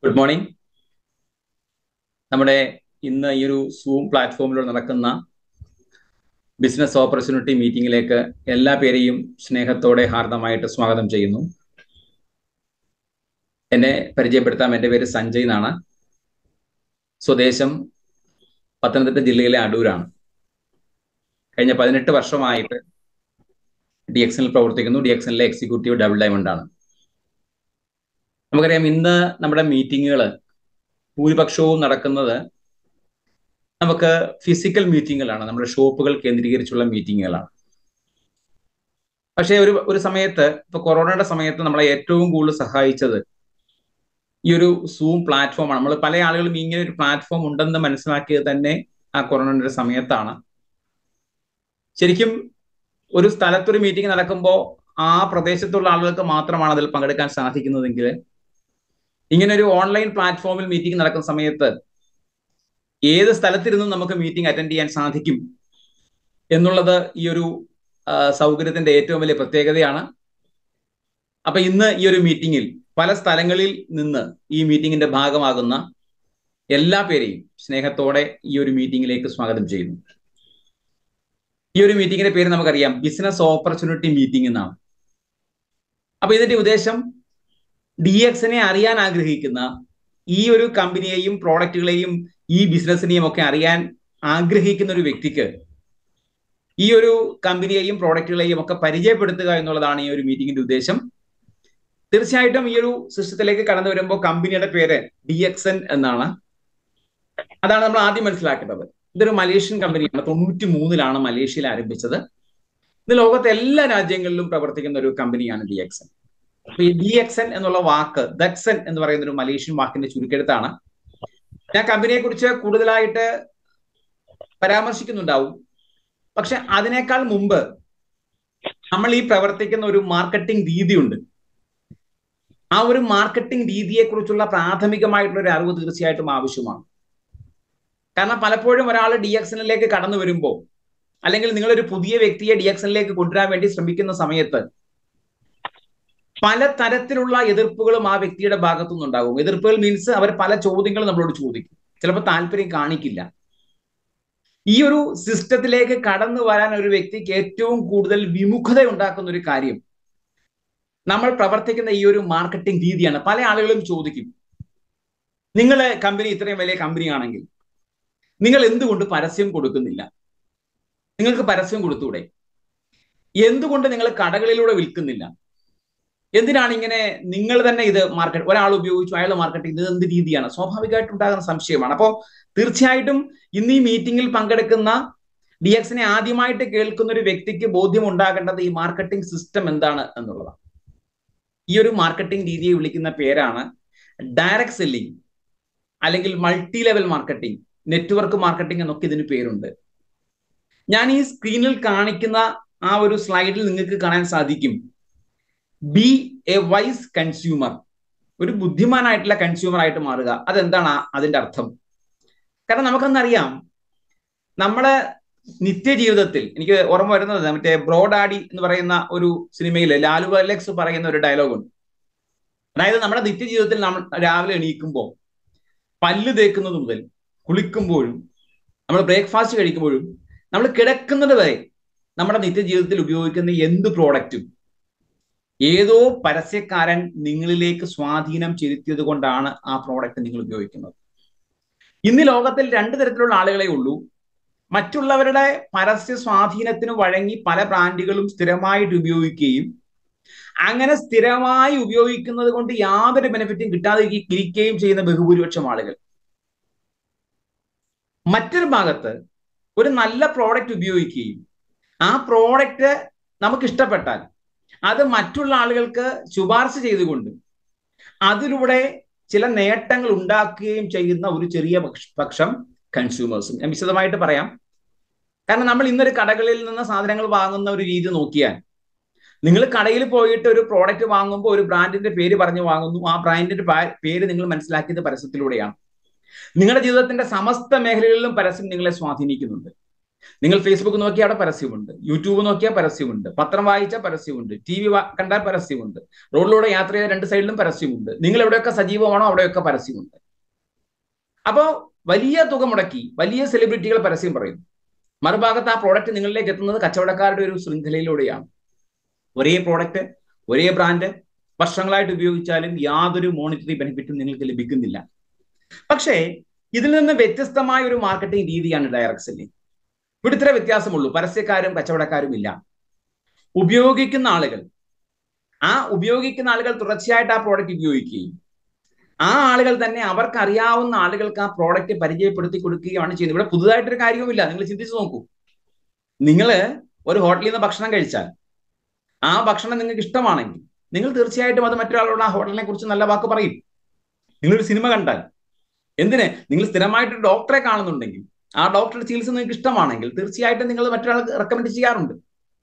good morning നമ്മുടെ ഇന്ന് ഈ ഒരു സൂം പ്ലാറ്റ്ഫോമിലൂടെ നടക്കുന്ന ബിസിനസ് ഓപ്പർച്യൂണിറ്റി മീറ്റിംഗിലേക്ക് എല്ലാ പേരെയും സ്നേഹത്തോടെ ഹാർദമായിട്ട് സ്വാഗതം ചെയ്യുന്നു എന്നെ പരിചയപ്പെടുത്താം എൻ്റെ പേര് സഞ്ജയ് എന്നാണ് സ്വദേശം പത്തനംതിട്ട ജില്ലയിലെ അടൂരാണ് കഴിഞ്ഞ പതിനെട്ട് വർഷമായിട്ട് ഡി എക്സനിൽ പ്രവർത്തിക്കുന്നു ഡി എക്സനിലെ എക്സിക്യൂട്ടീവ് ഡബിൾ ഡയമണ്ട് ആണ് നമുക്കറിയാം ഇന്ന് നമ്മുടെ മീറ്റിങ്ങുകൾ ഭൂരിപക്ഷവും നടക്കുന്നത് നമുക്ക് ഫിസിക്കൽ മീറ്റിങ്ങുകളാണ് നമ്മുടെ ഷോപ്പുകൾ കേന്ദ്രീകരിച്ചുള്ള മീറ്റിങ്ങുകളാണ് പക്ഷേ ഒരു ഒരു സമയത്ത് ഇപ്പൊ കൊറോണയുടെ സമയത്ത് നമ്മളെ ഏറ്റവും കൂടുതൽ സഹായിച്ചത് ഈ ഒരു സൂം പ്ലാറ്റ്ഫോമാണ് നമ്മൾ പല ആളുകളും ഇങ്ങനെ ഒരു പ്ലാറ്റ്ഫോം ഉണ്ടെന്ന് മനസ്സിലാക്കിയത് തന്നെ ആ കൊറോണയുടെ സമയത്താണ് ശരിക്കും ഒരു സ്ഥലത്തൊരു മീറ്റിംഗ് നടക്കുമ്പോൾ ആ പ്രദേശത്തുള്ള ആളുകൾക്ക് മാത്രമാണ് അതിൽ പങ്കെടുക്കാൻ സാധിക്കുന്നതെങ്കിൽ ഇങ്ങനെ ഒരു ഓൺലൈൻ പ്ലാറ്റ്ഫോമിൽ മീറ്റിംഗ് നടക്കുന്ന സമയത്ത് ഏത് സ്ഥലത്തിരുന്നും നമുക്ക് മീറ്റിംഗ് അറ്റൻഡ് ചെയ്യാൻ സാധിക്കും എന്നുള്ളത് ഈ ഒരു സൗകര്യത്തിന്റെ ഏറ്റവും വലിയ പ്രത്യേകതയാണ് അപ്പൊ ഇന്ന് ഈ ഒരു മീറ്റിംഗിൽ പല സ്ഥലങ്ങളിൽ നിന്ന് ഈ മീറ്റിംഗിന്റെ ഭാഗമാകുന്ന എല്ലാ പേരെയും സ്നേഹത്തോടെ ഈ ഒരു മീറ്റിംഗിലേക്ക് സ്വാഗതം ചെയ്യുന്നു ഈ ഒരു മീറ്റിംഗിന്റെ പേര് നമുക്കറിയാം ബിസിനസ് ഓപ്പർച്യൂണിറ്റി മീറ്റിംഗ് എന്നാണ് അപ്പൊ ഇതിന്റെ ഉദ്ദേശം ഡി എക്സിനെ അറിയാൻ ആഗ്രഹിക്കുന്ന ഈ ഒരു കമ്പനിയെയും പ്രോഡക്റ്റുകളെയും ഈ ബിസിനസ്സിനെയും ഒക്കെ അറിയാൻ ആഗ്രഹിക്കുന്ന ഒരു വ്യക്തിക്ക് ഈ ഒരു കമ്പനിയെയും പ്രോഡക്റ്റുകളെയും ഒക്കെ പരിചയപ്പെടുത്തുക എന്നുള്ളതാണ് ഈ ഒരു മീറ്റിംഗിന്റെ ഉദ്ദേശം തീർച്ചയായിട്ടും ഈ ഒരു സിസ്റ്റത്തിലേക്ക് കടന്നു വരുമ്പോൾ കമ്പനിയുടെ പേര് ഡി എക്സൻ എന്നാണ് അതാണ് നമ്മൾ ആദ്യം മനസ്സിലാക്കേണ്ടത് ഇതൊരു മലേഷ്യൻ കമ്പനിയാണ് തൊണ്ണൂറ്റി മൂന്നിലാണ് മലേഷ്യയിൽ ആരംഭിച്ചത് ഇത് ലോകത്തെ എല്ലാ രാജ്യങ്ങളിലും പ്രവർത്തിക്കുന്ന ഒരു കമ്പനിയാണ് ഡി എക്സൻ അപ്പൊ ഈ ഡി എക്സൻ എന്നുള്ള വാക്ക് ദക്സൻ എന്ന് പറയുന്ന ഒരു മലേഷ്യൻ വാക്കിന്റെ ചുരുക്കെടുത്താണ് ഞാൻ കമ്പനിയെ കുറിച്ച് കൂടുതലായിട്ട് പരാമർശിക്കുന്നുണ്ടാവും പക്ഷെ അതിനേക്കാൾ മുമ്പ് നമ്മൾ ഈ പ്രവർത്തിക്കുന്ന ഒരു മാർക്കറ്റിംഗ് രീതിയുണ്ട് ആ ഒരു മാർക്കറ്റിംഗ് രീതിയെ കുറിച്ചുള്ള പ്രാഥമികമായിട്ടുള്ള ഒരു അറിവ് തീർച്ചയായിട്ടും ആവശ്യമാണ് കാരണം പലപ്പോഴും ഒരാൾ ഡി എക്സനിലേക്ക് കടന്നു വരുമ്പോൾ അല്ലെങ്കിൽ നിങ്ങളൊരു പുതിയ വ്യക്തിയെ ഡി എക്സനിലേക്ക് കൊണ്ടുവരാൻ വേണ്ടി ശ്രമിക്കുന്ന സമയത്ത് പല തരത്തിലുള്ള എതിർപ്പുകളും ആ വ്യക്തിയുടെ ഭാഗത്തു നിന്നുണ്ടാകും എതിർപ്പുകൾ മീൻസ് അവർ പല ചോദ്യങ്ങളും നമ്മളോട് ചോദിക്കും ചിലപ്പോൾ താല്പര്യം കാണിക്കില്ല ഈ ഒരു സിസ്റ്റത്തിലേക്ക് കടന്നു വരാൻ ഒരു വ്യക്തിക്ക് ഏറ്റവും കൂടുതൽ വിമുഖത ഉണ്ടാക്കുന്ന ഒരു കാര്യം നമ്മൾ പ്രവർത്തിക്കുന്ന ഈ ഒരു മാർക്കറ്റിംഗ് രീതിയാണ് പല ആളുകളും ചോദിക്കും നിങ്ങൾ കമ്പനി ഇത്രയും വലിയ കമ്പനിയാണെങ്കിൽ നിങ്ങൾ എന്തുകൊണ്ട് പരസ്യം കൊടുക്കുന്നില്ല നിങ്ങൾക്ക് പരസ്യം കൊടുത്തൂടെ എന്തുകൊണ്ട് നിങ്ങൾ കടകളിലൂടെ വിൽക്കുന്നില്ല എന്തിനാണ് ഇങ്ങനെ നിങ്ങൾ തന്നെ ഇത് മാർക്കറ്റ് ഒരാൾ ഉപയോഗിച്ചു അയാൾ മാർക്കറ്റിംഗ് ഇത് എന്ത് രീതിയാണ് സ്വാഭാവികമായിട്ട് ഉണ്ടാകുന്ന സംശയമാണ് അപ്പോൾ തീർച്ചയായിട്ടും ഇന്ന് ഈ മീറ്റിംഗിൽ പങ്കെടുക്കുന്ന ഡി എക്സിനെ ആദ്യമായിട്ട് കേൾക്കുന്ന ഒരു വ്യക്തിക്ക് ബോധ്യം ഉണ്ടാകേണ്ടത് ഈ മാർക്കറ്റിംഗ് സിസ്റ്റം എന്താണ് എന്നുള്ളതാണ് ഈ ഒരു മാർക്കറ്റിംഗ് രീതിയെ വിളിക്കുന്ന പേരാണ് ഡയറക്ട് സെല്ലിംഗ് അല്ലെങ്കിൽ multi level marketing network marketing എന്നൊക്കെ ഇതിന് പേരുണ്ട് ഞാൻ ഈ സ്ക്രീനിൽ കാണിക്കുന്ന ആ ഒരു സ്ലൈഡിൽ നിങ്ങൾക്ക് കാണാൻ സാധിക്കും ബി എ വൈസ് കൺസ്യൂമർ ഒരു ബുദ്ധിമാനായിട്ടുള്ള കൺസ്യൂമർ ആയിട്ട് മാറുക അതെന്താണ് അതിന്റെ അർത്ഥം കാരണം നമുക്കൊന്നറിയാം നമ്മുടെ നിത്യജീവിതത്തിൽ എനിക്ക് ഓർമ്മ വരുന്നത് മറ്റേ ബ്രോഡാഡി എന്ന് പറയുന്ന ഒരു സിനിമയിൽ ലാലു അലക്സ് പറയുന്ന ഒരു ഡയലോഗുണ്ട് അതായത് നമ്മുടെ നിത്യജീവിതത്തിൽ നമ്മൾ രാവിലെ എണീക്കുമ്പോൾ പല്ല് തേക്കുന്നത് മുതൽ കുളിക്കുമ്പോഴും നമ്മൾ ബ്രേക്ക്ഫാസ്റ്റ് കഴിക്കുമ്പോഴും നമ്മൾ കിടക്കുന്നത് വരെ നമ്മുടെ നിത്യജീവിതത്തിൽ ഉപയോഗിക്കുന്ന എന്ത് പ്രോഡക്റ്റും ഏതോ പരസ്യക്കാരൻ നിങ്ങളിലേക്ക് സ്വാധീനം ചെലുത്തിയത് കൊണ്ടാണ് ആ പ്രോഡക്റ്റ് നിങ്ങൾ ഉപയോഗിക്കുന്നത് ഇന്ന് ലോകത്തിൽ രണ്ട് തരത്തിലുള്ള ആളുകളെ ഉള്ളൂ മറ്റുള്ളവരുടെ പരസ്യ സ്വാധീനത്തിന് വഴങ്ങി പല ബ്രാൻഡുകളും സ്ഥിരമായിട്ട് ഉപയോഗിക്കുകയും അങ്ങനെ സ്ഥിരമായി ഉപയോഗിക്കുന്നത് കൊണ്ട് യാതൊരു ബെനിഫിറ്റും കിട്ടാതെ ഇരിക്കുകയും ചെയ്യുന്ന ബഹുഭൂരിപക്ഷം ആളുകൾ മറ്റൊരു ഭാഗത്ത് ഒരു നല്ല പ്രോഡക്റ്റ് ഉപയോഗിക്കുകയും ആ പ്രോഡക്റ്റ് നമുക്ക് ഇഷ്ടപ്പെട്ടാൽ അത് മറ്റുള്ള ആളുകൾക്ക് ശുപാർശ ചെയ്തുകൊണ്ട് അതിലൂടെ ചില നേട്ടങ്ങൾ ഉണ്ടാക്കുകയും ചെയ്യുന്ന ഒരു ചെറിയ പക്ഷം കൺസ്യൂമേഴ്സും ഞാൻ വിശദമായിട്ട് പറയാം കാരണം നമ്മൾ ഇന്നൊരു കടകളിൽ നിന്ന് സാധനങ്ങൾ വാങ്ങുന്ന ഒരു രീതി നോക്കിയാൽ നിങ്ങൾ കടയിൽ പോയിട്ട് ഒരു പ്രോഡക്റ്റ് വാങ്ങുമ്പോൾ ഒരു ബ്രാൻഡിന്റെ പേര് പറഞ്ഞു വാങ്ങുന്നു ആ ബ്രാൻഡിന്റെ പേര് നിങ്ങൾ മനസ്സിലാക്കിയത് പരസ്യത്തിലൂടെയാണ് നിങ്ങളുടെ ജീവിതത്തിന്റെ സമസ്ത മേഖലകളിലും പരസ്യം നിങ്ങളെ സ്വാധീനിക്കുന്നുണ്ട് നിങ്ങൾ ഫേസ്ബുക്ക് നോക്കിയാൽ അവിടെ പരസ്യമുണ്ട് യൂട്യൂബ് നോക്കിയാൽ പരസ്യമുണ്ട് പത്രം വായിച്ചാൽ പരസ്യമുണ്ട് ടി വി കണ്ടാൽ പരസ്യമുണ്ട് റോഡിലൂടെ യാത്ര ചെയ്ത രണ്ട് സൈഡിലും പരസ്യമുണ്ട് നിങ്ങൾ എവിടെയൊക്കെ സജീവമാണോ അവിടെയൊക്കെ പരസ്യമുണ്ട് അപ്പോൾ വലിയ തുക മുടക്കി വലിയ സെലിബ്രിറ്റികൾ പരസ്യം പറയുന്നു മറുഭാഗത്ത് ആ പ്രോഡക്റ്റ് നിങ്ങളിലേക്ക് എത്തുന്നത് കച്ചവടക്കാരുടെ ഒരു ശൃംഖലയിലൂടെയാണ് ഒരേ പ്രോഡക്റ്റ് ഒരേ ബ്രാൻഡ് വർഷങ്ങളായിട്ട് ഉപയോഗിച്ചാലും യാതൊരു മോണിറ്ററി ബെനിഫിറ്റും നിങ്ങൾക്ക് ലഭിക്കുന്നില്ല പക്ഷേ ഇതിൽ നിന്ന് വ്യത്യസ്തമായ ഒരു മാർക്കറ്റിംഗ് രീതിയാണ് ഡയറക്ട് സെല്ലിംഗ് ഇവിടെ ഇത്ര വ്യത്യാസമുള്ളൂ പരസ്യക്കാരും കച്ചവടക്കാരും ഇല്ല ഉപയോഗിക്കുന്ന ആളുകൾ ആ ഉപയോഗിക്കുന്ന ആളുകൾ തുടർച്ചയായിട്ട് ആ പ്രോഡക്റ്റ് ഉപയോഗിക്കുകയും ആ ആളുകൾ തന്നെ അവർക്ക് അറിയാവുന്ന ആളുകൾക്ക് ആ പ്രോഡക്റ്റ് പരിചയപ്പെടുത്തി കൊടുക്കുകയാണ് ചെയ്യുന്നത് ഇവിടെ പുതുതായിട്ടൊരു കാര്യവുമില്ല നിങ്ങൾ ചിന്തിച്ചു നോക്കൂ നിങ്ങൾ ഒരു ഹോട്ടലിൽ നിന്ന് ഭക്ഷണം കഴിച്ചാൽ ആ ഭക്ഷണം നിങ്ങൾക്ക് ഇഷ്ടമാണെങ്കിൽ നിങ്ങൾ തീർച്ചയായിട്ടും അത് മറ്റൊരാളോട് ആ ഹോട്ടലിനെ കുറിച്ച് നല്ല വാക്ക് പറയും നിങ്ങളൊരു സിനിമ കണ്ടാൽ എന്തിന് നിങ്ങൾ സ്ഥിരമായിട്ട് ഡോക്ടറെ കാണുന്നുണ്ടെങ്കിൽ ആ ഡോക്ടറുടെ ചികിത്സ നിങ്ങൾക്ക് ഇഷ്ടമാണെങ്കിൽ തീർച്ചയായിട്ടും നിങ്ങൾ മറ്റൊരാൾക്ക് റെക്കമെൻഡ് ചെയ്യാറുണ്ട്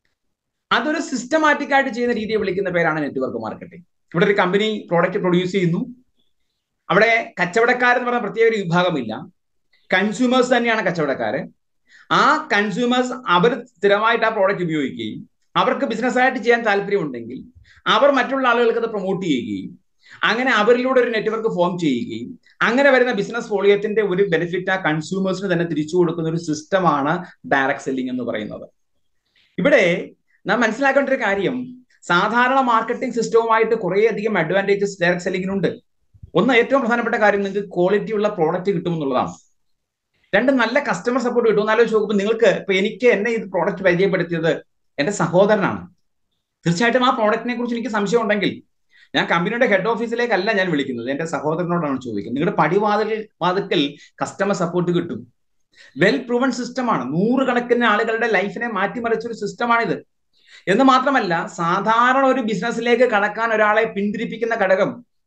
അതൊരു സിസ്റ്റമാറ്റിക് ആയിട്ട് ചെയ്യുന്ന രീതിയെ വിളിക്കുന്ന പേരാണ് നെറ്റ്വർക്ക് മാർക്കറ്റിംഗ് ഇവിടെ ഒരു കമ്പനി പ്രോഡക്റ്റ് പ്രൊഡ്യൂസ് ചെയ്യുന്നു അവിടെ കച്ചവടക്കാരെന്ന് പറഞ്ഞ പ്രത്യേക ഒരു വിഭാഗമില്ല കൺസ്യൂമേഴ്സ് തന്നെയാണ് കച്ചവടക്കാര് ആ കൺസ്യൂമേഴ്സ് അവർ സ്ഥിരമായിട്ട് ആ പ്രോഡക്റ്റ് ഉപയോഗിക്കുകയും അവർക്ക് ബിസിനസ്സായിട്ട് ചെയ്യാൻ താല്പര്യമുണ്ടെങ്കിൽ അവർ മറ്റുള്ള ആളുകൾക്ക് അത് പ്രൊമോട്ട് ചെയ്യുകയും അങ്ങനെ അവരിലൂടെ ഒരു നെറ്റ്വർക്ക് ഫോം ചെയ്യുകയും അങ്ങനെ വരുന്ന ബിസിനസ് വോളിയത്തിന്റെ ഒരു ബെനിഫിറ്റ് ആ കൺസ്യൂമേഴ്സിന് തന്നെ തിരിച്ചു കൊടുക്കുന്ന ഒരു സിസ്റ്റമാണ് ഡയറക്ട് സെല്ലിംഗ് എന്ന് പറയുന്നത് ഇവിടെ നാം മനസ്സിലാക്കേണ്ട ഒരു കാര്യം സാധാരണ മാർക്കറ്റിംഗ് സിസ്റ്റവുമായിട്ട് കുറേയധികം അഡ്വാൻറ്റേജസ് ഡയറക്ട് സെല്ലിങ്ങിനുണ്ട് ഒന്ന് ഏറ്റവും പ്രധാനപ്പെട്ട കാര്യം നിങ്ങൾക്ക് ക്വാളിറ്റി ഉള്ള പ്രോഡക്റ്റ് കിട്ടുമെന്നുള്ളതാണ് രണ്ട് നല്ല കസ്റ്റമർ സപ്പോർട്ട് കിട്ടും എന്നാലോചിച്ച് നോക്കുമ്പോൾ നിങ്ങൾക്ക് ഇപ്പൊ എനിക്ക് എന്നെ ഇത് പ്രോഡക്റ്റ് പരിചയപ്പെടുത്തിയത് എന്റെ സഹോദരനാണ് തീർച്ചയായിട്ടും ആ പ്രോഡക്റ്റിനെ കുറിച്ച് എനിക്ക് സംശയം ഉണ്ടെങ്കിൽ ഞാൻ കമ്പനിയുടെ ഹെഡ് ഓഫീസിലേക്കല്ല ഞാൻ വിളിക്കുന്നത് എന്റെ സഹോദരനോടാണ് ചോദിക്കുന്നത് നിങ്ങളുടെ പടിവാതിൽ വാതിക്കൽ കസ്റ്റമർ സപ്പോർട്ട് കിട്ടും വെൽ പ്രൂവൺ സിസ്റ്റമാണ് നൂറുകണക്കിന് ആളുകളുടെ ലൈഫിനെ മാറ്റിമറിച്ച ഒരു സിസ്റ്റമാണിത് എന്ന് മാത്രമല്ല സാധാരണ ഒരു ബിസിനസ്സിലേക്ക് കടക്കാൻ ഒരാളെ പിന്തിരിപ്പിക്കുന്ന ഘടകം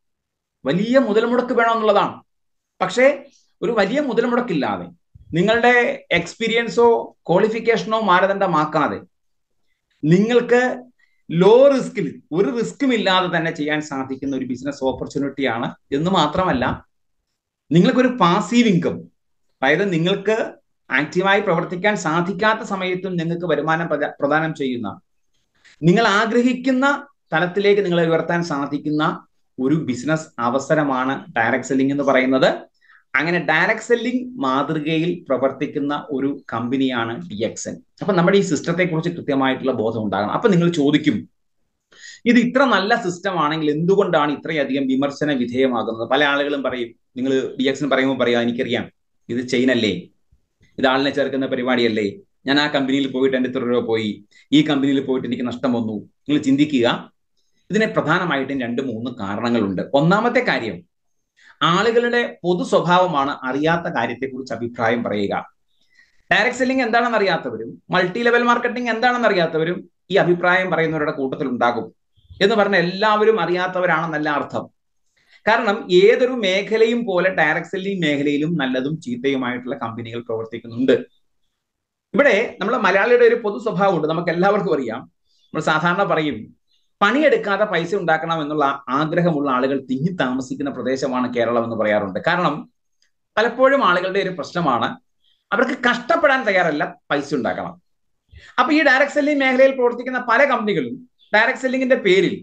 വലിയ മുതൽ മുടക്ക് വേണമെന്നുള്ളതാണ് പക്ഷേ ഒരു വലിയ മുതൽ മുടക്കില്ലാതെ നിങ്ങളുടെ എക്സ്പീരിയൻസോ ക്വാളിഫിക്കേഷനോ മാനദണ്ഡമാക്കാതെ നിങ്ങൾക്ക് ലോ റിസ്കിൽ ഒരു റിസ്ക്കും ഇല്ലാതെ തന്നെ ചെയ്യാൻ സാധിക്കുന്ന ഒരു ബിസിനസ് ഓപ്പർച്യൂണിറ്റിയാണ് എന്ന് മാത്രമല്ല നിങ്ങൾക്കൊരു പാസീവ് ഇൻകം അതായത് നിങ്ങൾക്ക് ആക്റ്റീവായി പ്രവർത്തിക്കാൻ സാധിക്കാത്ത സമയത്തും നിങ്ങൾക്ക് വരുമാനം പ്രദാനം ചെയ്യുന്ന നിങ്ങൾ ആഗ്രഹിക്കുന്ന തലത്തിലേക്ക് നിങ്ങളെ ഉയർത്താൻ സാധിക്കുന്ന ഒരു ബിസിനസ് അവസരമാണ് ഡയറക്ട് സെല്ലിംഗ് എന്ന് പറയുന്നത് അങ്ങനെ ഡയറക്ട് സെല്ലിംഗ് മാതൃകയിൽ പ്രവർത്തിക്കുന്ന ഒരു കമ്പനിയാണ് ഡി എക്സ് എൻ അപ്പൊ നമ്മുടെ ഈ സിസ്റ്റത്തെ കുറിച്ച് കൃത്യമായിട്ടുള്ള ബോധം ഉണ്ടാകണം അപ്പൊ നിങ്ങൾ ചോദിക്കും ഇത് ഇത്ര നല്ല സിസ്റ്റം ആണെങ്കിൽ എന്തുകൊണ്ടാണ് ഇത്രയധികം വിമർശന വിധേയമാകുന്നത് പല ആളുകളും പറയും നിങ്ങൾ ഡി എക്സ് എൻ പറയുമ്പോൾ പറയാം എനിക്കറിയാം ഇത് ചെയിനല്ലേ ഇത് ആളിനെ ചേർക്കുന്ന പരിപാടിയല്ലേ ഞാൻ ആ കമ്പനിയിൽ പോയിട്ട് എൻ്റെ ഇത്ര രൂപ പോയി ഈ കമ്പനിയിൽ പോയിട്ട് എനിക്ക് നഷ്ടം വന്നു നിങ്ങൾ ചിന്തിക്കുക ഇതിനെ പ്രധാനമായിട്ടും രണ്ട് മൂന്ന് കാരണങ്ങളുണ്ട് ഒന്നാമത്തെ കാര്യം ആളുകളുടെ പൊതു സ്വഭാവമാണ് അറിയാത്ത കാര്യത്തെക്കുറിച്ച് അഭിപ്രായം പറയുക ഡയറക്ട് സെല്ലിംഗ് എന്താണെന്ന് അറിയാത്തവരും മൾട്ടി ലെവൽ മാർക്കറ്റിംഗ് എന്താണെന്ന് അറിയാത്തവരും ഈ അഭിപ്രായം പറയുന്നവരുടെ കൂട്ടത്തിൽ ഉണ്ടാകും എന്ന് പറഞ്ഞ എല്ലാവരും അറിയാത്തവരാണെന്നല്ല അർത്ഥം കാരണം ഏതൊരു മേഖലയും പോലെ ഡയറക്ട് സെല്ലിംഗ് മേഖലയിലും നല്ലതും ചീത്തയുമായിട്ടുള്ള കമ്പനികൾ പ്രവർത്തിക്കുന്നുണ്ട് ഇവിടെ നമ്മളെ മലയാളിയുടെ ഒരു പൊതു സ്വഭാവമുണ്ട് നമുക്ക് എല്ലാവർക്കും അറിയാം നമ്മൾ സാധാരണ പറയും പണിയെടുക്കാതെ പൈസ ഉണ്ടാക്കണം എന്നുള്ള ആഗ്രഹമുള്ള ആളുകൾ തിങ്ങി താമസിക്കുന്ന പ്രദേശമാണ് കേരളം എന്ന് പറയാറുണ്ട് കാരണം പലപ്പോഴും ആളുകളുടെ ഒരു പ്രശ്നമാണ് അവർക്ക് കഷ്ടപ്പെടാൻ തയ്യാറല്ല പൈസ ഉണ്ടാക്കണം അപ്പൊ ഈ ഡയറക്ട് സെല്ലിംഗ് മേഖലയിൽ പ്രവർത്തിക്കുന്ന പല കമ്പനികളും ഡയറക്ട് സെല്ലിംഗിന്റെ പേരിൽ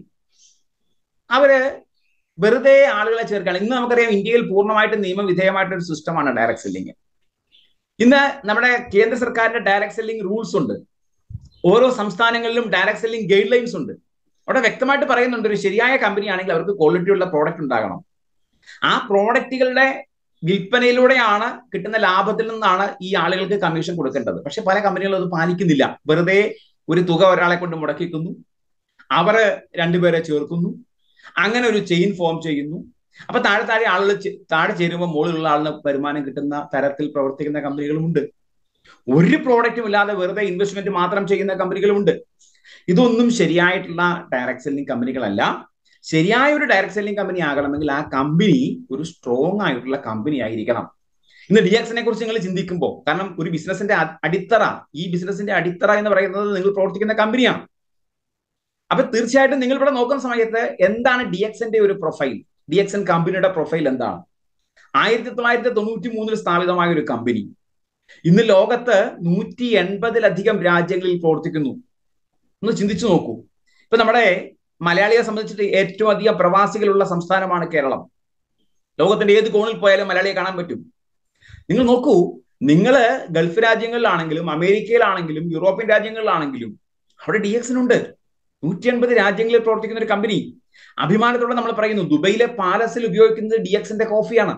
അവര് വെറുതെ ആളുകളെ ചേർക്കുകയാണ് ഇന്ന് നമുക്കറിയാം ഇന്ത്യയിൽ പൂർണ്ണമായിട്ട് നിയമവിധേയമായിട്ടുള്ള ഒരു സിസ്റ്റമാണ് ഡയറക്ട് സെല്ലിംഗ് ഇന്ന് നമ്മുടെ കേന്ദ്ര സർക്കാരിന്റെ ഡയറക്ട് സെല്ലിംഗ് റൂൾസ് ഉണ്ട് ഓരോ സംസ്ഥാനങ്ങളിലും ഡയറക്ട് സെല്ലിംഗ് ഗൈഡ് ലൈൻസ് ഉണ്ട് അവിടെ വ്യക്തമായിട്ട് പറയുന്നുണ്ട് ഒരു ശരിയായ കമ്പനി ആണെങ്കിൽ അവർക്ക് ക്വാളിറ്റി ഉള്ള പ്രോഡക്റ്റ് ഉണ്ടാകണം ആ പ്രോഡക്റ്റുകളുടെ വിൽപ്പനയിലൂടെയാണ് കിട്ടുന്ന ലാഭത്തിൽ നിന്നാണ് ഈ ആളുകൾക്ക് കമ്മീഷൻ കൊടുക്കേണ്ടത് പക്ഷെ പല കമ്പനികളും അത് പാലിക്കുന്നില്ല വെറുതെ ഒരു തുക ഒരാളെ കൊണ്ട് മുടക്കിക്കുന്നു അവർ രണ്ടുപേരെ ചേർക്കുന്നു അങ്ങനെ ഒരു ചെയിൻ ഫോം ചെയ്യുന്നു അപ്പൊ താഴെ താഴെ ആളുകൾ താഴെ ചേരുമ്പോൾ മുകളിലുള്ള ആളിന് വരുമാനം കിട്ടുന്ന തരത്തിൽ പ്രവർത്തിക്കുന്ന കമ്പനികളുമുണ്ട് ഒരു പ്രോഡക്റ്റും ഇല്ലാതെ വെറുതെ ഇൻവെസ്റ്റ്മെന്റ് മാത്രം ചെയ്യുന്ന കമ്പനികളുമുണ്ട് ഇതൊന്നും ശരിയായിട്ടുള്ള ഡയറക്ട് സെല്ലിംഗ് കമ്പനികളല്ല ശരിയായ ഒരു ഡയറക്ട് സെല്ലിംഗ് കമ്പനി ആകണമെങ്കിൽ ആ കമ്പനി ഒരു സ്ട്രോങ് ആയിട്ടുള്ള കമ്പനി ആയിരിക്കണം ഇന്ന് ഡി എക്സിനെ കുറിച്ച് നിങ്ങൾ ചിന്തിക്കുമ്പോൾ കാരണം ഒരു ബിസിനസിന്റെ അടിത്തറ ഈ ബിസിനസിന്റെ അടിത്തറ എന്ന് പറയുന്നത് നിങ്ങൾ പ്രവർത്തിക്കുന്ന കമ്പനിയാണ് അപ്പൊ തീർച്ചയായിട്ടും നിങ്ങൾ ഇവിടെ നോക്കുന്ന സമയത്ത് എന്താണ് ഡി എക്സിന്റെ ഒരു പ്രൊഫൈൽ ഡി എക്സൻ കമ്പനിയുടെ പ്രൊഫൈൽ എന്താണ് ആയിരത്തി തൊള്ളായിരത്തി തൊണ്ണൂറ്റി മൂന്നിൽ സ്ഥാപിതമായ ഒരു കമ്പനി ഇന്ന് ലോകത്ത് നൂറ്റി എൺപതിലധികം രാജ്യങ്ങളിൽ പ്രവർത്തിക്കുന്നു ഒന്ന് ചിന്തിച്ചു നോക്കൂ ഇപ്പൊ നമ്മുടെ മലയാളിയെ സംബന്ധിച്ചിട്ട് ഏറ്റവും അധികം പ്രവാസികളുള്ള സംസ്ഥാനമാണ് കേരളം ലോകത്തിന്റെ ഏത് കോണിൽ പോയാലും മലയാളിയെ കാണാൻ പറ്റും നിങ്ങൾ നോക്കൂ നിങ്ങൾ ഗൾഫ് രാജ്യങ്ങളിലാണെങ്കിലും അമേരിക്കയിലാണെങ്കിലും യൂറോപ്യൻ രാജ്യങ്ങളിലാണെങ്കിലും അവിടെ ഡി എക്സിനുണ്ട് നൂറ്റി അൻപത് രാജ്യങ്ങളിൽ പ്രവർത്തിക്കുന്ന ഒരു കമ്പനി അഭിമാനത്തോടെ നമ്മൾ പറയുന്നു ദുബൈയിലെ പാലസിൽ ഉപയോഗിക്കുന്നത് ഡി എക്സിന്റെ കോഫിയാണ്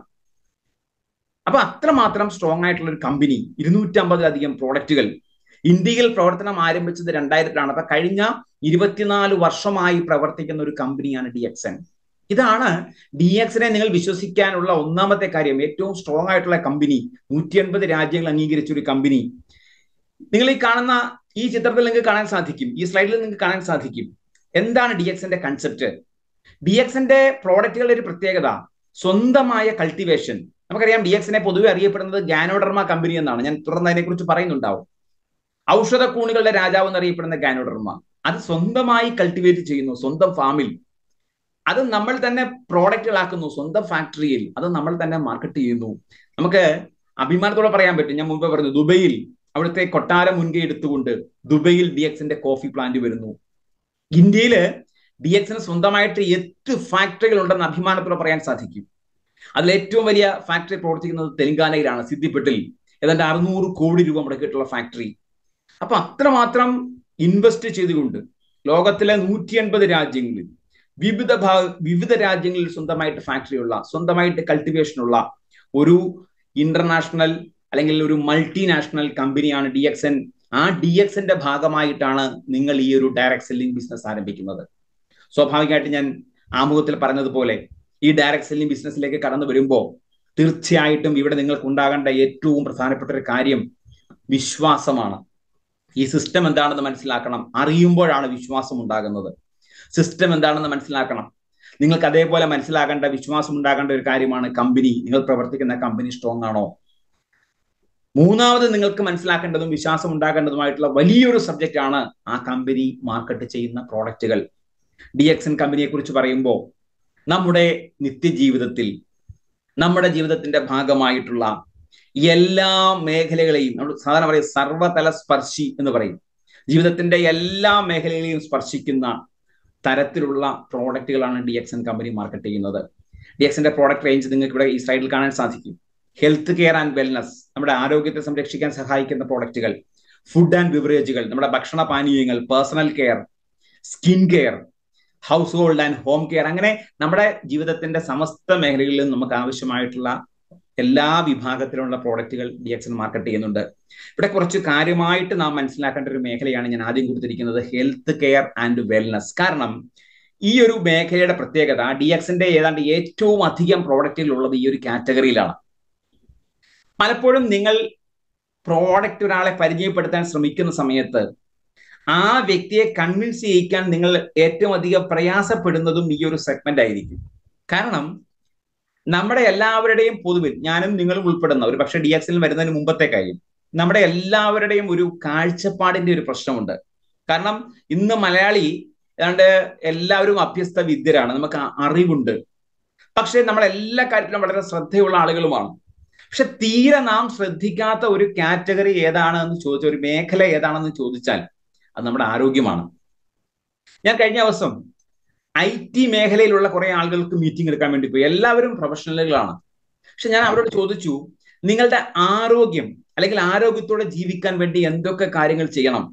അപ്പൊ അത്രമാത്രം സ്ട്രോങ് ആയിട്ടുള്ള ഒരു കമ്പനി ഇരുന്നൂറ്റമ്പതിലധികം പ്രോഡക്റ്റുകൾ ഇന്ത്യയിൽ പ്രവർത്തനം ആരംഭിച്ചത് രണ്ടായിരത്തിലാണ് അപ്പൊ കഴിഞ്ഞ ഇരുപത്തിനാല് വർഷമായി പ്രവർത്തിക്കുന്ന ഒരു കമ്പനിയാണ് ഡി എക്സ് എൻ ഇതാണ് ഡി എക്സിനെ നിങ്ങൾ വിശ്വസിക്കാനുള്ള ഒന്നാമത്തെ കാര്യം ഏറ്റവും സ്ട്രോങ് ആയിട്ടുള്ള കമ്പനി നൂറ്റി അൻപത് രാജ്യങ്ങൾ അംഗീകരിച്ച ഒരു കമ്പനി നിങ്ങൾ ഈ കാണുന്ന ഈ ചിത്രത്തിൽ നിങ്ങൾക്ക് കാണാൻ സാധിക്കും ഈ സ്ലൈഡിൽ നിങ്ങൾക്ക് കാണാൻ സാധിക്കും എന്താണ് ഡി എക്സിന്റെ കൺസെപ്റ്റ് ഡി എക്സിന്റെ പ്രോഡക്റ്റുകളുടെ ഒരു പ്രത്യേകത സ്വന്തമായ കൾട്ടിവേഷൻ നമുക്കറിയാം ഡി എക്സിനെ പൊതുവെ അറിയപ്പെടുന്നത് ഗാനോഡർമ കമ്പനി എന്നാണ് ഞാൻ തുടർന്ന് അതിനെക്കുറിച്ച് പറയുന്നുണ്ടാവും ഔഷധ കൂണുകളുടെ രാജാവ് എന്നറിയപ്പെടുന്ന ഗാനോഡർമ അത് സ്വന്തമായി കൾട്ടിവേറ്റ് ചെയ്യുന്നു സ്വന്തം ഫാമിൽ അത് നമ്മൾ തന്നെ പ്രോഡക്റ്റുകളാക്കുന്നു സ്വന്തം ഫാക്ടറിയിൽ അത് നമ്മൾ തന്നെ മാർക്കറ്റ് ചെയ്യുന്നു നമുക്ക് അഭിമാനത്തോടെ പറയാൻ പറ്റും ഞാൻ മുമ്പ് പറഞ്ഞു ദുബൈയിൽ അവിടുത്തെ കൊട്ടാരം മുൻകൈ എടുത്തുകൊണ്ട് ദുബൈയിൽ ഡി എക്സിന്റെ കോഫി പ്ലാന്റ് വരുന്നു ഇന്ത്യയിൽ ഡി എക്സിന് സ്വന്തമായിട്ട് എട്ട് ഫാക്ടറികൾ ഉണ്ടെന്ന് അഭിമാനത്തോടെ പറയാൻ സാധിക്കും അതിൽ ഏറ്റവും വലിയ ഫാക്ടറി പ്രവർത്തിക്കുന്നത് തെലങ്കാനയിലാണ് സിദ്ദിപ്പെട്ടിൽ ഏതാണ്ട് അറുന്നൂറ് കോടി രൂപ മുടക്കിയിട്ടുള്ള ഫാക്ടറി അപ്പൊ അത്രമാത്രം ഇൻവെസ്റ്റ് ചെയ്തുകൊണ്ട് ലോകത്തിലെ നൂറ്റി എൺപത് രാജ്യങ്ങളിൽ വിവിധ ഭാഗ വിവിധ രാജ്യങ്ങളിൽ സ്വന്തമായിട്ട് ഫാക്ടറി ഉള്ള സ്വന്തമായിട്ട് കൾട്ടിവേഷൻ ഉള്ള ഒരു ഇന്റർനാഷണൽ അല്ലെങ്കിൽ ഒരു മൾട്ടിനാഷണൽ കമ്പനിയാണ് ഡി എക്സ് എൻ ആ ഡി എക്സിന്റെ ഭാഗമായിട്ടാണ് നിങ്ങൾ ഈ ഒരു ഡയറക്ട് സെല്ലിംഗ് ബിസിനസ് ആരംഭിക്കുന്നത് സ്വാഭാവികമായിട്ട് ഞാൻ ആമുഖത്തിൽ പറഞ്ഞതുപോലെ ഈ ഡയറക്ട് സെല്ലിംഗ് ബിസിനസ്സിലേക്ക് കടന്നു വരുമ്പോൾ തീർച്ചയായിട്ടും ഇവിടെ നിങ്ങൾക്ക് ഉണ്ടാകേണ്ട ഏറ്റവും പ്രധാനപ്പെട്ട ഒരു കാര്യം വിശ്വാസമാണ് ഈ സിസ്റ്റം എന്താണെന്ന് മനസ്സിലാക്കണം അറിയുമ്പോഴാണ് വിശ്വാസം ഉണ്ടാകുന്നത് സിസ്റ്റം എന്താണെന്ന് മനസ്സിലാക്കണം നിങ്ങൾക്ക് അതേപോലെ മനസ്സിലാക്കേണ്ട വിശ്വാസം ഉണ്ടാകേണ്ട ഒരു കാര്യമാണ് കമ്പനി നിങ്ങൾ പ്രവർത്തിക്കുന്ന കമ്പനി സ്ട്രോങ് ആണോ മൂന്നാമത് നിങ്ങൾക്ക് മനസ്സിലാക്കേണ്ടതും വിശ്വാസം ഉണ്ടാകേണ്ടതുമായിട്ടുള്ള വലിയൊരു സബ്ജക്റ്റ് ആണ് ആ കമ്പനി മാർക്കറ്റ് ചെയ്യുന്ന പ്രോഡക്റ്റുകൾ ഡി എക്സൻ കമ്പനിയെ കുറിച്ച് പറയുമ്പോൾ നമ്മുടെ നിത്യജീവിതത്തിൽ നമ്മുടെ ജീവിതത്തിന്റെ ഭാഗമായിട്ടുള്ള എല്ലാ മേഖലകളെയും നമ്മൾ സാധാരണ പറയും സർവതല സ്പർശി എന്ന് പറയും ജീവിതത്തിന്റെ എല്ലാ മേഖലകളെയും സ്പർശിക്കുന്ന തരത്തിലുള്ള പ്രോഡക്റ്റുകളാണ് ഡി എക്സൻ കമ്പനി മാർക്കറ്റ് ചെയ്യുന്നത് ഡി എക്സിന്റെ പ്രോഡക്റ്റ് റേഞ്ച് നിങ്ങൾക്ക് ഇവിടെ ഈ സൈഡിൽ കാണാൻ സാധിക്കും ഹെൽത്ത് കെയർ ആൻഡ് വെൽനസ് നമ്മുടെ ആരോഗ്യത്തെ സംരക്ഷിക്കാൻ സഹായിക്കുന്ന പ്രോഡക്റ്റുകൾ ഫുഡ് ആൻഡ് ബിവറേജുകൾ നമ്മുടെ ഭക്ഷണ പാനീയങ്ങൾ personal care skin care household and home care അങ്ങനെ നമ്മുടെ ജീവിതത്തിന്റെ സമസ്ത മേഖലകളിലും നമുക്ക് ആവശ്യമായിട്ടുള്ള എല്ലാ വിഭാഗത്തിലുള്ള പ്രോഡക്റ്റുകൾ ഡി എക്സൻ മാർക്കറ്റ് ചെയ്യുന്നുണ്ട് ഇവിടെ കുറച്ച് കാര്യമായിട്ട് നാം മനസ്സിലാക്കേണ്ട ഒരു മേഖലയാണ് ഞാൻ ആദ്യം കൊടുത്തിരിക്കുന്നത് ഹെൽത്ത് കെയർ ആൻഡ് വെൽനസ് കാരണം ഈ ഒരു മേഖലയുടെ പ്രത്യേകത ഡി എക്സിന്റെ ഏതാണ്ട് ഏറ്റവും അധികം പ്രോഡക്റ്റുകൾ ഉള്ളത് ഈ ഒരു കാറ്റഗറിയിലാണ് പലപ്പോഴും നിങ്ങൾ പ്രോഡക്റ്റ് ഒരാളെ പരിചയപ്പെടുത്താൻ ശ്രമിക്കുന്ന സമയത്ത് ആ വ്യക്തിയെ കൺവിൻസ് ചെയ്യിക്കാൻ നിങ്ങൾ ഏറ്റവും അധികം പ്രയാസപ്പെടുന്നതും ഈ ഒരു സെഗ്മെന്റ് ആയിരിക്കും കാരണം നമ്മുടെ എല്ലാവരുടെയും പൊതുവിൽ ഞാനും നിങ്ങളും ഉൾപ്പെടുന്ന ഒരു പക്ഷേ ഡി എക്സിൽ വരുന്നതിന് മുമ്പത്തെ കാര്യം നമ്മുടെ എല്ലാവരുടെയും ഒരു കാഴ്ചപ്പാടിന്റെ ഒരു പ്രശ്നമുണ്ട് കാരണം ഇന്ന് മലയാളി ഏതാണ്ട് എല്ലാവരും അഭ്യസ്ത വിദ്യരാണ് നമുക്ക് അറിവുണ്ട് പക്ഷെ നമ്മൾ എല്ലാ കാര്യത്തിലും വളരെ ശ്രദ്ധയുള്ള ആളുകളുമാണ് പക്ഷെ തീരെ നാം ശ്രദ്ധിക്കാത്ത ഒരു കാറ്റഗറി ഏതാണ് എന്ന് ചോദിച്ചാൽ ഒരു മേഖല ഏതാണെന്ന് ചോദിച്ചാൽ അത് നമ്മുടെ ആരോഗ്യമാണ് ഞാൻ കഴിഞ്ഞ ദിവസം ഐ ടി മേഖലയിലുള്ള കുറെ ആളുകൾക്ക് മീറ്റിംഗ് എടുക്കാൻ വേണ്ടി പോയി എല്ലാവരും പ്രൊഫഷണലുകളാണ് പക്ഷെ ഞാൻ അവരോട് ചോദിച്ചു നിങ്ങളുടെ ആരോഗ്യം അല്ലെങ്കിൽ ആരോഗ്യത്തോടെ ജീവിക്കാൻ വേണ്ടി എന്തൊക്കെ കാര്യങ്ങൾ ചെയ്യണം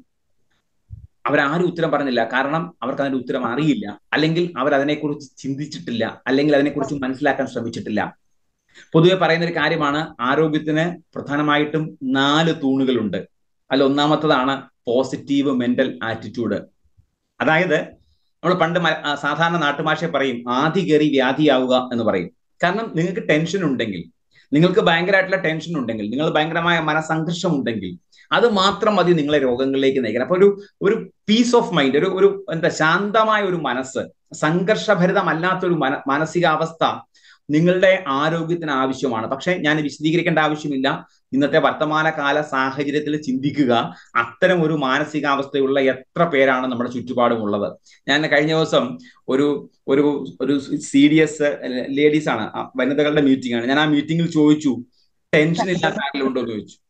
അവരാരും ഉത്തരം പറഞ്ഞില്ല കാരണം അവർക്ക് അതിന്റെ ഉത്തരം അറിയില്ല അല്ലെങ്കിൽ അവർ അതിനെക്കുറിച്ച് ചിന്തിച്ചിട്ടില്ല അല്ലെങ്കിൽ അതിനെക്കുറിച്ച് മനസ്സിലാക്കാൻ ശ്രമിച്ചിട്ടില്ല പൊതുവെ പറയുന്ന ഒരു കാര്യമാണ് ആരോഗ്യത്തിന് പ്രധാനമായിട്ടും നാല് തൂണുകളുണ്ട് അതിൽ ഒന്നാമത്തതാണ് പോസിറ്റീവ് മെന്റൽ ആറ്റിറ്റ്യൂഡ് അതായത് നമ്മൾ പണ്ട് സാധാരണ നാട്ടുഭാഷയെ പറയും ആദ്യ കയറി വ്യാധിയാവുക എന്ന് പറയും കാരണം നിങ്ങൾക്ക് ടെൻഷൻ ഉണ്ടെങ്കിൽ നിങ്ങൾക്ക് ഭയങ്കരമായിട്ടുള്ള ടെൻഷൻ ഉണ്ടെങ്കിൽ നിങ്ങൾ ഭയങ്കരമായ മനസംഘർഷം ഉണ്ടെങ്കിൽ അത് മാത്രം മതി നിങ്ങളെ രോഗങ്ങളിലേക്ക് നയിക്കാൻ അപ്പൊ ഒരു ഒരു പീസ് ഓഫ് മൈൻഡ് ഒരു ഒരു എന്താ ശാന്തമായ ഒരു മനസ്സ് സംഘർഷഭരിതമല്ലാത്ത ഒരു മന മാനസികാവസ്ഥ നിങ്ങളുടെ ആരോഗ്യത്തിന് ആവശ്യമാണ് പക്ഷെ ഞാൻ വിശദീകരിക്കേണ്ട ആവശ്യമില്ല ഇന്നത്തെ വർത്തമാനകാല സാഹചര്യത്തിൽ ചിന്തിക്കുക അത്തരം ഒരു മാനസികാവസ്ഥയുള്ള എത്ര പേരാണ് നമ്മുടെ ചുറ്റുപാടും ഉള്ളത് ഞാൻ കഴിഞ്ഞ ദിവസം ഒരു ഒരു ഒരു സി ഡി എസ് ലേഡീസ് ആണ് വനിതകളുടെ മീറ്റിംഗ് ആണ് ഞാൻ ആ മീറ്റിംഗിൽ ചോദിച്ചു ടെൻഷൻ ഇല്ലാത്ത ആരെങ്കിലും ഉണ്ടോ എന്ന് ചോദിച്ചു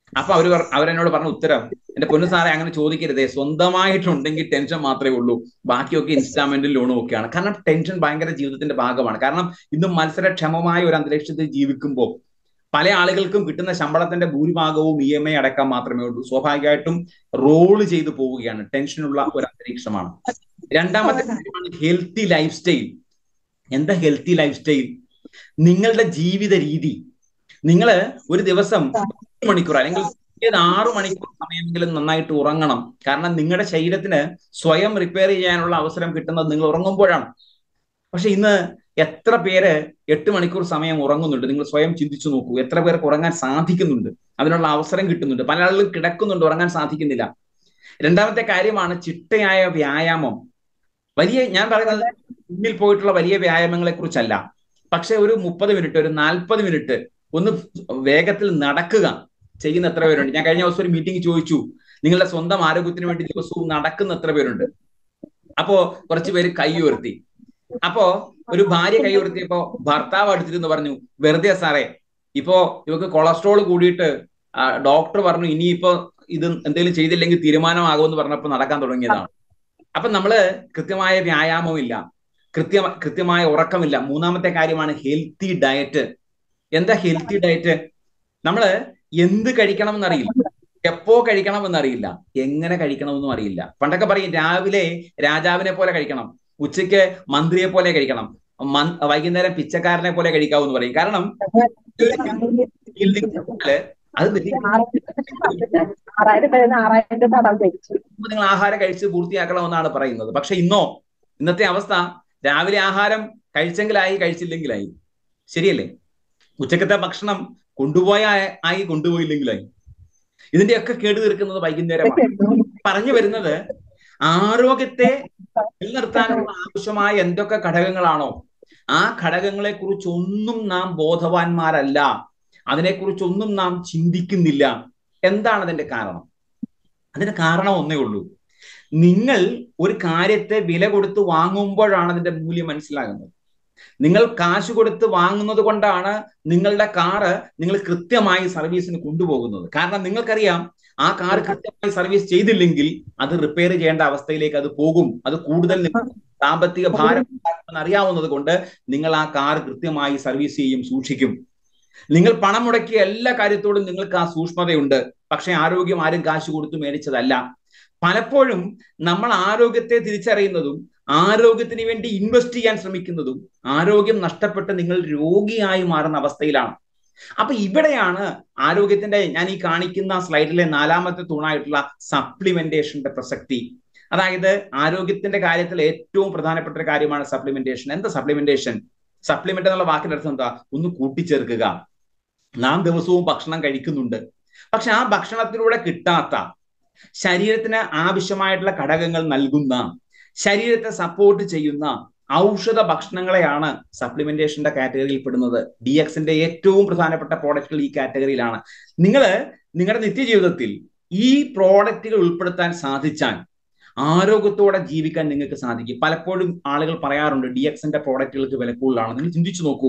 അപ്പൊ അവര് പറ- അവരെന്നോട് പറഞ്ഞ ഉത്തരം എന്റെ പൊന്നു സാറേ അങ്ങനെ ചോദിക്കരുതേ സ്വന്തമായിട്ടുണ്ടെങ്കിൽ ടെൻഷൻ മാത്രമേ ഉള്ളൂ ബാക്കിയൊക്കെ ഇൻസ്റ്റാൾമെന്റും ലോണും ഒക്കെയാണ് കാരണം ടെൻഷൻ ഭയങ്കര ജീവിതത്തിന്റെ ഭാഗമാണ് കാരണം ഇന്ന് മത്സരക്ഷമമായ ഒരു അന്തരീക്ഷത്തിൽ ജീവിക്കുമ്പോൾ പല ആളുകൾക്കും കിട്ടുന്ന ശമ്പളത്തിന്റെ ഭൂരിഭാഗവും ഇ എം ഐ അടക്കാൻ മാത്രമേ ഉള്ളൂ സ്വാഭാവികമായിട്ടും റോള് ചെയ്തു പോവുകയാണ് ടെൻഷനുള്ള ഒരു അന്തരീക്ഷമാണ് രണ്ടാമത്തെ കാര്യമാണ് ഹെൽത്തി ലൈഫ് സ്റ്റൈൽ എന്താ ഹെൽത്തി ലൈഫ് സ്റ്റൈൽ നിങ്ങളുടെ ജീവിത രീതി നിങ്ങൾ ഒരു ദിവസം ഒരു മണിക്കൂർ അല്ലെങ്കിൽ ഏത് ആറു മണിക്കൂർ സമയമെങ്കിലും നന്നായിട്ട് ഉറങ്ങണം കാരണം നിങ്ങളുടെ ശരീരത്തിന് സ്വയം റിപ്പയർ ചെയ്യാനുള്ള അവസരം കിട്ടുന്നത് നിങ്ങൾ ഉറങ്ങുമ്പോഴാണ് പക്ഷെ ഇന്ന് എത്ര പേര് എട്ട് മണിക്കൂർ സമയം ഉറങ്ങുന്നുണ്ട് നിങ്ങൾ സ്വയം ചിന്തിച്ചു നോക്കൂ എത്ര പേർക്ക് ഉറങ്ങാൻ സാധിക്കുന്നുണ്ട് അതിനുള്ള അവസരം കിട്ടുന്നുണ്ട് പല ആളുകളും കിടക്കുന്നുണ്ട് ഉറങ്ങാൻ സാധിക്കുന്നില്ല രണ്ടാമത്തെ കാര്യമാണ് ചിട്ടയായ വ്യായാമം വലിയ ഞാൻ പറയുന്നത് മുന്നിൽ പോയിട്ടുള്ള വലിയ വ്യായാമങ്ങളെ കുറിച്ചല്ല പക്ഷെ ഒരു മുപ്പത് മിനിറ്റ് ഒരു നാൽപ്പത് മിനിറ്റ് ഒന്ന് വേഗത്തിൽ നടക്കുക ചെയ്യുന്ന എത്ര പേരുണ്ട് ഞാൻ കഴിഞ്ഞ ദിവസം ഒരു മീറ്റിംഗ് ചോദിച്ചു നിങ്ങളുടെ സ്വന്തം ആരോഗ്യത്തിന് വേണ്ടി ദിവസവും നടക്കുന്ന എത്ര പേരുണ്ട് അപ്പോ കുറച്ച് പേര് കൈ ഉയർത്തി അപ്പോ ഒരു ഭാര്യ കൈ ഉയർത്തിയപ്പോ ഭർത്താവ് അടുത്തിരുന്ന് പറഞ്ഞു വെറുതെ സാറേ ഇപ്പോ ഇവക്ക് കൊളസ്ട്രോൾ കൂടിയിട്ട് ഡോക്ടർ പറഞ്ഞു ഇനിയിപ്പോ ഇത് എന്തെങ്കിലും ചെയ്തില്ലെങ്കിൽ തീരുമാനമാകുമെന്ന് പറഞ്ഞപ്പോൾ നടക്കാൻ തുടങ്ങിയതാണ് അപ്പൊ നമ്മള് കൃത്യമായ വ്യായാമമില്ല കൃത്യ കൃത്യമായ ഉറക്കമില്ല മൂന്നാമത്തെ കാര്യമാണ് ഹെൽത്തി ഡയറ്റ് എന്താ ഹെൽത്തി ഡയറ്റ് നമ്മള് എന്ത് കഴിക്കണം അറിയില്ല എപ്പോ കഴിക്കണം എന്നറിയില്ല എങ്ങനെ കഴിക്കണമെന്നും അറിയില്ല പണ്ടൊക്കെ പറയും രാവിലെ രാജാവിനെ പോലെ കഴിക്കണം ഉച്ചയ്ക്ക് മന്ത്രിയെ പോലെ കഴിക്കണം മൻ- വൈകുന്നേരം പിച്ചക്കാരനെ പോലെ കഴിക്കാവൂ എന്ന് പറയും കാരണം അത് വലിയ ആറായിരം പേര് ആറായിരം തടം കഴിച്ചു മുമ്പ് നിങ്ങൾ ആഹാരം കഴിച്ച് പൂർത്തിയാക്കണമെന്നാണ് പറയുന്നത് പക്ഷെ ഇന്നോ ഇന്നത്തെ അവസ്ഥ രാവിലെ ആഹാരം കഴിച്ചെങ്കിലായി കഴിച്ചില്ലെങ്കിലായി ശരിയല്ലേ ഉച്ചക്കത്തെ ഭക്ഷണം കൊണ്ടുപോയ ആയി കൊണ്ടുപോയില്ലെങ്കിലായി ഇതിന്റെയൊക്കെ കേട് തീർക്കുന്നത് വൈകുന്നേരമാണ് പറഞ്ഞു വരുന്നത് ആരോഗ്യത്തെ നിലനിർത്താനുള്ള ആവശ്യമായ എന്തൊക്കെ ഘടകങ്ങളാണോ ആ ഘടകങ്ങളെ കുറിച്ചൊന്നും നാം ബോധവാന്മാരല്ല അതിനെക്കുറിച്ചൊന്നും നാം ചിന്തിക്കുന്നില്ല എന്താണ് അതിന്റെ കാരണം അതിന്റെ കാരണം ഒന്നേ ഉള്ളൂ നിങ്ങൾ ഒരു കാര്യത്തെ വില കൊടുത്ത് വാങ്ങുമ്പോഴാണ് അതിന്റെ മൂല്യം മനസ്സിലാകുന്നത് നിങ്ങൾ കാശ് കൊടുത്ത് വാങ്ങുന്നത് കൊണ്ടാണ് നിങ്ങളുടെ കാറ് നിങ്ങൾ കൃത്യമായി സർവീസിന് കൊണ്ടുപോകുന്നത് കാരണം നിങ്ങൾക്കറിയാം ആ കാർ കൃത്യമായി സർവീസ് ചെയ്തില്ലെങ്കിൽ അത് റിപ്പയർ ചെയ്യേണ്ട അവസ്ഥയിലേക്ക് അത് പോകും അത് കൂടുതൽ നിങ്ങൾക്ക് സാമ്പത്തിക ഭാരം ഉണ്ടാക്കുമെന്ന് അറിയാവുന്നത് കൊണ്ട് നിങ്ങൾ ആ കാർ കൃത്യമായി സർവീസ് ചെയ്യും സൂക്ഷിക്കും നിങ്ങൾ പണം മുടക്കിയ എല്ലാ കാര്യത്തോടും നിങ്ങൾക്ക് ആ സൂക്ഷ്മതയുണ്ട് പക്ഷെ ആരോഗ്യം ആരും കാശ് കൊടുത്തു മേടിച്ചതല്ല പലപ്പോഴും നമ്മൾ ആരോഗ്യത്തെ തിരിച്ചറിയുന്നതും ആരോഗ്യത്തിന് വേണ്ടി ഇൻവെസ്റ്റ് ചെയ്യാൻ ശ്രമിക്കുന്നതും ആരോഗ്യം നഷ്ടപ്പെട്ട് നിങ്ങൾ രോഗിയായി മാറുന്ന അവസ്ഥയിലാണ് അപ്പൊ ഇവിടെയാണ് ആരോഗ്യത്തിന്റെ ഞാൻ ഈ കാണിക്കുന്ന സ്ലൈഡിലെ നാലാമത്തെ തൂണായിട്ടുള്ള സപ്ലിമെന്റേഷന്റെ പ്രസക്തി അതായത് ആരോഗ്യത്തിന്റെ കാര്യത്തിൽ ഏറ്റവും പ്രധാനപ്പെട്ട ഒരു കാര്യമാണ് സപ്ലിമെന്റേഷൻ എന്താ സപ്ലിമെന്റേഷൻ സപ്ലിമെന്റ് എന്നുള്ള വാക്കിന്റെ അർത്ഥം എന്താ ഒന്ന് കൂട്ടിച്ചേർക്കുക നാം ദിവസവും ഭക്ഷണം കഴിക്കുന്നുണ്ട് പക്ഷെ ആ ഭക്ഷണത്തിലൂടെ കിട്ടാത്ത ശരീരത്തിന് ആവശ്യമായിട്ടുള്ള ഘടകങ്ങൾ നൽകുന്ന ശരീരത്തെ സപ്പോർട്ട് ചെയ്യുന്ന ഔഷധ ഭക്ഷണങ്ങളെയാണ് സപ്ലിമെന്റേഷന്റെ കാറ്റഗറിയിൽ പെടുന്നത് ഡി എക്സിന്റെ ഏറ്റവും പ്രധാനപ്പെട്ട പ്രോഡക്റ്റുകൾ ഈ കാറ്റഗറിയിലാണ് നിങ്ങൾ നിങ്ങളുടെ നിത്യജീവിതത്തിൽ ഈ പ്രോഡക്റ്റുകൾ ഉൾപ്പെടുത്താൻ സാധിച്ചാൽ ആരോഗ്യത്തോടെ ജീവിക്കാൻ നിങ്ങൾക്ക് സാധിക്കും പലപ്പോഴും ആളുകൾ പറയാറുണ്ട് ഡി എക്സിന്റെ പ്രോഡക്റ്റുകൾക്ക് വില കൂടുതലാണ് നിങ്ങൾ ചിന്തിച്ചു നോക്കൂ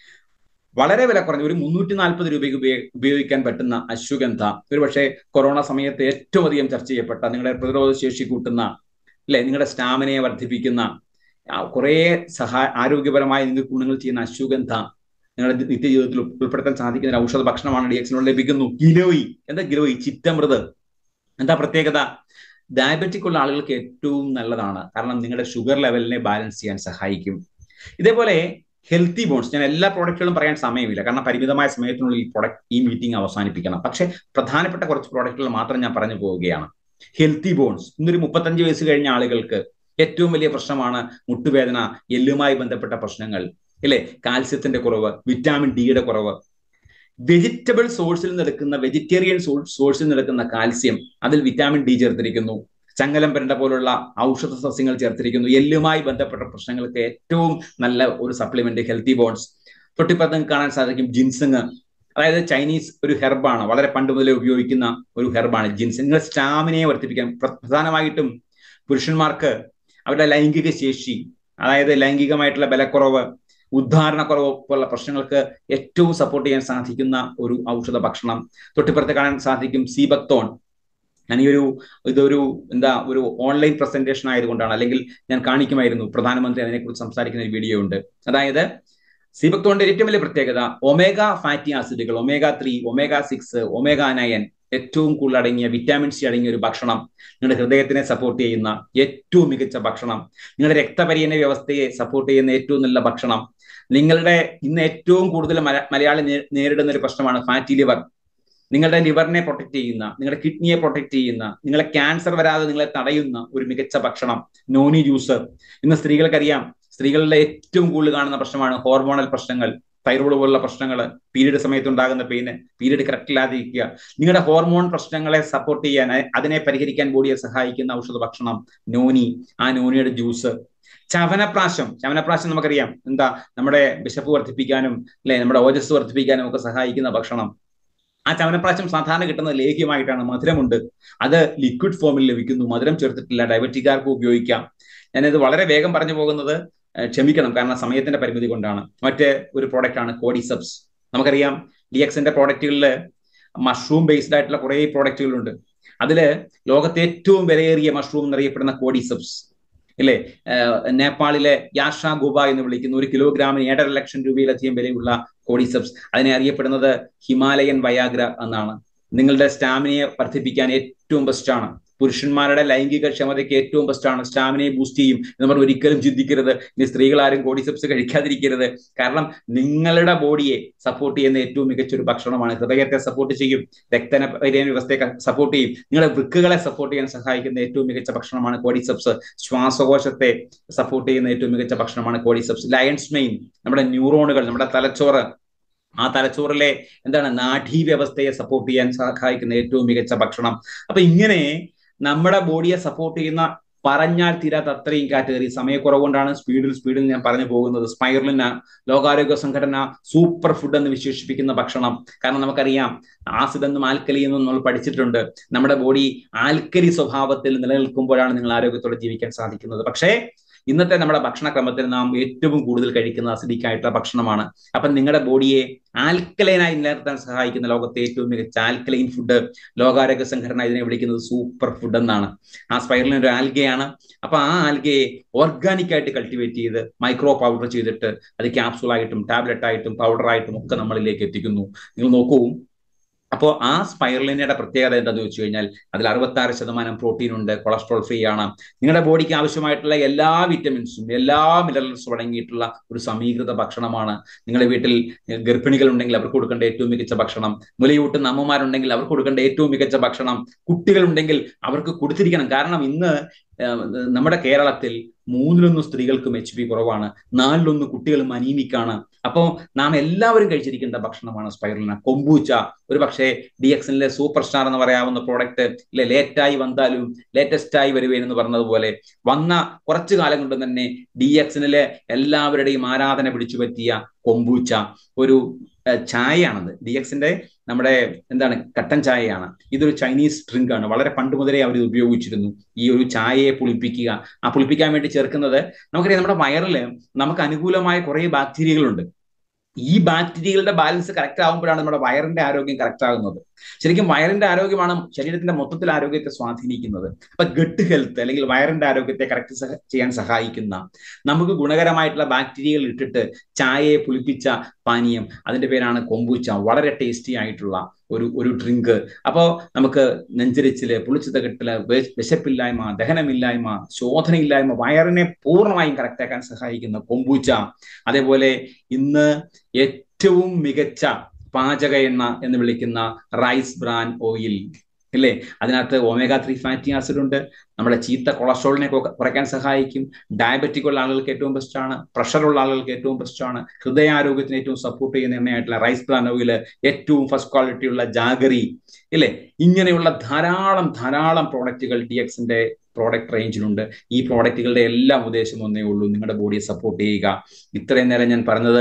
വളരെ വില കുറഞ്ഞ ഒരു മുന്നൂറ്റി നാൽപ്പത് രൂപയ്ക്ക് ഉപയോഗിക്കാൻ പറ്റുന്ന അശ്വഗന്ധ ഒരു പക്ഷേ കൊറോണ സമയത്ത് ഏറ്റവും അധികം ചർച്ച ചെയ്യപ്പെട്ട നിങ്ങളുടെ പ്രതിരോധ ശേഷി കൂട്ടുന്ന അല്ലെ നിങ്ങളുടെ സ്റ്റാമിനയെ വർദ്ധിപ്പിക്കുന്ന കുറേ സഹായ ആരോഗ്യപരമായ നിങ്ങൾക്ക് ഗുണങ്ങൾ ചെയ്യുന്ന അശ്വഗന്ധ നിങ്ങളുടെ നിത്യജീവിതത്തിൽ ഉൾപ്പെടുത്താൻ സാധിക്കുന്ന ഒരു ഔഷധ ഭക്ഷണമാണ് ഡി എക്സിനോട് ലഭിക്കുന്നു ഗിലോയി എന്താ ഗിലോയി ചിറ്റമൃത് എന്താ പ്രത്യേകത ഡയബറ്റിക് ഉള്ള ആളുകൾക്ക് ഏറ്റവും നല്ലതാണ് കാരണം നിങ്ങളുടെ ഷുഗർ ലെവലിനെ ബാലൻസ് ചെയ്യാൻ സഹായിക്കും ഇതേപോലെ ഹെൽത്തി ബോൺസ് ഞാൻ എല്ലാ പ്രോഡക്റ്റുകളും പറയാൻ സമയമില്ല കാരണം പരിമിതമായ സമയത്തിനുള്ളിൽ ഈ പ്രോഡക്റ്റ് ഈ മീറ്റിംഗ് അവസാനിപ്പിക്കണം പക്ഷെ പ്രധാനപ്പെട്ട കുറച്ച് പ്രോഡക്റ്റുകൾ മാത്രം ഞാൻ പറഞ്ഞു പോവുകയാണ് ഹെൽത്തി ബോൺസ് ഇന്നൊരു മുപ്പത്തഞ്ച് വയസ്സ് കഴിഞ്ഞ ആളുകൾക്ക് ഏറ്റവും വലിയ പ്രശ്നമാണ് മുട്ടുവേദന എല്ലുമായി ബന്ധപ്പെട്ട പ്രശ്നങ്ങൾ ഇല്ലേ കാൽസ്യത്തിന്റെ കുറവ് വിറ്റാമിൻ ഡിയുടെ കുറവ് വെജിറ്റബിൾ സോഴ്സിൽ നിന്ന് എടുക്കുന്ന വെജിറ്റേറിയൻ സോഴ്സിൽ നിന്ന് എടുക്കുന്ന കാൽസ്യം അതിൽ വിറ്റാമിൻ ഡി ചേർത്തിരിക്കുന്നു ചങ്ങലം പെരണ്ട പോലുള്ള ഔഷധ സസ്യങ്ങൾ ചേർത്തിരിക്കുന്നു എല്ലുമായി ബന്ധപ്പെട്ട പ്രശ്നങ്ങൾക്ക് ഏറ്റവും നല്ല ഒരു സപ്ലിമെന്റ് ഹെൽത്തി ബോൺസ് തൊട്ടിപ്പുറത്ത് നിങ്ങൾക്ക് കാണാൻ സാധിക്കും ജിൻസിങ് അതായത് ചൈനീസ് ഒരു ഹെർബാണ് വളരെ പണ്ട് മുതലേ ഉപയോഗിക്കുന്ന ഒരു ഹെർബാണ് ജിൻസിങ് നിങ്ങൾ സ്റ്റാമിനയെ വർദ്ധിപ്പിക്കാൻ പ്രധാനമായിട്ടും പുരുഷന്മാർക്ക് അവരുടെ ലൈംഗിക ശേഷി അതായത് ലൈംഗികമായിട്ടുള്ള ബലക്കുറവ് ഉദ്ധാരണക്കുറവ് പോലുള്ള പ്രശ്നങ്ങൾക്ക് ഏറ്റവും സപ്പോർട്ട് ചെയ്യാൻ സാധിക്കുന്ന ഒരു ഔഷധ ഭക്ഷണം തൊട്ടിപ്പുറത്ത് കാണാൻ സാധിക്കും സീബക്തോൺ ഞാൻ ഈ ഒരു ഇതൊരു എന്താ ഒരു ഓൺലൈൻ പ്രസന്റേഷൻ ആയതുകൊണ്ടാണ് അല്ലെങ്കിൽ ഞാൻ കാണിക്കുമായിരുന്നു പ്രധാനമന്ത്രി അതിനെക്കുറിച്ച് സംസാരിക്കുന്ന ഒരു വീഡിയോ ഉണ്ട് അതായത് സീബക്തോണിന്റെ ഏറ്റവും വലിയ പ്രത്യേകത ഒമേഗ ഫാറ്റി ആസിഡുകൾ omega three omega six omega nine ഏറ്റവും കൂടുതൽ അടങ്ങിയ വിറ്റാമിൻ സി അടങ്ങിയ ഒരു ഭക്ഷണം നിങ്ങളുടെ ഹൃദയത്തിനെ സപ്പോർട്ട് ചെയ്യുന്ന ഏറ്റവും മികച്ച ഭക്ഷണം നിങ്ങളുടെ രക്തപര്യന വ്യവസ്ഥയെ സപ്പോർട്ട് ചെയ്യുന്ന ഏറ്റവും നല്ല ഭക്ഷണം നിങ്ങളുടെ ഇന്ന് ഏറ്റവും കൂടുതൽ മലയാളി നേരിടുന്ന ഒരു പ്രശ്നമാണ് ഫാറ്റി ലിവർ നിങ്ങളുടെ ലിവറിനെ പ്രൊട്ടക്ട് ചെയ്യുന്ന നിങ്ങളുടെ കിഡ്നിയെ പ്രൊട്ടക്ട് ചെയ്യുന്ന നിങ്ങളെ ക്യാൻസർ വരാതെ നിങ്ങളെ തടയുന്ന ഒരു മികച്ച ഭക്ഷണം നോനി ജ്യൂസ് ഇന്ന് സ്ത്രീകൾക്കറിയാം സ്ത്രീകളുടെ ഏറ്റവും കൂടുതൽ കാണുന്ന പ്രശ്നമാണ് ഹോർമോണൽ പ്രശ്നങ്ങൾ തൈറോയ്ഡ് പോലുള്ള പ്രശ്നങ്ങൾ പീരീഡ് സമയത്ത് ഉണ്ടാകുന്ന പെയിന് പീരീഡ് കറക്റ്റ് ഇല്ലാതിരിക്കുക നിങ്ങളുടെ ഹോർമോൺ പ്രശ്നങ്ങളെ സപ്പോർട്ട് ചെയ്യാൻ അതിനെ പരിഹരിക്കാൻ ബോഡിയെ സഹായിക്കുന്ന ഔഷധ ഭക്ഷണം നോനി ആ നോനിയുടെ ജ്യൂസ് ചവനപ്രാശം ചവനപ്രാശം നമുക്കറിയാം എന്താ നമ്മുടെ വിശപ്പ് വർദ്ധിപ്പിക്കാനും അല്ലെ നമ്മുടെ ഓജസ് വർദ്ധിപ്പിക്കാനും ഒക്കെ സഹായിക്കുന്ന ഭക്ഷണം ആ ചവനപ്രാശം സാധാരണ കിട്ടുന്നത് ലേഹ്യമായിട്ടാണ് മധുരമുണ്ട് അത് ലിക്വിഡ് ഫോമിൽ ലഭിക്കുന്നു മധുരം ചേർത്തിട്ടില്ല ഡയബറ്റിക്കാർക്ക് ഉപയോഗിക്കാം ഞാനിത് വളരെ വേഗം പറഞ്ഞു പോകുന്നത് ക്ഷമിക്കണം കാരണം സമയത്തിന്റെ പരിമിതി കൊണ്ടാണ് മറ്റേ ഒരു പ്രോഡക്റ്റ് ആണ് കോഡിസബ്സ് നമുക്കറിയാം ഡി എക്സിന്റെ പ്രോഡക്റ്റുകളിൽ മഷ്റൂം ബേസ്ഡ് ആയിട്ടുള്ള കുറേ പ്രോഡക്റ്റുകളുണ്ട് അതില് ലോകത്തെ ഏറ്റവും വിലയേറിയ മഷ്റൂം എന്നറിയപ്പെടുന്ന കോഡിസബ്സ് ഇല്ലേ നേപ്പാളിലെ യാഷ ഗുബ എന്ന് വിളിക്കുന്ന ഒരു കിലോഗ്രാമിന് ഏഴര ലക്ഷം രൂപയിലധികം വിലയുള്ള കോഡിസബ്സ് അതിനെ അറിയപ്പെടുന്നത് ഹിമാലയൻ വയാഗ്ര എന്നാണ് നിങ്ങളുടെ സ്റ്റാമിനയെ വർദ്ധിപ്പിക്കാൻ ഏറ്റവും ബെസ്റ്റ് ആണ് പുരുഷന്മാരുടെ ലൈംഗിക ക്ഷമതയ്ക്ക് ഏറ്റവും ബെസ്റ്റ് ആണ് സ്റ്റാമിനയെ ബൂസ്റ്റ് ചെയ്യും നമ്മൾ ഒരിക്കലും ചിന്തിക്കരുത് ഇനി സ്ത്രീകൾ ആരും കോഡിസെപ്സ് കഴിക്കാതിരിക്കരുത് കാരണം നിങ്ങളുടെ ബോഡിയെ സപ്പോർട്ട് ചെയ്യുന്ന ഏറ്റവും മികച്ച ഒരു ഭക്ഷണമാണ് ഹൃദയത്തെ സപ്പോർട്ട് ചെയ്യും രക്തന വ്യവസ്ഥയെ സപ്പോർട്ട് ചെയ്യും നിങ്ങളുടെ വൃക്കുകളെ സപ്പോർട്ട് ചെയ്യാൻ സഹായിക്കുന്ന ഏറ്റവും മികച്ച ഭക്ഷണമാണ് കോഡിസെപ്സ് ശ്വാസകോശത്തെ സപ്പോർട്ട് ചെയ്യുന്ന ഏറ്റവും മികച്ച ഭക്ഷണമാണ് കോഡിസെപ്സ് ലയൺസ് മെയിൻ നമ്മുടെ ന്യൂറോണുകൾ നമ്മുടെ തലച്ചോറ് ആ തലച്ചോറിലെ എന്താണ് നാഡീ വ്യവസ്ഥയെ സപ്പോർട്ട് ചെയ്യാൻ സഹായിക്കുന്ന ഏറ്റവും മികച്ച ഭക്ഷണം അപ്പൊ ഇങ്ങനെ നമ്മുടെ ബോഡിയെ സപ്പോർട്ട് ചെയ്യുന്ന പറഞ്ഞാൽ തീരാത്ത അത്രയും കാറ്റഗറി സമയക്കുറവ് കൊണ്ടാണ് സ്പീഡിൽ സ്പീഡിൽ ഞാൻ പറഞ്ഞു പോകുന്നത് സ്പൈറലിന ലോകാരോഗ്യ സംഘടന സൂപ്പർ ഫുഡ് എന്ന് വിശേഷിപ്പിക്കുന്ന ഭക്ഷണം കാരണം നമുക്കറിയാം ആസിഡ് എന്നും ആൽക്കലി എന്നും നമ്മൾ പഠിച്ചിട്ടുണ്ട് നമ്മുടെ ബോഡി ആൽക്കലി സ്വഭാവത്തിൽ നിലനിൽക്കുമ്പോഴാണ് നിങ്ങൾ ആരോഗ്യത്തോടെ ജീവിക്കാൻ സാധിക്കുന്നത് പക്ഷേ ഇന്നത്തെ നമ്മുടെ ഭക്ഷണക്രമത്തിൽ നാം ഏറ്റവും കൂടുതൽ കഴിക്കുന്ന അസിഡിക് ആയിട്ടുള്ള ഭക്ഷണമാണ് അപ്പം നിങ്ങളുടെ ബോഡിയെ ആൽക്കലൈനായി നിലനിർത്താൻ സഹായിക്കുന്ന ലോകത്തെ ഏറ്റവും മികച്ച ആൽക്കലൈൻ ഫുഡ് ലോകാരോഗ്യ സംഘടന ഇതിനെ വിളിക്കുന്നത് സൂപ്പർ ഫുഡ് എന്നാണ് ആ സ്പൈറലിൻ ഒരു ആൽഗയാണ് അപ്പൊ ആ ആൽഗയെ ഓർഗാനിക് ആയിട്ട് കൾട്ടിവേറ്റ് ചെയ്ത് മൈക്രോ പൗഡർ ചെയ്തിട്ട് അത് ക്യാപ്സൂൾ ആയിട്ടും ടാബ്ലറ്റ് ആയിട്ടും പൗഡർ ആയിട്ടും ഒക്കെ നമ്മളിലേക്ക് എത്തിക്കുന്നു നിങ്ങൾ നോക്കൂ അപ്പോൾ ആ സ്പൈറലിനയുടെ പ്രത്യേകത എന്താണെന്ന് വെച്ച് കഴിഞ്ഞാൽ അതിൽ അറുപത്തി ആറ് ശതമാനം പ്രോട്ടീൻ ഉണ്ട് കൊളസ്ട്രോൾ ഫ്രീ ആണ് നിങ്ങളുടെ ബോഡിക്ക് ആവശ്യമായിട്ടുള്ള എല്ലാ വിറ്റമിൻസും എല്ലാ മിനറൽസും അടങ്ങിയിട്ടുള്ള ഒരു സമീകൃത ഭക്ഷണമാണ് നിങ്ങളുടെ വീട്ടിൽ ഗർഭിണികൾ ഉണ്ടെങ്കിൽ അവർക്ക് കൊടുക്കേണ്ട ഏറ്റവും മികച്ച ഭക്ഷണം മുലയൂട്ടുന്ന അമ്മമാരുണ്ടെങ്കിൽ അവർക്ക് കൊടുക്കേണ്ട ഏറ്റവും മികച്ച ഭക്ഷണം കുട്ടികളുണ്ടെങ്കിൽ അവർക്ക് കൊടുത്തിരിക്കണം കാരണം ഇന്ന് നമ്മുടെ കേരളത്തിൽ മൂന്നിലൊന്ന് സ്ത്രീകൾക്കും എച്ച് പി കുറവാണ് നാലിലൊന്ന് കുട്ടികളും അനീമിക്കാണ് അപ്പോൾ നാം എല്ലാവരും കഴിച്ചിരിക്കേണ്ട ഭക്ഷണമാണ് സ്പൈറലിന കൊമ്പൂച്ച ഒരു പക്ഷേ ഡി എക്സിലെ സൂപ്പർ സ്റ്റാർ എന്ന് പറയാവുന്ന പ്രോഡക്റ്റ് ഇല്ലെ ലേറ്റായി വന്നാലും ലേറ്റസ്റ്റ് ആയി വരുവേൻ എന്ന് പറഞ്ഞതുപോലെ വന്ന കുറച്ചു കാലം കൊണ്ട് തന്നെ ഡി എക്സിനിലെ എല്ലാവരുടെയും ആരാധന പിടിച്ചു പറ്റിയ കൊമ്പൂച്ച ഒരു ചായയാണത് ഡി എക്സിന്റെ നമ്മുടെ എന്താണ് കട്ടൻ ചായയാണ് ഇതൊരു ചൈനീസ് ഡ്രിങ്ക് ആണ് വളരെ പണ്ട് മുതലേ അവർ ഉപയോഗിച്ചിരുന്നു ഈ ഒരു ചായയെ പുളിപ്പിക്കുക ആ പുളിപ്പിക്കാൻ വേണ്ടി ചേർക്കുന്നത് നമുക്കറിയാം നമ്മുടെ വയറിൽ നമുക്ക് അനുകൂലമായ കുറേ ബാക്ടീരിയകളുണ്ട് ഈ ബാക്ടീരിയകളുടെ ബാലൻസ് കറക്റ്റ് ആകുമ്പോഴാണ് നമ്മുടെ വയറിന്റെ ആരോഗ്യം കറക്റ്റ് ആകുന്നത് ശരിക്കും വയറിന്റെ ആരോഗ്യമാണ് ശരീരത്തിന്റെ മൊത്തത്തിൽ ആരോഗ്യത്തെ സ്വാധീനിക്കുന്നത് അപ്പൊ ഗട്ട് ഹെൽത്ത് അല്ലെങ്കിൽ വയറിന്റെ ആരോഗ്യത്തെ കറക്റ്റ് ചെയ്യാൻ സഹായിക്കുന്ന നമുക്ക് ഗുണകരമായിട്ടുള്ള ബാക്ടീരിയകൾ ഇട്ടിട്ട് ചായയെ പുളിപ്പിച്ച പാനീയം അതിന്റെ പേരാണ് കൊമ്പൂച്ച വളരെ ടേസ്റ്റി ആയിട്ടുള്ള ഒരു ഒരു ഡ്രിങ്ക് അപ്പോൾ നമുക്ക് നെഞ്ചരിച്ചില് പുളിച്ചത കെട്ടില് വിശപ്പില്ലായ്മ ദഹനമില്ലായ്മ ശോധനയില്ലായ്മ വയറിനെ പൂർണ്ണമായും കറക്റ്റാക്കാൻ സഹായിക്കുന്ന കൊമ്പൂച്ച അതേപോലെ ഇന്ന് ഏറ്റവും മികച്ച പാചക എണ്ണ എന്ന് വിളിക്കുന്ന റൈസ് ബ്രാൻ ഓയിൽ ഇല്ലേ അതിനകത്ത് ഒമേഗ ത്രീ ഫാറ്റി ആസിഡ് ഉണ്ട് നമ്മുടെ ചീത്ത കൊളസ്ട്രോളിനെ കുറയ്ക്കാൻ സഹായിക്കും ഡയബറ്റിക് ഉള്ള ആളുകൾക്ക് ഏറ്റവും ബെസ്റ്റ് ആണ് പ്രഷർ ഉള്ള ആളുകൾക്ക് ഏറ്റവും ബെസ്റ്റ് ആണ് ഹൃദയാരോഗ്യത്തിന് ഏറ്റവും സപ്പോർട്ട് ചെയ്യുന്ന എണ്ണയായിട്ടുള്ള റൈസ് ബ്രാൻ ഓയിൽ ഏറ്റവും ഫസ്റ്റ് ക്വാളിറ്റി ഉള്ള ജാഗറി ഇല്ലേ ഇങ്ങനെയുള്ള ധാരാളം ധാരാളം പ്രോഡക്റ്റുകൾ ഡി എക്സിന്റെ പ്രോഡക്റ്റ് റേഞ്ചിലുണ്ട് ഈ പ്രോഡക്റ്റുകളുടെ എല്ലാം ഉദ്ദേശം ഒന്നേ ഉള്ളൂ നിങ്ങളുടെ ബോഡിയെ സപ്പോർട്ട് ചെയ്യുക ഇത്രയും നേരം ഞാൻ പറഞ്ഞത്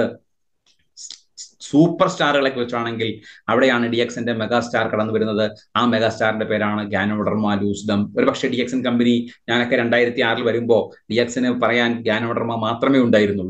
സൂപ്പർ സ്റ്റാറുകളെ കുറിച്ചാണെങ്കിൽ അവിടെയാണ് ഡി എക്സിന്റെ മെഗാ സ്റ്റാർ കടന്നു വരുന്നത് ആ മെഗാ സ്റ്റാറിന്റെ പേരാണ് ഗാനോഡർമ ലൂസ്ഡം ഒരുപക്ഷെ ഡി എക്സൻ കമ്പനി ഞാനൊക്കെ രണ്ടായിരത്തി ആറിൽ വരുമ്പോൾ ഡി എക്സിന് പറയാൻ ഗാനോഡർമ മാത്രമേ ഉണ്ടായിരുന്നുള്ളൂ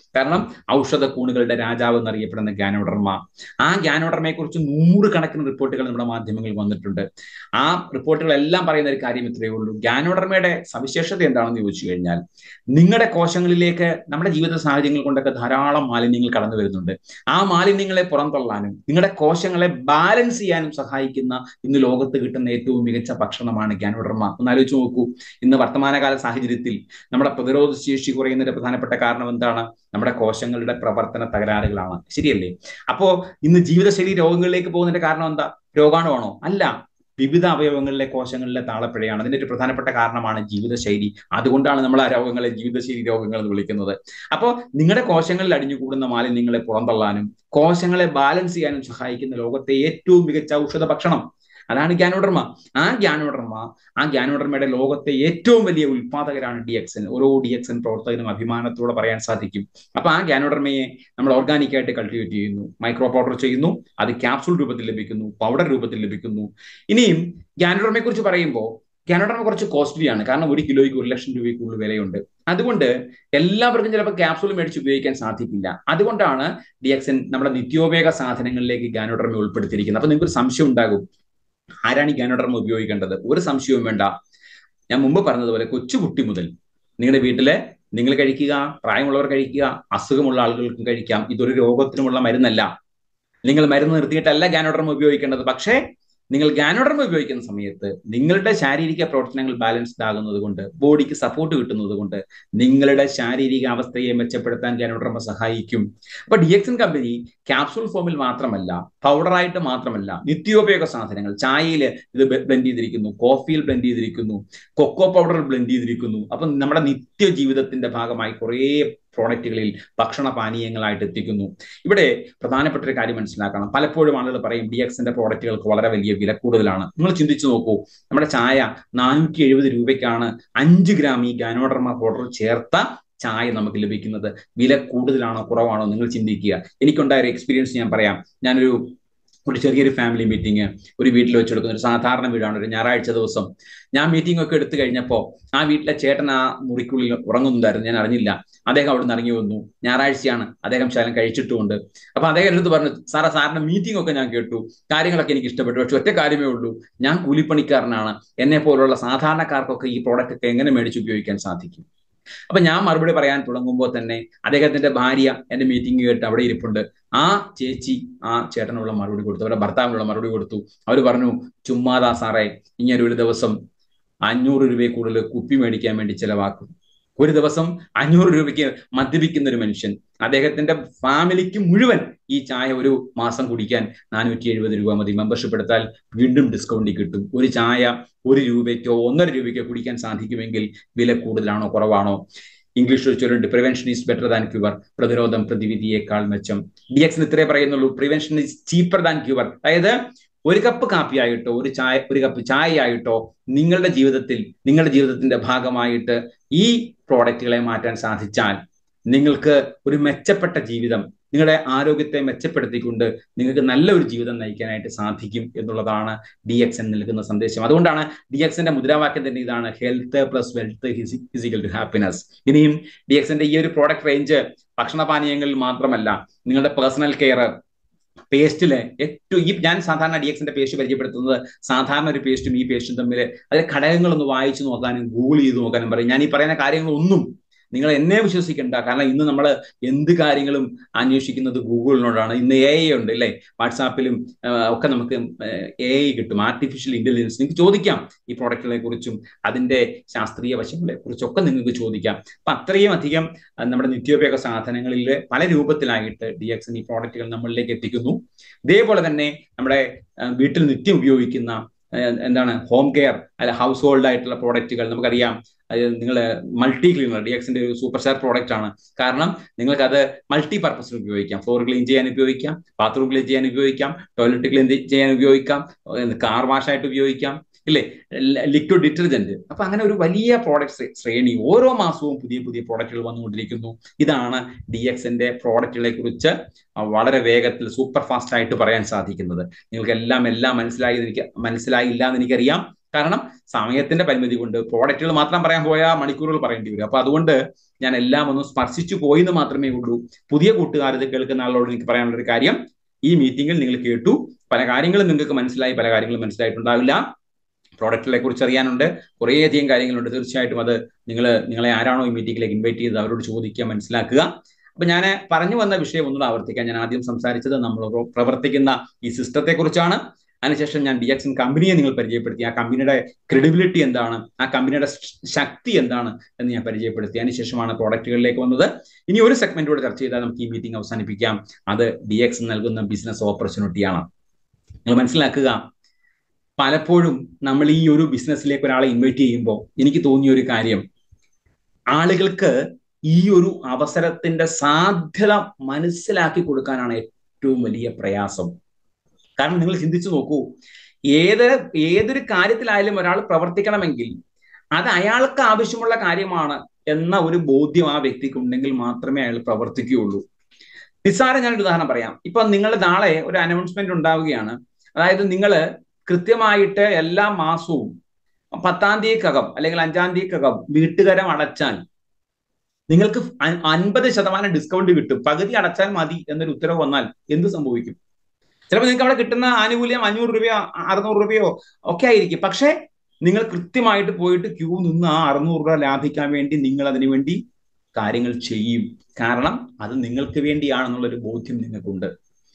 കാരണം ഔഷധ കൂണുകളുടെ രാജാവ് എന്നറിയപ്പെടുന്ന ഗാനോഡർമ ആ ഗാനോഡർമയെ കുറിച്ച് നൂറുകണക്കിന് റിപ്പോർട്ടുകൾ നമ്മുടെ മാധ്യമങ്ങളിൽ വന്നിട്ടുണ്ട് ആ റിപ്പോർട്ടുകളെല്ലാം പറയുന്ന ഒരു കാര്യം ഇത്രയേ ഉള്ളൂ ഗാനോഡർമയുടെ സവിശേഷത എന്താണെന്ന് ചോദിച്ചു കഴിഞ്ഞാൽ നിങ്ങളുടെ കോശങ്ങളിലേക്ക് നമ്മുടെ ജീവിത സാഹചര്യങ്ങൾ കൊണ്ടൊക്കെ ധാരാളം മാലിന്യങ്ങൾ കടന്നു വരുന്നുണ്ട് ആ മാലിന്യങ്ങളെ പുറന്തള്ളാനും നിങ്ങളുടെ കോശങ്ങളെ ബാലൻസ് ചെയ്യാനും സഹായിക്കുന്ന ഇന്ന് ലോകത്ത് കിട്ടുന്ന ഏറ്റവും മികച്ച ഭക്ഷണമാണ് ഗാനോഡർമ ഒന്ന് ആലോചിച്ച് നോക്കൂ ഇന്ന് വർത്തമാനകാല സാഹചര്യത്തിൽ നമ്മുടെ പ്രതിരോധ ശേഷി കുറയുന്നതിന്റെ പ്രധാനപ്പെട്ട കാരണം എന്താണ് നമ്മുടെ കോശങ്ങളുടെ പ്രവർത്തന തകരാറുകളാണ് ശരിയല്ലേ അപ്പോ ഇന്ന് ജീവിതശൈലി രോഗങ്ങളിലേക്ക് പോകുന്നതിന്റെ കാരണം എന്താ രോഗാണുവാണോ അല്ല വിവിധ അവയവങ്ങളിലെ കോശങ്ങളിലെ താളപ്പിഴയാണ് അതിന്റെ ഒരു പ്രധാനപ്പെട്ട കാരണമാണ് ജീവിതശൈലി അതുകൊണ്ടാണ് നമ്മൾ ആ രോഗങ്ങളെ ജീവിതശൈലി രോഗങ്ങൾ എന്ന് വിളിക്കുന്നത് അപ്പോൾ നിങ്ങളുടെ കോശങ്ങളിൽ അടിഞ്ഞുകൂടുന്ന മാലിന്യങ്ങളെ പുറന്തള്ളാനും കോശങ്ങളെ ബാലൻസ് ചെയ്യാനും സഹായിക്കുന്ന ലോകത്തെ ഏറ്റവും മികച്ച ഔഷധ ഭക്ഷണം അതാണ് ഗ്യാനോഡർമ ആ ഗ്യാനോഡർമ ആ ഗ്യാനോഡർമയുടെ ലോകത്തെ ഏറ്റവും വലിയ ഉൽപാദകരാണ് ഡി എക്സൻ ഓരോ ഡി എക്സൻ പ്രവർത്തകനും അഭിമാനത്തോടെ പറയാൻ സാധിക്കും അപ്പൊ ആ ഗ്യാനോഡർമയെ നമ്മൾ ഓർഗാനിക് ആയിട്ട് കൾട്ടിവേറ്റ് ചെയ്യുന്നു മൈക്രോ പൗഡർ ചെയ്യുന്നു അത് ക്യാപ്സൂൾ രൂപത്തിൽ ലഭിക്കുന്നു പൗഡർ രൂപത്തിൽ ലഭിക്കുന്നു ഇനിയും ഗ്യാനോഡർമയെ കുറിച്ച് പറയുമ്പോൾ കാനഡർമ കുറച്ച് കോസ്റ്റ്ലി ആണ് കാരണം ഒരു കിലോയ്ക്ക് ഒരു ലക്ഷം രൂപയ്ക്ക് കൂടുതൽ വിലയുണ്ട് അതുകൊണ്ട് എല്ലാവർക്കും ചിലപ്പോൾ ക്യാപ്സൂൾ മേടിച്ച് ഉപയോഗിക്കാൻ സാധിക്കില്ല അതുകൊണ്ടാണ് ഡി എക്സൻ നമ്മുടെ നിത്യോപയോഗ സാധനങ്ങളിലേക്ക് ഗാനോഡർമ ഉൾപ്പെടുത്തിയിരിക്കുന്നത് അപ്പൊ നിങ്ങൾക്ക് ഒരു സംശയം ഉണ്ടാകും ആരാണ് ഈ ഗാനോഡർമ ഉപയോഗിക്കേണ്ടത് ഒരു സംശയവും വേണ്ട ഞാൻ മുമ്പ് പറഞ്ഞതുപോലെ കൊച്ചുകുട്ടി മുതൽ നിങ്ങളുടെ വീട്ടിലെ നിങ്ങൾ കഴിക്കുക പ്രായമുള്ളവർ കഴിക്കുക അസുഖമുള്ള ആളുകൾക്കും കഴിക്കാം ഇതൊരു രോഗത്തിനുമുള്ള മരുന്നല്ല നിങ്ങൾ മരുന്ന് നിർത്തിയിട്ടല്ല ഗാനോഡർമ ഉപയോഗിക്കേണ്ടത് പക്ഷേ നിങ്ങൾ ഗാനോഡർമ ഉപയോഗിക്കുന്ന സമയത്ത് നിങ്ങളുടെ ശാരീരിക പ്രവർത്തനങ്ങൾ ബാലൻസ്ഡ് ആകുന്നത് കൊണ്ട് ബോഡിക്ക് സപ്പോർട്ട് കിട്ടുന്നത് കൊണ്ട് നിങ്ങളുടെ ശാരീരിക അവസ്ഥയെ മെച്ചപ്പെടുത്താൻ ഗാനോഡർമ സഹായിക്കും അപ്പൊ ഡി എക്സൻ കമ്പനി ക്യാപ്സൂൾ ഫോമിൽ മാത്രമല്ല പൗഡറായിട്ട് മാത്രമല്ല നിത്യോപയോഗ സാധനങ്ങൾ ചായയിൽ ഇത് ബ്ലെൻഡ് ചെയ്തിരിക്കുന്നു കോഫിയിൽ ബ്ലെൻഡ് ചെയ്തിരിക്കുന്നു കൊക്കോ പൗഡർ ബ്ലെൻഡ് ചെയ്തിരിക്കുന്നു അപ്പൊ നമ്മുടെ നിത്യ ജീവിതത്തിന്റെ ഭാഗമായി കുറേ പ്രോഡക്റ്റുകളിൽ ഭക്ഷണ പാനീയങ്ങളായിട്ട് എത്തിക്കുന്നു ഇവിടെ പ്രധാനപ്പെട്ട ഒരു കാര്യം മനസ്സിലാക്കണം പലപ്പോഴും ആളുകൾ പറയും ഡി എക്സിന്റെ പ്രോഡക്റ്റുകൾക്ക് വളരെ വലിയ വില കൂടുതലാണ് നിങ്ങൾ ചിന്തിച്ചു നോക്കൂ നമ്മുടെ ചായ നാനൂറ്റി എഴുപത് രൂപയ്ക്കാണ് അഞ്ച് ഗ്രാം ഈ ഗാനോഡർമ പൗഡർ ചേർത്ത ചായ നമുക്ക് ലഭിക്കുന്നത് വില കൂടുതലാണോ കുറവാണോ നിങ്ങൾ ചിന്തിക്കുക എനിക്കുണ്ടായ ഒരു എക്സ്പീരിയൻസ് ഞാൻ പറയാം ഞാനൊരു ഒരു ചെറിയൊരു ഫാമിലി മീറ്റിംഗ് ഒരു വീട്ടിൽ വെച്ചെടുക്കുന്ന ഒരു സാധാരണ വീടാണ് ഒരു ഞായറാഴ്ച ദിവസം ഞാൻ മീറ്റിംഗ് ഒക്കെ എടുത്തു കഴിഞ്ഞപ്പോൾ ആ വീട്ടിലെ ചേട്ടൻ ആ മുറിക്കുള്ളിൽ ഉറങ്ങുന്നുണ്ടായിരുന്നു ഞാൻ അറിഞ്ഞില്ല അദ്ദേഹം അവിടെ നിന്ന് ഇറങ്ങി വന്നു ഞായറാഴ്ചയാണ് അദ്ദേഹം ശാലം കഴിച്ചിട്ടുമുണ്ട് അപ്പൊ അദ്ദേഹം എടുത്ത് പറഞ്ഞു സാറേ സാറിന്റെ മീറ്റിംഗ് ഒക്കെ ഞാൻ കേട്ടു കാര്യങ്ങളൊക്കെ എനിക്ക് ഇഷ്ടപ്പെട്ടു പക്ഷെ ഒറ്റ കാര്യമേ ഉള്ളൂ ഞാൻ കൂലിപ്പണിക്കാരനാണ് എന്നെ പോലുള്ള സാധാരണക്കാർക്കൊക്കെ ഈ പ്രോഡക്റ്റ് ഒക്കെ എങ്ങനെ മേടിച്ച് ഉപയോഗിക്കാൻ സാധിക്കും അപ്പൊ ഞാൻ മറുപടി പറയാൻ തുടങ്ങുമ്പോൾ തന്നെ അദ്ദേഹത്തിന്റെ ഭാര്യ എന്റെ മീറ്റിംഗ് കേട്ട് അവിടെ ഇരിപ്പുണ്ട് ആ ചേച്ചി ആ ചേട്ടനുള്ള മറുപടി കൊടുത്തു അവരുടെ ഭർത്താവിനുള്ള മറുപടി കൊടുത്തു അവർ പറഞ്ഞു ചുമ്മാതാ സാറേ ഇങ്ങനെ ഒരു ദിവസം അഞ്ഞൂറ് രൂപയിൽ കൂടുതൽ കുപ്പി മേടിക്കാൻ വേണ്ടി ചെലവാക്കും ഒരു ദിവസം അഞ്ഞൂറ് രൂപയ്ക്ക് മദ്യപിക്കുന്ന ഒരു മനുഷ്യൻ അദ്ദേഹത്തിന്റെ ഫാമിലിക്ക് മുഴുവൻ ഈ ചായ ഒരു മാസം കുടിക്കാൻ നാനൂറ്റി എഴുപത് രൂപ മതി മെമ്പർഷിപ്പ് എടുത്താൽ വീണ്ടും ഡിസ്കൗണ്ടിൽ കിട്ടും ഒരു ചായ ഒരു രൂപയ്ക്കോ ഒന്നര രൂപയ്ക്കോ കുടിക്കാൻ സാധിക്കുമെങ്കിൽ വില കൂടുതലാണോ കുറവാണോ ഇംഗ്ലീഷ് ചൊല്ലുണ്ട് prevention is better than cure പ്രതിരോധം പ്രതിവിധിയേക്കാൾ മെച്ചം ഡി എക്സിന് ഇത്രേ പറയുന്നുള്ളൂ prevention is cheaper than cure അതായത് ഒരു കപ്പ് കാപ്പി ആയിട്ടോ ഒരു ചായ ഒരു കപ്പ് ചായ ആയിട്ടോ നിങ്ങളുടെ ജീവിതത്തിൽ നിങ്ങളുടെ ജീവിതത്തിന്റെ ഭാഗമായിട്ട് ഈ പ്രോഡക്റ്റുകളെ മാറ്റാൻ സാധിച്ചാൽ നിങ്ങൾക്ക് ഒരു മെച്ചപ്പെട്ട ജീവിതം നിങ്ങളുടെ ആരോഗ്യത്തെ മെച്ചപ്പെടുത്തിക്കൊണ്ട് നിങ്ങൾക്ക് നല്ല ഒരു ജീവിതം നയിക്കാനായിട്ട് സാധിക്കും എന്നുള്ളതാണ് ഡി എക്സ് എൻ നൽകുന്ന സന്ദേശം അതുകൊണ്ടാണ് ഡി എക്സിന്റെ മുദ്രാവാക്യം തന്നെ ഇതാണ് health plus wealth physical to happiness ഇനിയും ഡി എക്സിന്റെ ഈ ഒരു പ്രോഡക്റ്റ് റേഞ്ച് ഭക്ഷണപാനീയങ്ങളിൽ മാത്രമല്ല നിങ്ങളുടെ പേഴ്സണൽ കെയർ പേസ്റ്റില് ഏറ്റവും ഈ ഞാൻ സാധാരണ ഡി എക്സിന്റെ പേസ്റ്റ് പരിചയപ്പെടുത്തുന്നത് സാധാരണ ഒരു പേസ്റ്റും ഈ പേസ്റ്റും തമ്മിൽ അതിലെ ഘടകങ്ങളൊന്ന് വായിച്ചു നോക്കാനും ഗൂഗിൾ ചെയ്ത് നോക്കാനും പറയും ഞാൻ ഈ പറയുന്ന കാര്യങ്ങളൊന്നും നിങ്ങൾ എന്നെ വിശ്വസിക്കേണ്ട കാരണം ഇന്ന് നമ്മൾ എന്ത് കാര്യങ്ങളും അന്വേഷിക്കുന്നത് ഗൂഗിളിനോടാണ് ഇന്ന് എ ഐ ഉണ്ട് അല്ലേ വാട്സാപ്പിലും ഒക്കെ നമുക്ക് എ ഐ കിട്ടും ആർട്ടിഫിഷ്യൽ ഇന്റലിജൻസ് നിങ്ങൾക്ക് ചോദിക്കാം ഈ പ്രോഡക്റ്റുകളെ കുറിച്ചും അതിന്റെ ശാസ്ത്രീയ വശങ്ങളെ കുറിച്ചൊക്കെ നിങ്ങൾക്ക് ചോദിക്കാം അപ്പൊ അത്രയും അധികം നമ്മുടെ നിത്യോപയോഗ സാധനങ്ങളിൽ പല രൂപത്തിലായിട്ട് ഡി എക്സ് ഈ പ്രോഡക്റ്റുകൾ നമ്മളിലേക്ക് എത്തിക്കുന്നു ഇതേപോലെ തന്നെ നമ്മുടെ വീട്ടിൽ നിത്യം ഉപയോഗിക്കുന്ന എന്താണ് ഹോം കെയർ അല്ല ഹൗസ് ഹോൾഡ് ആയിട്ടുള്ള പ്രോഡക്റ്റുകൾ നമുക്കറിയാം നിങ്ങൾ മൾട്ടി ക്ലീനർ ഡി എക്സിന്റെ ഒരു സൂപ്പർ സ്റ്റാർ പ്രോഡക്റ്റ് ആണ് കാരണം നിങ്ങൾക്ക് അത് മൾട്ടി പർപ്പസിൽ ഉപയോഗിക്കാം ഫ്ലോർ ക്ലീൻ ചെയ്യാൻ ഉപയോഗിക്കാം ബാത്റൂം ക്ലീൻ ചെയ്യാൻ ഉപയോഗിക്കാം ടോയ്ലറ്റ് ക്ലീൻ ചെയ്യാൻ ഉപയോഗിക്കാം കാർ വാഷ് ആയിട്ട് ഉപയോഗിക്കാം ഇല്ലേ ലിക്വിഡ് ഡിറ്റർജന്റ് അപ്പൊ അങ്ങനെ ഒരു വലിയ പ്രോഡക്റ്റ് ശ്രേണി ഓരോ മാസവും പുതിയ പുതിയ പ്രോഡക്റ്റുകൾ വന്നുകൊണ്ടിരിക്കുന്നു ഇതാണ് ഡി എക്സിന്റെ പ്രോഡക്റ്റുകളെ കുറിച്ച് വളരെ വേഗത്തിൽ സൂപ്പർ ഫാസ്റ്റ് ആയിട്ട് പറയാൻ സാധിക്കുന്നത് നിങ്ങൾക്ക് എല്ലാം എല്ലാം മനസ്സിലായി എനിക്ക് മനസ്സിലായില്ല എന്ന് എനിക്കറിയാം കാരണം സമയത്തിന്റെ പരിമിതി കൊണ്ട് പ്രോഡക്റ്റുകൾ മാത്രം പറയാൻ പോയാൽ മണിക്കൂറുകൾ പറയേണ്ടി വരും അപ്പൊ അതുകൊണ്ട് ഞാൻ എല്ലാം ഒന്ന് സ്പർശിച്ചു പോയി എന്ന് മാത്രമേ ഉള്ളൂ പുതിയ കൂട്ടുകാർ ഇത് കേൾക്കുന്ന ആളോട് എനിക്ക് പറയാനുള്ള ഒരു കാര്യം ഈ മീറ്റിംഗിൽ നിങ്ങൾ കേട്ടു പല കാര്യങ്ങളും നിങ്ങൾക്ക് മനസ്സിലായി പല കാര്യങ്ങളും മനസ്സിലായിട്ടുണ്ടാവില്ല പ്രോഡക്റ്റുകളെ കുറിച്ച് അറിയാനുണ്ട് കുറേയധികം കാര്യങ്ങളുണ്ട് തീർച്ചയായിട്ടും അത് നിങ്ങൾ നിങ്ങളെ ആരാണോ ഈ മീറ്റിംഗിലേക്ക് ഇൻവൈറ്റ് ചെയ്തത് അവരോട് ചോദിക്കുക മനസ്സിലാക്കുക അപ്പൊ ഞാൻ പറഞ്ഞു വന്ന വിഷയം ഒന്നുകൂടെ ആവർത്തിക്കാൻ ഞാൻ ആദ്യം സംസാരിച്ചത് നമ്മൾ പ്രവർത്തിക്കുന്ന ഈ സിസ്റ്റത്തെ കുറിച്ചാണ് അതിനുശേഷം ഞാൻ ഡി എക്സൻ കമ്പനിയെ നിങ്ങൾ പരിചയപ്പെടുത്തി ആ കമ്പനിയുടെ ക്രെഡിബിലിറ്റി എന്താണ് ആ കമ്പനിയുടെ ശക്തി എന്താണ് എന്ന് ഞാൻ പരിചയപ്പെടുത്തി അതിനുശേഷമാണ് പ്രോഡക്റ്റുകളിലേക്ക് വന്നത് ഇനി ഒരു സെഗ്മെന്റോട് ചർച്ച ചെയ്താൽ നമുക്ക് ഈ മീറ്റിംഗ് അവസാനിപ്പിക്കാം അത് ഡി എക്സ് നൽകുന്ന ബിസിനസ് ഓപ്പർച്യൂണിറ്റിയാണ് നിങ്ങൾ മനസ്സിലാക്കുക പലപ്പോഴും നമ്മൾ ഈ ഒരു ബിസിനസ്സിലേക്ക് ഒരാളെ ഇൻവൈറ്റ് ചെയ്യുമ്പോൾ എനിക്ക് തോന്നിയ ഒരു കാര്യം ആളുകൾക്ക് ഈ ഒരു അവസരത്തിന്റെ സാധ്യത മനസ്സിലാക്കി കൊടുക്കാനാണ് ഏറ്റവും വലിയ പ്രയാസം കാരണം നിങ്ങൾ ചിന്തിച്ചു നോക്കൂ ഏത് ഏതൊരു കാര്യത്തിലായാലും ഒരാൾ പ്രവർത്തിക്കണമെങ്കിൽ അത് അയാൾക്ക് ആവശ്യമുള്ള കാര്യമാണ് എന്ന ഒരു ബോധ്യം ആ വ്യക്തിക്ക് ഉണ്ടെങ്കിൽ മാത്രമേ അയാൾ പ്രവർത്തിക്കുകയുള്ളൂ നിസ്സാരം ഞാനൊരു ഉദാഹരണം പറയാം ഇപ്പൊ നിങ്ങൾ നാളെ ഒരു അനൗൺസ്മെന്റ് ഉണ്ടാവുകയാണ് അതായത് നിങ്ങൾ കൃത്യമായിട്ട് എല്ലാ മാസവും പത്താം തീയതിക്കകം അല്ലെങ്കിൽ അഞ്ചാം തീയതിക്കകം വീട്ടുകരം അടച്ചാൽ നിങ്ങൾക്ക് അൻപത് ശതമാനം ഡിസ്കൗണ്ട് കിട്ടും പകുതി അടച്ചാൽ മതി എന്നൊരു ഉത്തരവ് വന്നാൽ എന്ത് സംഭവിക്കും ചിലപ്പോൾ നിങ്ങൾക്ക് അവിടെ കിട്ടുന്ന ആനുകൂല്യം അഞ്ഞൂറ് രൂപയോ അറുന്നൂറ് രൂപയോ ഒക്കെ ആയിരിക്കും പക്ഷേ നിങ്ങൾ കൃത്യമായിട്ട് പോയിട്ട് ക്യൂ നിന്ന് ആ അറുന്നൂറ് രൂപ ലാഭിക്കാൻ വേണ്ടി നിങ്ങൾ അതിനു വേണ്ടി കാര്യങ്ങൾ ചെയ്യും കാരണം അത് നിങ്ങൾക്ക് വേണ്ടിയാണെന്നുള്ളൊരു ബോധ്യം നിങ്ങൾക്കുണ്ട്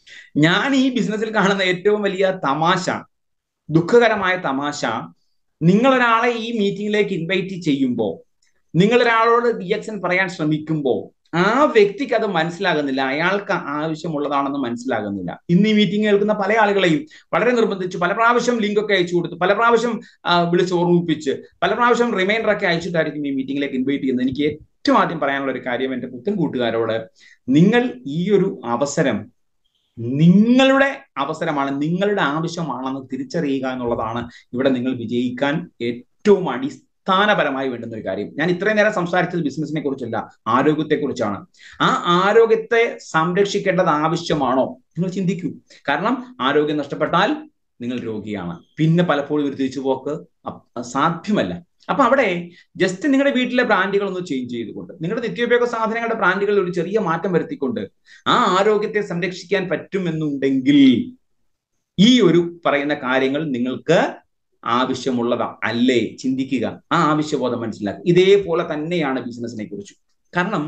ഞാൻ ഈ ബിസിനസ്സിൽ കാണുന്ന ഏറ്റവും വലിയ തമാശ ദുഃഖകരമായ തമാശ നിങ്ങൾ ഒരാളെ ഈ മീറ്റിംഗിലേക്ക് ഇൻവൈറ്റ് ചെയ്യുമ്പോൾ നിങ്ങൾ ഒരാളോട് റിയാക്ഷൻ പറയാൻ ശ്രമിക്കുമ്പോൾ ആ വ്യക്തിക്ക് അത് മനസ്സിലാകുന്നില്ല അയാൾക്ക് ആവശ്യമുള്ളതാണെന്ന് മനസ്സിലാകുന്നില്ല ഇന്ന് ഈ മീറ്റിംഗ് കേൾക്കുന്ന പല ആളുകളെയും വളരെ നിർബന്ധിച്ചു പല പ്രാവശ്യം ലിങ്ക് ഒക്കെ അയച്ചു കൊടുത്തു പല പ്രാവശ്യം വിളിച്ച് ഓർമ്മിപ്പിച്ച് പല പ്രാവശ്യം റിമൈൻഡർ ഒക്കെ അയച്ചിട്ടായിരിക്കും ഈ മീറ്റിംഗിലേക്ക് ഇൻവൈറ്റ് ചെയ്യുന്നത് എനിക്ക് ഏറ്റവും ആദ്യം പറയാനുള്ള ഒരു കാര്യം എൻ്റെ പുത്തൻ കൂട്ടുകാരോട് നിങ്ങൾ ഈ ഒരു അവസരം നിങ്ങളുടെ അവസരമാണ് നിങ്ങളുടെ ആവശ്യമാണെന്ന് തിരിച്ചറിയുക എന്നുള്ളതാണ് ഇവിടെ നിങ്ങൾ വിജയിക്കാൻ ഏറ്റവും അടിസ്ഥാനപരമായി വേണ്ടുന്ന ഒരു കാര്യം ഞാൻ ഇത്രയും നേരം സംസാരിച്ചത് ബിസിനസിനെ കുറിച്ചല്ല ആരോഗ്യത്തെ കുറിച്ചാണ് ആ ആരോഗ്യത്തെ സംരക്ഷിക്കേണ്ടത് ആവശ്യമാണോ നിങ്ങൾ ചിന്തിക്കൂ കാരണം ആരോഗ്യം നഷ്ടപ്പെട്ടാൽ നിങ്ങൾ രോഗിയാണ് പിന്നെ പലപ്പോഴും ഒരു തിരിച്ചുപോക്ക് സാധ്യമല്ല അപ്പൊ അവിടെ ജസ്റ്റ് നിങ്ങളുടെ വീട്ടിലെ ബ്രാൻഡുകൾ ഒന്ന് ചേഞ്ച് ചെയ്തുകൊണ്ട് നിങ്ങളുടെ നിത്യോപയോഗ സാധനങ്ങളുടെ ബ്രാൻഡുകളിൽ ഒരു ചെറിയ മാറ്റം വരുത്തിക്കൊണ്ട് ആ ആരോഗ്യത്തെ സംരക്ഷിക്കാൻ പറ്റുമെന്നുണ്ടെങ്കിൽ ഈ ഒരു പറയുന്ന കാര്യങ്ങൾ നിങ്ങൾക്ക് ആവശ്യമുള്ളതാ അല്ലേ ചിന്തിക്കുക ആ ആവശ്യബോധം മനസ്സിലാക്കുക ഇതേപോലെ തന്നെയാണ് ബിസിനസിനെ കുറിച്ച് കാരണം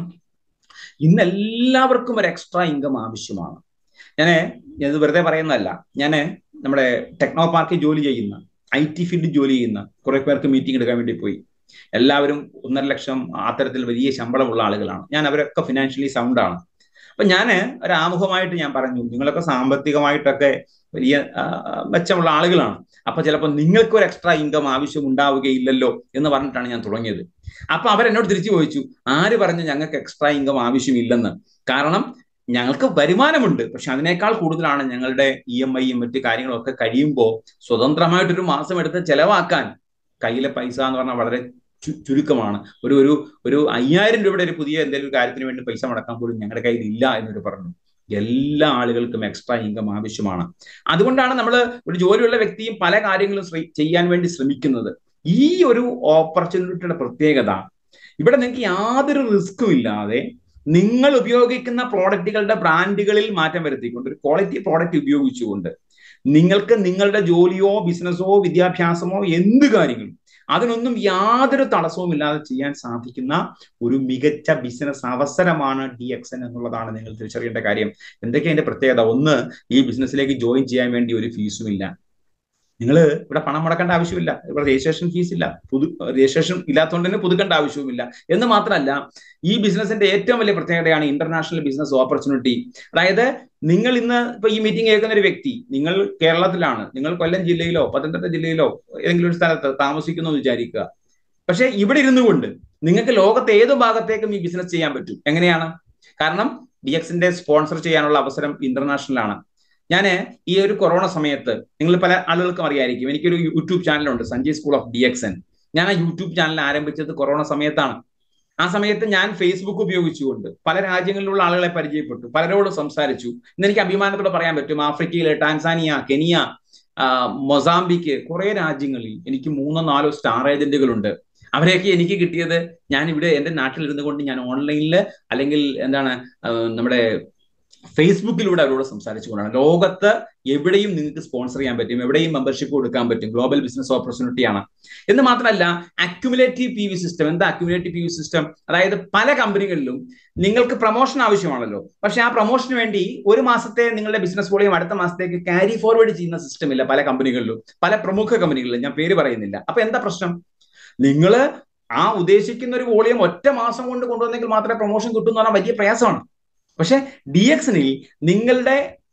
ഇന്ന് എല്ലാവർക്കും ഒരു എക്സ്ട്രാ ഇൻകം ആവശ്യമാണ് ഞാൻ ഇത് വെറുതെ പറയുന്നതല്ല ഞാൻ നമ്മുടെ ടെക്നോ പാർക്കിൽ ജോലി ചെയ്യുന്ന ഐ ടി ഫീൽഡിൽ ജോലി ചെയ്യുന്ന കുറെ പേർക്ക് മീറ്റിംഗ് എടുക്കാൻ വേണ്ടി പോയി എല്ലാവരും ഒന്നര ലക്ഷം അത്തരത്തിൽ വലിയ ശമ്പളമുള്ള ആളുകളാണ് ഞാൻ അവരൊക്കെ ഫിനാൻഷ്യലി സൗണ്ട് ആണ് അപ്പൊ ഞാൻ ഒരു ആമുഖമായിട്ട് ഞാൻ പറഞ്ഞു നിങ്ങളൊക്കെ സാമ്പത്തികമായിട്ടൊക്കെ വലിയ മെച്ചമുള്ള ആളുകളാണ് അപ്പൊ ചിലപ്പോൾ നിങ്ങൾക്ക് ഒരു എക്സ്ട്രാ ഇൻകം ആവശ്യം ഉണ്ടാവുകയില്ലല്ലോ എന്ന് പറഞ്ഞിട്ടാണ് ഞാൻ തുടങ്ങിയത് അപ്പൊ അവരെന്നോട് തിരിച്ചു ചോദിച്ചു ആര് പറഞ്ഞു ഞങ്ങൾക്ക് എക്സ്ട്രാ ഇൻകം ആവശ്യമില്ലെന്ന് കാരണം ഞങ്ങൾക്ക് വരുമാനമുണ്ട് പക്ഷെ അതിനേക്കാൾ കൂടുതലാണ് ഞങ്ങളുടെ ഇ എം ഐയും മറ്റു കാര്യങ്ങളൊക്കെ കഴിയുമ്പോൾ സ്വതന്ത്രമായിട്ടൊരു മാസം എടുത്ത് ചെലവാക്കാൻ കയ്യിലെ പൈസ എന്ന് പറഞ്ഞാൽ വളരെ ചുരുക്കമാണ് ഒരു ഒരു ഒരു അയ്യായിരം രൂപയുടെ ഒരു പുതിയ എന്തെങ്കിലും കാര്യത്തിന് വേണ്ടി പൈസ മുടക്കാൻ പോലും ഞങ്ങളുടെ കയ്യിൽ ഇല്ല എന്നൊരു പറഞ്ഞു എല്ലാ ആളുകൾക്കും എക്സ്ട്രാ ഇൻകം ആവശ്യമാണ് അതുകൊണ്ടാണ് നമ്മൾ ഒരു ജോലിയുള്ള വ്യക്തിയും പല കാര്യങ്ങളും ചെയ്യാൻ വേണ്ടി ശ്രമിക്കുന്നത് ഈ ഒരു ഓപ്പർച്യൂണിറ്റിയുടെ പ്രത്യേകത ഇവിടെ നിങ്ങൾക്ക് യാതൊരു റിസ്ക്കും ഇല്ലാതെ നിങ്ങൾ ഉപയോഗിക്കുന്ന പ്രോഡക്റ്റുകളുടെ ബ്രാൻഡുകളിൽ മാറ്റം വരുത്തിക്കൊണ്ട് ഒരു ക്വാളിറ്റി പ്രോഡക്റ്റ് ഉപയോഗിച്ചുകൊണ്ട് നിങ്ങൾക്ക് നിങ്ങളുടെ ജോലിയോ ബിസിനസ്സോ വിദ്യാഭ്യാസമോ എന്ത് കാര്യങ്ങളും അതിനൊന്നും യാതൊരു തടസ്സവും ഇല്ലാതെ ചെയ്യാൻ സാധിക്കുന്ന ഒരു മികച്ച ബിസിനസ് അവസരമാണ് ഡി എക്സ് എൻ എന്നുള്ളതാണ് നിങ്ങൾ തിരിച്ചറിയേണ്ട കാര്യം എന്തൊക്കെയാണ് അതിന്റെ പ്രത്യേകത ഒന്ന് ഈ ബിസിനസ്സിലേക്ക് ജോയിൻ ചെയ്യാൻ വേണ്ടി ഒരു ഫീസും ഇല്ല നിങ്ങൾ ഇവിടെ പണം മുടക്കേണ്ട ആവശ്യമില്ല ഇവിടെ രജിസ്ട്രേഷൻ ഫീസ് ഇല്ല പുതു രജിസ്ട്രേഷൻ ഇല്ലാത്തതുകൊണ്ട് തന്നെ പുതുക്കേണ്ട ആവശ്യവുമില്ല എന്ന് മാത്രമല്ല ഈ ബിസിനസിന്റെ ഏറ്റവും വലിയ പ്രത്യേകതയാണ് ഇന്റർനാഷണൽ ബിസിനസ് ഓപ്പർച്യൂണിറ്റി അതായത് നിങ്ങൾ ഇന്ന് ഇപ്പൊ ഈ മീറ്റിംഗ് കേൾക്കുന്ന ഒരു വ്യക്തി നിങ്ങൾ കേരളത്തിലാണ് നിങ്ങൾ കൊല്ലം ജില്ലയിലോ പത്തനംതിട്ട ജില്ലയിലോ ഏതെങ്കിലും ഒരു സ്ഥലത്ത് താമസിക്കുന്നു എന്ന് വിചാരിക്കുക പക്ഷെ ഇവിടെ ഇരുന്നു കൊണ്ട് നിങ്ങൾക്ക് ലോകത്തെ ഏത് ഭാഗത്തേക്കും ഈ ബിസിനസ് ചെയ്യാൻ പറ്റും എങ്ങനെയാണ് കാരണം ഡി എക്സിന്റെ സ്പോൺസർ ചെയ്യാനുള്ള അവസരം ഇന്റർനാഷണൽ ആണ് ഞാൻ ഈ ഒരു കൊറോണ സമയത്ത് നിങ്ങൾ പല ആളുകൾക്കും അറിയായിരിക്കും എനിക്കൊരു യൂട്യൂബ് ചാനലുണ്ട് Sanjay school of D X N ഞാൻ ആ യൂട്യൂബ് ചാനൽ ആരംഭിച്ചത് കൊറോണ സമയത്താണ് ആ സമയത്ത് ഞാൻ ഫേസ്ബുക്ക് ഉപയോഗിച്ചുകൊണ്ട് പല രാജ്യങ്ങളിലുള്ള ആളുകളെ പരിചയപ്പെട്ടു പലരോട് സംസാരിച്ചു ഇന്ന് എനിക്ക് അഭിമാനത്തോടെ പറയാൻ പറ്റും ആഫ്രിക്കയിലെ ടാൻസാനിയ കെനിയ മൊസാംബിക്ക് കുറെ രാജ്യങ്ങളിൽ എനിക്ക് മൂന്നോ നാലോ സ്റ്റാർ ഏജന്റുകളുണ്ട് അവരെയൊക്കെ എനിക്ക് കിട്ടിയത് ഞാൻ ഇവിടെ എൻ്റെ നാട്ടിൽ ഇരുന്നു കൊണ്ട് ഞാൻ ഓൺലൈനിൽ അല്ലെങ്കിൽ എന്താണ് നമ്മുടെ ഫേസ്ബുക്കിലൂടെ അവരോട് സംസാരിച്ചു കൊണ്ടാണ് ലോകത്ത് എവിടെയും നിങ്ങൾക്ക് സ്പോൺസർ ചെയ്യാൻ പറ്റും എവിടെയും മെമ്പർഷിപ്പ് കൊടുക്കാൻ പറ്റും ഗ്ലോബൽ ബിസിനസ് ഓപ്പർച്യൂണിറ്റിയാണ് എന്ന് മാത്രമല്ല അക്യുമുലേറ്റീവ് പി വി സിസ്റ്റം എന്താ അക്യുമുലേറ്റീവ് പി വി സിസ്റ്റം അതായത് പല കമ്പനികളിലും നിങ്ങൾക്ക് പ്രൊമോഷൻ ആവശ്യമാണല്ലോ പക്ഷെ ആ പ്രൊമോഷന് വേണ്ടി ഒരു മാസത്തെ നിങ്ങളുടെ ബിസിനസ് വോളിയം അടുത്ത മാസത്തേക്ക് ക്യാരി ഫോർവേഡ് ചെയ്യുന്ന സിസ്റ്റം ഇല്ല പല കമ്പനികളിലും പല പ്രമുഖ കമ്പനികളിലും ഞാൻ പേര് പറയുന്നില്ല അപ്പൊ എന്താ പ്രശ്നം നിങ്ങൾ ആ ഉദ്ദേശിക്കുന്ന ഒരു വോളിയം ഒറ്റ മാസം കൊണ്ട് കൊണ്ടുവന്നെങ്കിൽ മാത്രമേ പ്രൊമോഷൻ കിട്ടൂ എന്ന് പറഞ്ഞാൽ വലിയ പ്രയാസമാണ് പക്ഷെ ഡി എക്സിനിൽ നിങ്ങളുടെ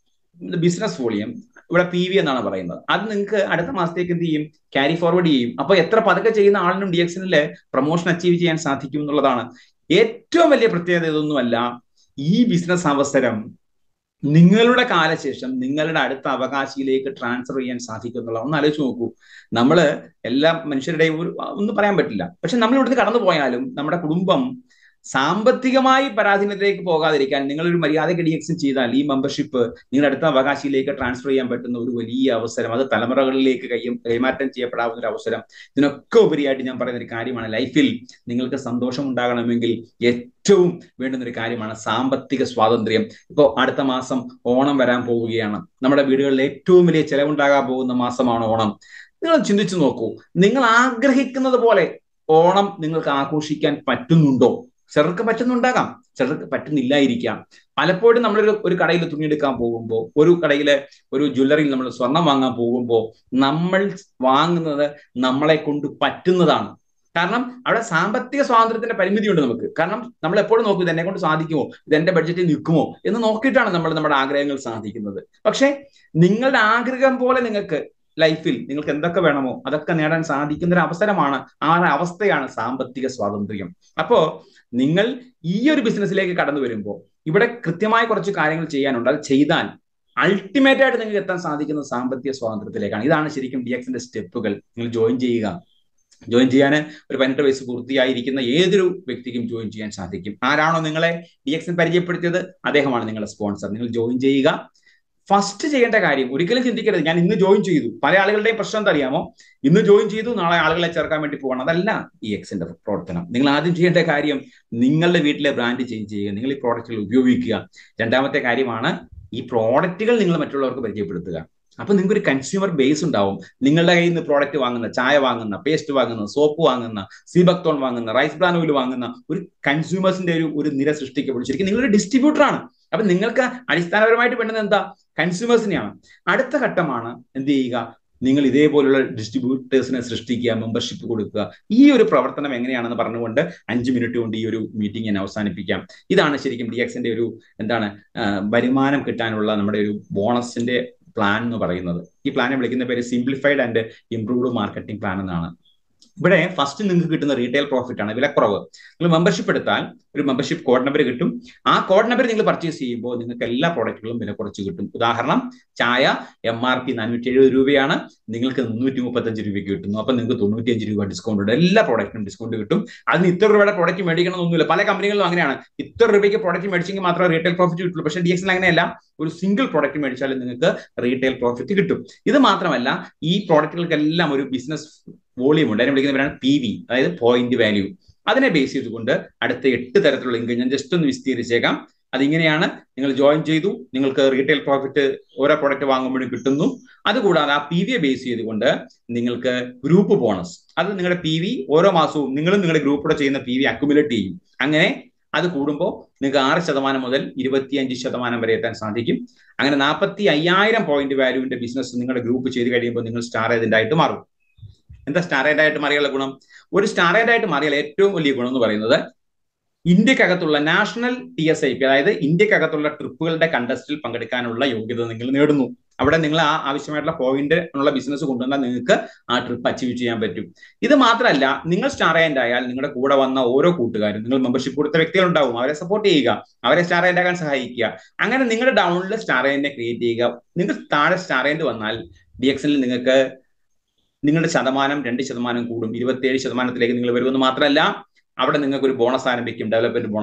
ബിസിനസ് വോളിയം ഇവിടെ പി വി എന്നാണ് പറയുന്നത് അത് നിങ്ങൾക്ക് അടുത്ത മാസത്തേക്ക് എന്ത് ചെയ്യും ക്യാരി ഫോർവേഡ് ചെയ്യും അപ്പൊ എത്ര പതുക്കെ ചെയ്യുന്ന ആളിനും ഡി എക്സിനിലെ പ്രൊമോഷൻ അച്ചീവ് ചെയ്യാൻ സാധിക്കും എന്നുള്ളതാണ് ഏറ്റവും വലിയ പ്രത്യേകത ഇതൊന്നുമല്ല ഈ ബിസിനസ് അവസരം നിങ്ങളുടെ കാലശേഷം നിങ്ങളുടെ അടുത്ത അവകാശിയിലേക്ക് ട്രാൻസ്ഫർ ചെയ്യാൻ സാധിക്കും എന്നുള്ള ഒന്ന് ആലോചിച്ച് നോക്കൂ നമ്മള് എല്ലാ മനുഷ്യരുടെയും ഒരു ഒന്നും പറയാൻ പറ്റില്ല പക്ഷെ നമ്മൾ ഇവിടുന്ന് കടന്നു പോയാലും നമ്മുടെ കുടുംബം സാമ്പത്തികമായി പരാധീനത്തിലേക്ക് പോകാതിരിക്കാൻ നിങ്ങൾ ഒരു മര്യാദയ്ക്ക് ഡി എക്സ് ചെയ്താൽ ഈ മെമ്പർഷിപ്പ് നിങ്ങളുടെ അടുത്ത അവകാശിയിലേക്ക് ട്രാൻസ്ഫർ ചെയ്യാൻ പറ്റുന്ന ഒരു വലിയ അവസരം അത് തലമുറകളിലേക്ക് കൈ കൈമാറ്റം ചെയ്യപ്പെടാവുന്ന ഒരു അവസരം ഇതിനൊക്കെ ഉപരിയായിട്ട് ഞാൻ പറയുന്ന ഒരു കാര്യമാണ് ലൈഫിൽ നിങ്ങൾക്ക് സന്തോഷം ഉണ്ടാകണമെങ്കിൽ ഏറ്റവും വേണ്ടുന്ന ഒരു കാര്യമാണ് സാമ്പത്തിക സ്വാതന്ത്ര്യം ഇപ്പോൾ അടുത്ത മാസം ഓണം വരാൻ പോവുകയാണ് നമ്മുടെ വീടുകളിൽ ഏറ്റവും വലിയ ചെലവുണ്ടാകാൻ പോകുന്ന മാസമാണ് ഓണം നിങ്ങൾ ചിന്തിച്ചു നോക്കൂ നിങ്ങൾ ആഗ്രഹിക്കുന്നത് പോലെ ഓണം നിങ്ങൾക്ക് ആഘോഷിക്കാൻ പറ്റുന്നുണ്ടോ ചിലർക്ക് പറ്റുന്നുണ്ടാകാം ചിലർക്ക് പറ്റുന്നില്ലായിരിക്കാം പലപ്പോഴും നമ്മളൊരു ഒരു കടയിൽ തുണിയെടുക്കാൻ പോകുമ്പോൾ ഒരു കടയിലെ ഒരു ജ്വല്ലറിയിൽ നമ്മൾ സ്വർണം വാങ്ങാൻ പോകുമ്പോൾ നമ്മൾ വാങ്ങുന്നത് നമ്മളെ കൊണ്ട് പറ്റുന്നതാണ് കാരണം അവിടെ സാമ്പത്തിക സ്വാതന്ത്ര്യത്തിന്റെ പരിമിതിയുണ്ട് നമുക്ക് കാരണം നമ്മൾ എപ്പോഴും നോക്കും ഇത് എന്നെ കൊണ്ട് സാധിക്കുമോ ഇത് എന്റെ ബഡ്ജറ്റിൽ നിൽക്കുമോ എന്ന് നോക്കിയിട്ടാണ് നമ്മൾ നമ്മുടെ ആഗ്രഹങ്ങൾ സാധിക്കുന്നത് പക്ഷെ നിങ്ങളുടെ ആഗ്രഹം പോലെ നിങ്ങൾക്ക് ലൈഫിൽ നിങ്ങൾക്ക് എന്തൊക്കെ വേണമോ അതൊക്കെ നേടാൻ സാധിക്കുന്ന ഒരു അവസരമാണ് ആ ഒരു അവസ്ഥയാണ് സാമ്പത്തിക സ്വാതന്ത്ര്യം അപ്പോ നിങ്ങൾ ഈ ഒരു ബിസിനസ്സിലേക്ക് കടന്നു വരുമ്പോൾ ഇവിടെ കൃത്യമായ കുറച്ച് കാര്യങ്ങൾ ചെയ്യാനുണ്ട് അത് ചെയ്താൽ അൾട്ടിമേറ്റ് ആയിട്ട് നിങ്ങൾക്ക് എത്താൻ സാധിക്കുന്ന സാമ്പത്തിക സ്വാതന്ത്ര്യത്തിലേക്കാണ് ഇതാണ് ശരിക്കും ഡി എക്സിന്റെ സ്റ്റെപ്പുകൾ നിങ്ങൾ ജോയിൻ ചെയ്യുക ജോയിൻ ചെയ്യാൻ ഒരു പതിനെട്ട് വയസ്സ് പൂർത്തിയായിരിക്കുന്ന ഏതൊരു വ്യക്തിക്കും ജോയിൻ ചെയ്യാൻ സാധിക്കും ആരാണോ നിങ്ങളെ ഡി എക്സിന് പരിചയപ്പെടുത്തിയത് അദ്ദേഹമാണ് നിങ്ങളുടെ സ്പോൺസർ നിങ്ങൾ ജോയിൻ ചെയ്യുക ഫസ്റ്റ് ചെയ്യേണ്ട കാര്യം ഒരിക്കലും ചിന്തിക്കരുത് ഞാൻ ഇന്ന് ജോയിൻ ചെയ്തു പല ആളുകളുടെയും പ്രശ്നം എന്താ അറിയാമോ ഇന്ന് ജോയിൻ ചെയ്തു നാളെ ആളുകളെ ചേർക്കാൻ വേണ്ടി പോകണം അതല്ല ഈ എക്സിന്റെ പ്രവർത്തനം നിങ്ങൾ ആദ്യം ചെയ്യേണ്ട കാര്യം നിങ്ങളുടെ വീട്ടിലെ ബ്രാൻഡ് ചേഞ്ച് ചെയ്യുക നിങ്ങൾ ഈ പ്രോഡക്റ്റുകൾ ഉപയോഗിക്കുക രണ്ടാമത്തെ കാര്യമാണ് ഈ പ്രോഡക്റ്റുകൾ നിങ്ങൾ മറ്റുള്ളവർക്ക് പരിചയപ്പെടുത്തുക അപ്പൊ നിങ്ങൾക്ക് ഒരു കൺസ്യൂമർ ബേസ് ഉണ്ടാവും നിങ്ങളുടെ കയ്യിൽ നിന്ന് പ്രോഡക്റ്റ് വാങ്ങുന്ന ചായ വാങ്ങുന്ന പേസ്റ്റ് വാങ്ങുന്ന സോപ്പ് വാങ്ങുന്ന സീബക്തോൺ വാങ്ങുന്ന റൈസ് ബ്രാൻ ഓയിൽ വാങ്ങുന്ന ഒരു കൺസ്യൂമേഴ്സിന്റെ ഒരു ഒരു നിര സൃഷ്ടിക്കപ്പെടും ശരിക്കും നിങ്ങളൊരു ഡിസ്ട്രിബ്യൂട്ടർ ആണ് അപ്പൊ നിങ്ങൾക്ക് അടിസ്ഥാനപരമായിട്ട് വേണ്ടത് എന്താ കൺസ്യൂമേഴ്സിനെയാണ് അടുത്ത ഘട്ടമാണ് എന്ത് ചെയ്യുക നിങ്ങൾ ഇതേപോലുള്ള ഡിസ്ട്രിബ്യൂട്ടേഴ്സിനെ സൃഷ്ടിക്കുക മെമ്പർഷിപ്പ് കൊടുക്കുക ഈ ഒരു പ്രവർത്തനം എങ്ങനെയാണെന്ന് പറഞ്ഞുകൊണ്ട് അഞ്ച് മിനിറ്റ് കൊണ്ട് ഈ ഒരു മീറ്റിംഗ് ഞാൻ അവസാനിപ്പിക്കാം ഇതാണ് ശരിക്കും ഡി എക്സിന്റെ ഒരു എന്താണ് വരുമാനം കിട്ടാനുള്ള നമ്മുടെ ഒരു ബോണസിന്റെ പ്ലാൻ എന്ന് പറയുന്നത് ഈ പ്ലാനെ വിളിക്കുന്ന പേര് simplified and improved marketing plan എന്നാണ് ഇവിടെ ഫസ്റ്റ് നിങ്ങൾക്ക് കിട്ടുന്ന റീറ്റെയിൽ പ്രോഫിറ്റ് ആണ് വിലക്കുറവ് നിങ്ങൾ മെമ്പർഷിപ്പ് എടുത്താൽ ഒരു മെമ്പർഷിപ്പ് കോഡ് നമ്പർ കിട്ടും ആ കോഡ് നമ്പർ നിങ്ങൾ പർച്ചേസ് ചെയ്യുമ്പോൾ നിങ്ങൾക്ക് എല്ലാ പ്രോഡക്റ്റുകളും വില കുറച്ച് കിട്ടും ഉദാഹരണം ചായ എം ആർ പി നാനൂറ്റി എഴുപത് രൂപയാണ് നിങ്ങൾക്ക് മുന്നൂറ്റി മുപ്പത്തഞ്ച് രൂപയ്ക്ക് കിട്ടുന്നു അപ്പൊ നിങ്ങൾക്ക് തൊണ്ണൂറ്റിയഞ്ച് രൂപ ഡിസ്കൗണ്ട് ഉണ്ട് എല്ലാ പ്രോഡക്റ്റിനും ഡിസ്കൗണ്ട് കിട്ടും അതിന് ഇത്ര രൂപയുടെ പ്രോഡക്റ്റ് മേടിക്കണമെന്നൊന്നുമില്ല പല കമ്പനികളിലും അങ്ങനെയാണ് ഇത്ര രൂപയ്ക്ക് പ്രോഡക്റ്റ് മേടിച്ചെങ്കിൽ മാത്രമേ റീറ്റെയിൽ പ്രോഫിറ്റ് കിട്ടുള്ളൂ പക്ഷേ ഡി എക്സിൽ അങ്ങനെയല്ല ഒരു സിംഗിൾ പ്രോഡക്റ്റ് മേടിച്ചാലും നിങ്ങൾക്ക് റീറ്റെയിൽ പ്രോഫിറ്റ് കിട്ടും ഇത് മാത്രമല്ല ഈ പ്രോഡക്റ്റുകൾക്കെല്ലാം ഒരു ബിസിനസ് വോളിയം ഉണ്ട് അതിനെ വിളിക്കുന്നവരാണ് പി വി അതായത് പോയിന്റ് വാല്യൂ അതിനെ ബേസ് ചെയ്തുകൊണ്ട് അടുത്ത എട്ട് തരത്തിലുള്ള ഇൻകം ഞാൻ ജസ്റ്റ് ഒന്ന് വിസ്തീരിച്ചേക്കാം അതിങ്ങനെയാണ് നിങ്ങൾ ജോയിൻ ചെയ്തു നിങ്ങൾക്ക് റീറ്റെയിൽ പ്രോഫിറ്റ് ഓരോ പ്രോഡക്റ്റ് വാങ്ങുമ്പോഴും കിട്ടുന്നു അതുകൂടാതെ ആ പി വിയെ ബേസ് ചെയ്തുകൊണ്ട് നിങ്ങൾക്ക് ഗ്രൂപ്പ് ബോണസ് അത് നിങ്ങളുടെ പി വി ഓരോ മാസവും നിങ്ങളും നിങ്ങളുടെ ഗ്രൂപ്പിലൂടെ ചെയ്യുന്ന പി വി അക്യുമുലേറ്റ് ചെയ്യും അങ്ങനെ അത് കൂടുമ്പോൾ നിങ്ങൾക്ക് ആറ് ശതമാനം മുതൽ ഇരുപത്തിയഞ്ച് ശതമാനം വരെ എത്താൻ സാധിക്കും അങ്ങനെ നാൽപ്പത്തി അയ്യായിരം പോയിന്റ് വാല്യൂവിന്റെ ബിസിനസ് നിങ്ങളുടെ ഗ്രൂപ്പ് ചെയ്ത് കഴിയുമ്പോൾ നിങ്ങൾ സ്റ്റാർ ഏജന്റ് ആയിട്ട് മാറും എന്താ സ്റ്റാർ ഏജന്റ് ആയിട്ട് മാറിയുള്ള ഗുണം ഒരു സ്റ്റാർ ഏജന്റ് ആയിട്ട് മാറിയാൽ ഏറ്റവും വലിയ ഗുണം എന്ന് പറയുന്നത് ഇന്ത്യക്കകത്തുള്ള national T S I P അതായത് ഇന്ത്യക്കകത്തുള്ള ട്രിപ്പുകളുടെ കണ്ടസ്റ്റിൽ പങ്കെടുക്കാനുള്ള യോഗ്യത നിങ്ങൾ നേടുന്നു അവിടെ നിങ്ങൾ ആ ആവശ്യമായിട്ടുള്ള പോയിന്റ് ഉള്ള ബിസിനസ് കൊണ്ടുവന്നാൽ നിങ്ങൾക്ക് ആ ട്രിപ്പ് അച്ചീവ് ചെയ്യാൻ പറ്റും ഇത് മാത്രമല്ല നിങ്ങൾ സ്റ്റാർ ഏജന്റ് ആയാൽ നിങ്ങളുടെ കൂടെ വന്ന ഓരോ കൂട്ടുകാരും നിങ്ങൾ മെമ്പർഷിപ്പ് കൊടുത്ത വ്യക്തികളുണ്ടാവും അവരെ സപ്പോർട്ട് ചെയ്യുക അവരെ സ്റ്റാർ ഏജന്റ് ആകാൻ സഹായിക്കുക അങ്ങനെ നിങ്ങളുടെ ഡൗണിൽ സ്റ്റാർ ഏജന്റിനെ ക്രിയേറ്റ് ചെയ്യുക നിങ്ങൾ താഴെ സ്റ്റാർ ഏജന്റ് വന്നാൽ ഡി എക്സിൽ നിങ്ങൾക്ക് നിങ്ങളുടെ ശതമാനം രണ്ട് ശതമാനം കൂടും ഇരുപത്തിയേഴ് ശതമാനത്തിലേക്ക് നിങ്ങൾ വരുമെന്ന് മാത്രമല്ല അവിടെ നിങ്ങൾക്ക് ഒരു ബോണസ് ആരംഭിക്കും ഡെവലപ്മെന്റ് ബോണസ്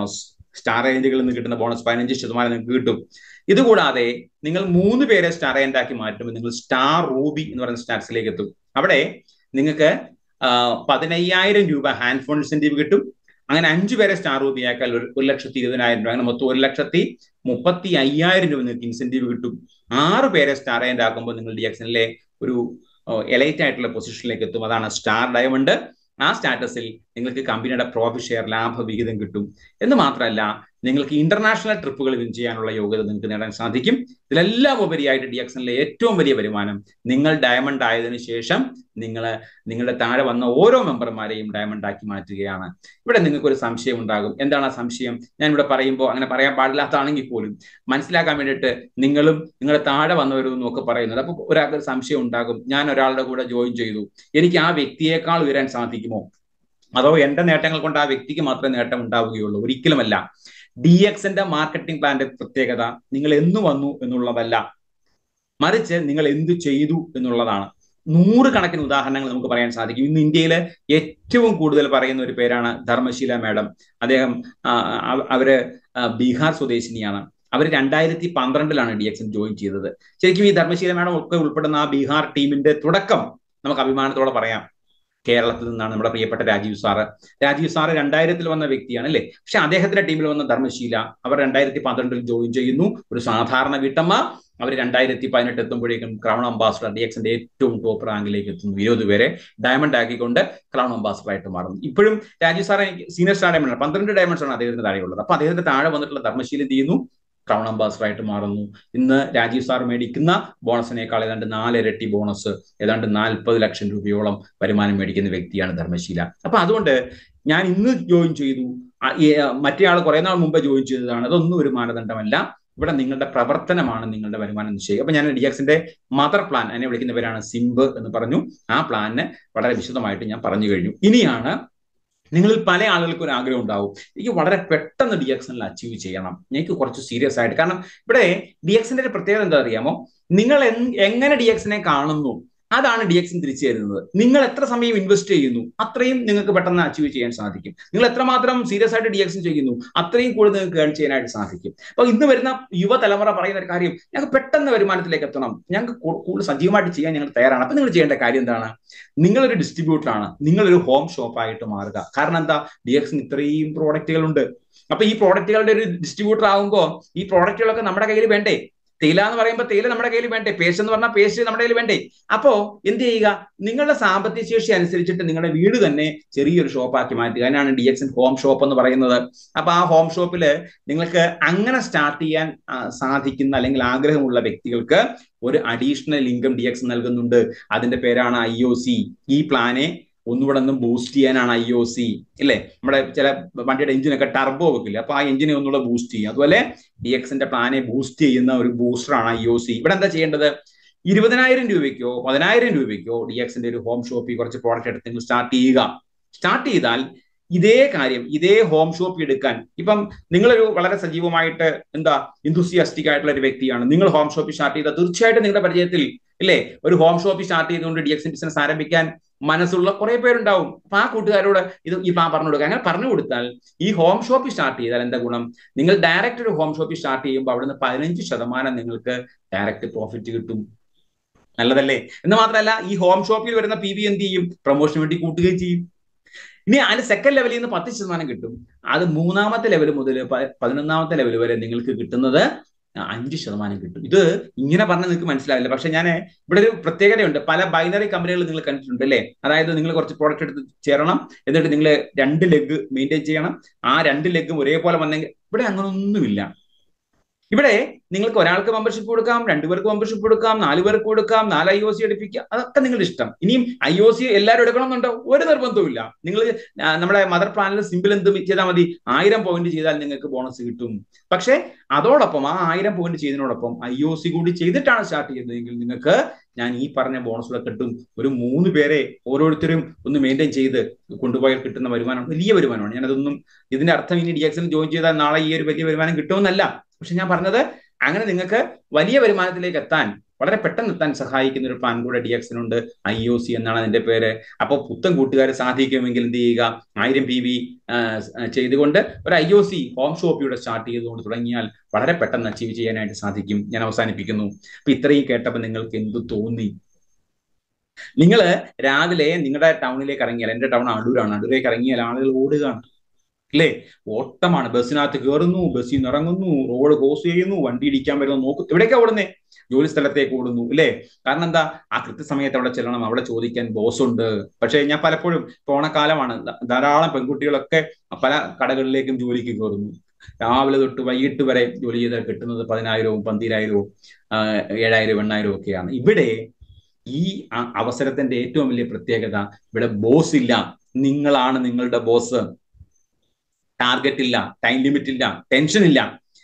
സ്റ്റാർ ഏജന്റുകളിൽ നിന്ന് കിട്ടുന്ന ബോണസ് പതിനഞ്ച് ശതമാനം നിങ്ങൾക്ക് കിട്ടും ഇതുകൂടാതെ നിങ്ങൾ മൂന്ന് പേരെ സ്റ്റാർ ഏജന്റ് ആക്കി മാറ്റുമ്പോൾ നിങ്ങൾ സ്റ്റാർ റൂബി എന്ന് പറയുന്ന സ്റ്റാറ്റസിലേക്ക് എത്തും അവിടെ നിങ്ങൾക്ക് പതിനയ്യായിരം രൂപ ഹാൻഡ് ഫോൺ ഇൻസെന്റീവ് കിട്ടും അങ്ങനെ അഞ്ചു പേരെ സ്റ്റാർ റൂബിയാക്കാൽ ഒരു ഒരു ലക്ഷത്തി ഇരുപതിനായിരം രൂപ അങ്ങനെ മൊത്തം ഒരു ലക്ഷത്തി മുപ്പത്തി അയ്യായിരം രൂപ നിങ്ങൾക്ക് ഇൻസെന്റീവ് കിട്ടും ആറ് പേരെ സ്റ്റാർ ഏജന്റ് ആക്കുമ്പോൾ നിങ്ങൾ ഡി എക്സനിലെ ഒരു എലൈറ്റ് ആയിട്ടുള്ള പൊസിഷനിലേക്ക് എത്തും അതാണ് സ്റ്റാർ ഡയമണ്ട് ആ സ്റ്റാറ്റസിൽ നിങ്ങൾക്ക് കമ്പനിയുടെ പ്രോഫിറ്റ് ഷെയർ ലാഭവിഹിതം കിട്ടും എന്ന് മാത്രമല്ല നിങ്ങൾക്ക് ഇന്റർനാഷണൽ ട്രിപ്പുകൾ വിൻ ചെയ്യാനുള്ള യോഗ്യത നിങ്ങൾക്ക് നേടാൻ സാധിക്കും ഇതിലെല്ലാം ഉപരിയായിട്ട് ഡി എക്സനിലെ ഏറ്റവും വലിയ വരുമാനം നിങ്ങൾ ഡയമണ്ട് ആയതിനു ശേഷം നിങ്ങൾ നിങ്ങളുടെ താഴെ വന്ന ഓരോ മെമ്പർമാരെയും ഡയമണ്ട് ആക്കി മാറ്റുകയാണ് ഇവിടെ നിങ്ങൾക്ക് ഒരു സംശയം ഉണ്ടാകും എന്താണ് ആ സംശയം ഞാൻ ഇവിടെ പറയുമ്പോൾ അങ്ങനെ പറയാൻ പാടില്ലാത്തതാണെങ്കിൽ പോലും മനസ്സിലാക്കാൻ വേണ്ടിയിട്ട് നിങ്ങളും നിങ്ങളുടെ താഴെ വന്നവരും ഒക്കെ പറയുന്നത് അപ്പൊ ഒരാൾക്ക് ഒരു സംശയം ഉണ്ടാകും ഞാൻ ഒരാളുടെ കൂടെ ജോയിൻ ചെയ്തു എനിക്ക് ആ വ്യക്തിയേക്കാൾ ഉയരാൻ സാധിക്കുമോ അതോ എന്റെ നേട്ടങ്ങൾ കൊണ്ട് ആ വ്യക്തിക്ക് മാത്രമേ നേട്ടം ഉണ്ടാവുകയുള്ളൂ ഒരിക്കലുമല്ല ഡി എക്സിന്റെ മാർക്കറ്റിംഗ് പ്ലാന്റെ പ്രത്യേകത നിങ്ങൾ എന്ന് വന്നു എന്നുള്ളതല്ല മറിച്ച് നിങ്ങൾ എന്തു ചെയ്തു എന്നുള്ളതാണ് നൂറുകണക്കിന് ഉദാഹരണങ്ങൾ നമുക്ക് പറയാൻ സാധിക്കും ഇന്ന് ഇന്ത്യയിലെ ഏറ്റവും കൂടുതൽ പറയുന്ന ഒരു പേരാണ് ധർമ്മശീല മാഡം അദ്ദേഹം അവര് ബീഹാർ സ്വദേശിനിയാണ് അവർ രണ്ടായിരത്തി പന്ത്രണ്ടിലാണ് ഡി എക്സിൽ ജോയിൻ ചെയ്തത് ശരിക്കും ഈ ധർമ്മശീല മാഡം ഒക്കെ ഉൾപ്പെടുന്ന ആ ബീഹാർ ടീമിന്റെ തുടക്കം നമുക്ക് അഭിമാനത്തോടെ പറയാം കേരളത്തിൽ നിന്നാണ് നമ്മുടെ പ്രിയപ്പെട്ട രാജീവ് സാറ് രാജീവ് സാറ് രണ്ടായിരത്തിൽ വന്ന വ്യക്തിയാണ് അല്ലേ പക്ഷെ അദ്ദേഹത്തിന്റെ ടീമിൽ വന്ന ധർമ്മശീല അവർ രണ്ടായിരത്തി പന്ത്രണ്ടിൽ ജോയിൻ ചെയ്യുന്നു ഒരു സാധാരണ വീട്ടമ്മ അവർ രണ്ടായിരത്തി പതിനെട്ട് എത്തുമ്പോഴേക്കും ക്രൗൺ അംബാസഡർ ഡി എക്സിന്റെ ഏറ്റവും ടോപ്പ് റാങ്കിലേക്ക് എത്തുന്നു ഇരുപത് പേരെ ഡയമണ്ട് ആക്കിക്കൊണ്ട് ക്രൗൺ അംബാസഡർ ആയിട്ട് മാറുന്നു ഇപ്പോഴും രാജീവ് സാറെ സീനിയർ സ്റ്റാർ ഡയമണ്ട് ആണ് പന്ത്രണ്ട് ഡയമണ്ട്സ് ആണ് അദ്ദേഹത്തിന്റെ താഴെയുള്ളത് അപ്പൊ അദ്ദേഹത്തിന്റെ താഴെ വന്നിട്ടുള്ള ധർമ്മശീല എന്ത് ചെയ്യുന്നു ക്രൗൺ അംബാസഡർ ആയിട്ട് മാറുന്നു ഇന്ന് രാജീവ് സാർ മേടിക്കുന്ന ബോണസിനേക്കാൾ ഏതാണ്ട് നാലിരട്ടി ബോണസ് ഏതാണ്ട് നാൽപ്പത് ലക്ഷം രൂപയോളം വരുമാനം മേടിക്കുന്ന വ്യക്തിയാണ് ധർമ്മശീല അപ്പൊ അതുകൊണ്ട് ഞാൻ ഇന്ന് ജോയിൻ ചെയ്തു മറ്റേ ആൾ കുറെ നാൾ മുമ്പ് ജോയിൻ ചെയ്തതാണ് അതൊന്നും ഒരു മാനദണ്ഡമല്ല ഇവിടെ നിങ്ങളുടെ പ്രവർത്തനമാണ് നിങ്ങളുടെ വരുമാനം നിശ്ചയം അപ്പൊ ഞാൻ ഡി എക്സിന്റെ മദർ പ്ലാൻ എന്നെ വിളിക്കുന്നവരാണ് സിംബ് എന്ന് പറഞ്ഞു ആ പ്ലാനിന് വളരെ വിശദമായിട്ട് ഞാൻ പറഞ്ഞു കഴിഞ്ഞു ഇനിയാണ് നിങ്ങളിൽ പല ആളുകൾക്കും ഒരു ആഗ്രഹം ഉണ്ടാവും എനിക്ക് വളരെ പെട്ടെന്ന് ഡി എക്സനിൽ അച്ചീവ് ചെയ്യണം എനിക്ക് കുറച്ച് സീരിയസ് ആയിട്ട് കാരണം ഇവിടെ ഡി എക്സിന്റെ ഒരു പ്രത്യേകത എന്താ അറിയാമോ നിങ്ങൾ എങ്ങനെ ഡി എക്സിനെ കാണുന്നു അതാണ് ഡി എക്സിന് തിരിച്ചു തരുന്നത് നിങ്ങൾ എത്ര സമയം ഇൻവെസ്റ്റ് ചെയ്യുന്നു അത്രയും നിങ്ങൾക്ക് പെട്ടെന്ന് അച്ചീവ് ചെയ്യാൻ സാധിക്കും നിങ്ങൾ എത്രമാത്രം സീരിയസ് ആയിട്ട് ഡി എക്സിൻ ചെയ്യുന്നു അത്രയും കൂടുതൽ നിങ്ങൾക്ക് ഏൺ ചെയ്യാനായിട്ട് സാധിക്കും അപ്പൊ ഇന്ന് വരുന്ന യുവതലമുറ പറയുന്ന ഒരു കാര്യം ഞങ്ങൾക്ക് പെട്ടെന്ന് വരുമാനത്തിലേക്ക് എത്തണം ഞങ്ങൾക്ക് കൂടുതൽ സജീവമായിട്ട് ചെയ്യാൻ ഞങ്ങൾ തയ്യാറാണ് അപ്പൊ നിങ്ങൾ ചെയ്യേണ്ട കാര്യം എന്താണ് നിങ്ങളൊരു ഡിസ്ട്രിബ്യൂട്ടറാണ് നിങ്ങളൊരു ഹോം ഷോപ്പായിട്ട് മാറുക കാരണം എന്താ ഡി എക്സിന് ഇത്രയും പ്രോഡക്റ്റുകൾ ഉണ്ട് അപ്പൊ ഈ പ്രോഡക്റ്റുകളുടെ ഒരു ഡിസ്ട്രിബ്യൂട്ടർ ആകുമ്പോൾ ഈ പ്രോഡക്റ്റുകളൊക്കെ നമ്മുടെ കയ്യിൽ വേണ്ടേ തേയില എന്ന് പറയുമ്പോൾ തേയില നമ്മുടെ കയ്യിൽ വേണ്ടേ പേസ്റ്റ് എന്ന് പറഞ്ഞാൽ പേസ്റ്റ് നമ്മുടെ കയ്യിൽ വേണ്ടേ അപ്പോ എന്ത് ചെയ്യുക നിങ്ങളുടെ സാമ്പത്തിക ശേഷി അനുസരിച്ചിട്ട് നിങ്ങളുടെ വീട് തന്നെ ചെറിയൊരു ഷോപ്പാക്കി മാറ്റുക അതിനാണ് ഡി എക്സ് ഹോം ഷോപ്പ് എന്ന് പറയുന്നത് അപ്പൊ ആ ഹോം ഷോപ്പിൽ നിങ്ങൾക്ക് അങ്ങനെ സ്റ്റാർട്ട് ചെയ്യാൻ സാധിക്കുന്ന അല്ലെങ്കിൽ ആഗ്രഹമുള്ള വ്യക്തികൾക്ക് ഒരു അഡീഷണൽ ഇൻകം ഡി എക്സ് നൽകുന്നുണ്ട് അതിന്റെ പേരാണ് ഐ ഒ സി ഈ പ്ലാനെ ഒന്നുകൂടെ ഒന്നും ബൂസ്റ്റ് ചെയ്യാനാണ് ഐ ഒ സി ഇല്ലേ നമ്മുടെ ചില വണ്ടിയുടെ എഞ്ചിനൊക്കെ ടർബോ വെക്കില്ല അപ്പൊ ആ എഞ്ചിനെ ഒന്നുകൂടെ ബൂസ്റ്റ് ചെയ്യും അതുപോലെ ഡി എക്സിന്റെ പ്ലാനെ ബൂസ്റ്റ് ചെയ്യുന്ന ഒരു ബൂസ്റ്ററാണ് ഐ ഒ സി ഇവിടെ എന്താ ചെയ്യേണ്ടത് ഇരുപതിനായിരം രൂപയ്ക്കോ പതിനായിരം രൂപയ്ക്കോ ഡി എക്സിന്റെ ഒരു ഹോം ഷോപ്പിൽ കുറച്ച് പ്രോഡക്റ്റ് എടുത്ത് നിങ്ങൾ സ്റ്റാർട്ട് ചെയ്യുക സ്റ്റാർട്ട് ചെയ്താൽ ഇതേ കാര്യം ഇതേ ഹോം ഷോപ്പ് എടുക്കാൻ ഇപ്പം നിങ്ങളൊരു വളരെ സജീവമായിട്ട് എന്താ ഇൻതുസിയാസ്റ്റിക് ആയിട്ടുള്ള ഒരു വ്യക്തിയാണ് നിങ്ങൾ ഹോം ഷോപ്പിൽ സ്റ്റാർട്ട് ചെയ്താൽ തീർച്ചയായിട്ടും നിങ്ങളുടെ പരിചയത്തിൽ ഇല്ലേ ഒരു ഹോം ഷോപ്പിൽ സ്റ്റാർട്ട് ചെയ്തുകൊണ്ട് ഡി എക്സിൻ ബിസിനസ് ആരംഭിക്കാൻ മനസ്സുള്ള കുറെ പേരുണ്ടാവും അപ്പൊ ആ കൂട്ടുകാരോട് ഇത് ഈ പ്ലാൻ പറഞ്ഞു കൊടുക്കുക അങ്ങനെ പറഞ്ഞു കൊടുത്താൽ ഈ ഹോം ഷോപ്പിൽ സ്റ്റാർട്ട് ചെയ്താൽ എന്താ ഗുണം നിങ്ങൾ ഡയറക്റ്റ് ഒരു ഹോം ഷോപ്പിൽ സ്റ്റാർട്ട് ചെയ്യുമ്പോൾ അവിടുന്ന് പതിനഞ്ച് ശതമാനം നിങ്ങൾക്ക് ഡയറക്റ്റ് പ്രോഫിറ്റ് കിട്ടും നല്ലതല്ലേ എന്ന് മാത്രമല്ല ഈ ഹോം ഷോപ്പിൽ വരുന്ന പി വി എന്ത് ചെയ്യും പ്രൊമോഷന് വേണ്ടി കൂട്ടുകയും ചെയ്യും ഇനി അതിന് സെക്കൻഡ് ലെവലിൽ നിന്ന് പത്ത് ശതമാനം കിട്ടും അത് മൂന്നാമത്തെ ലെവൽ മുതൽ പതിനൊന്നാമത്തെ ലെവൽ വരെ നിങ്ങൾക്ക് കിട്ടുന്നത് അഞ്ച് ശതമാനം കിട്ടും ഇത് ഇങ്ങനെ പറഞ്ഞാൽ നിങ്ങൾക്ക് മനസ്സിലാവില്ല പക്ഷെ ഞാൻ ഇവിടെ ഒരു പ്രത്യേകതയുണ്ട് പല ബൈനറി കമ്പനികൾ നിങ്ങൾ കണ്ടിട്ടുണ്ട് അല്ലേ അതായത് നിങ്ങൾ കുറച്ച് പ്രോഡക്റ്റ് എടുത്ത് ചേരണം എന്നിട്ട് നിങ്ങൾ രണ്ട് ലെഗ് മെയിൻറ്റെയിൻ ചെയ്യണം ആ രണ്ട് ലെഗും ഒരേപോലെ വന്നെങ്കിൽ ഇവിടെ അങ്ങനൊന്നുമില്ല ഇവിടെ നിങ്ങൾക്ക് ഒരാൾക്ക് മെമ്പർഷിപ്പ് കൊടുക്കാം രണ്ടുപേർക്ക് മെമ്പർഷിപ്പ് കൊടുക്കാം നാല് പേർക്ക് കൊടുക്കാം നാല് ഐ ഒ സി എടുപ്പിക്കാം അതൊക്കെ നിങ്ങളുടെ ഇഷ്ടം ഇനിയും ഐ ഒ സി എല്ലാവരും എടുക്കണമെന്നുണ്ടോ ഒരു നിർബന്ധവുമില്ല നിങ്ങൾ നമ്മുടെ മദർ പ്ലാനിൽ സിമ്പിൾ എന്ത് ചെയ്താൽ മതി ആയിരം പോയിന്റ് ചെയ്താൽ നിങ്ങൾക്ക് ബോണസ് കിട്ടും പക്ഷേ അതോടൊപ്പം ആ ആയിരം പോയിന്റ് ചെയ്തതിനോടൊപ്പം ഐ ഒ സി കൂടി ചെയ്തിട്ടാണ് സ്റ്റാർട്ട് ചെയ്യുന്നതെങ്കിൽ നിങ്ങൾക്ക് ഞാൻ ഈ പറഞ്ഞ ബോണസുകൾ കിട്ടും ഒരു മൂന്ന് പേരെ ഓരോരുത്തരും ഒന്ന് മെയിൻറ്റെയിൻ ചെയ്ത് കൊണ്ടുപോയാൽ കിട്ടുന്ന വരുമാനം വലിയ വരുമാനമാണ് ഞാൻ അതൊന്നും ഇതിന്റെ അർത്ഥം ഇനി ഡി എക്സിൽ ജോയിൻ ചെയ്താൽ നാളെ ഈ ഒരു വലിയ വരുമാനം കിട്ടുമെന്നല്ല പക്ഷെ ഞാൻ പറഞ്ഞത് അങ്ങനെ നിങ്ങൾക്ക് വലിയ വരുമാനത്തിലേക്ക് എത്താൻ വളരെ പെട്ടെന്ന് എത്താൻ സഹായിക്കുന്ന ഒരു പ്ലാൻ കൂടെ ഡി എക്സിനുണ്ട് ഐ ഒ സി എന്നാണ് അതിന്റെ പേര് അപ്പോൾ പുത്തൻ കൂട്ടുകാർ സാധിക്കുമെങ്കിൽ എന്ത് ചെയ്യുക ആയിരം പി വി ചെയ്തുകൊണ്ട് ഒരു ഐ ഒ സി ഹോം ഷോപ്പിയുടെ സ്റ്റാർട്ട് ചെയ്തുകൊണ്ട് തുടങ്ങിയാൽ വളരെ പെട്ടെന്ന് അച്ചീവ് ചെയ്യാനായിട്ട് സാധിക്കും ഞാൻ അവസാനിപ്പിക്കുന്നു അപ്പൊ ഇത്രയും കേട്ടപ്പോൾ നിങ്ങൾക്ക് എന്ത് തോന്നി നിങ്ങൾ രാവിലെ നിങ്ങളുടെ ടൗണിലേക്ക് ഇറങ്ങിയാൽ എന്റെ ടൗൺ അടൂരാണ് അടൂരേക്ക് ഇറങ്ങിയാൽ ആളുകൾ ഓടുകയാണ് അല്ലേ ഓട്ടമാണ് ബസ്സിനകത്ത് കയറുന്നു ബസ്സിൽ നിന്ന് ഇറങ്ങുന്നു റോഡ് ക്രോസ് ചെയ്യുന്നു വണ്ടി ഇടിക്കാൻ വരുന്നു നോക്കും എവിടേക്കാ ഓടുന്നേ ജോലി സ്ഥലത്തേക്ക് ഓടുന്നു അല്ലേ കാരണം എന്താ ആ കൃത്യസമയത്ത് അവിടെ ചെല്ലണം അവിടെ ചോദിക്കാൻ ബോസ് ഉണ്ട് പക്ഷേ ഞാൻ പലപ്പോഴും ഓണക്കാലമാണ് ധാരാളം പെൺകുട്ടികളൊക്കെ പല കടകളിലേക്കും ജോലിക്ക് കയറുന്നു രാവിലെ തൊട്ട് വൈകിട്ട് വരെ ജോലി ചെയ്താൽ കിട്ടുന്നത് പതിനായിരവും പന്തിരായിരവും ഏഴായിരവും എണ്ണായിരവും ഒക്കെയാണ് ഇവിടെ ഈ അവസരത്തിന്റെ ഏറ്റവും വലിയ പ്രത്യേകത ഇവിടെ ബോസ് ഇല്ല നിങ്ങളാണ് നിങ്ങളുടെ ബോസ് ടാർഗറ്റ് ഇല്ല ടൈം ലിമിറ്റ് ഇല്ല ടെൻഷൻ ഇല്ല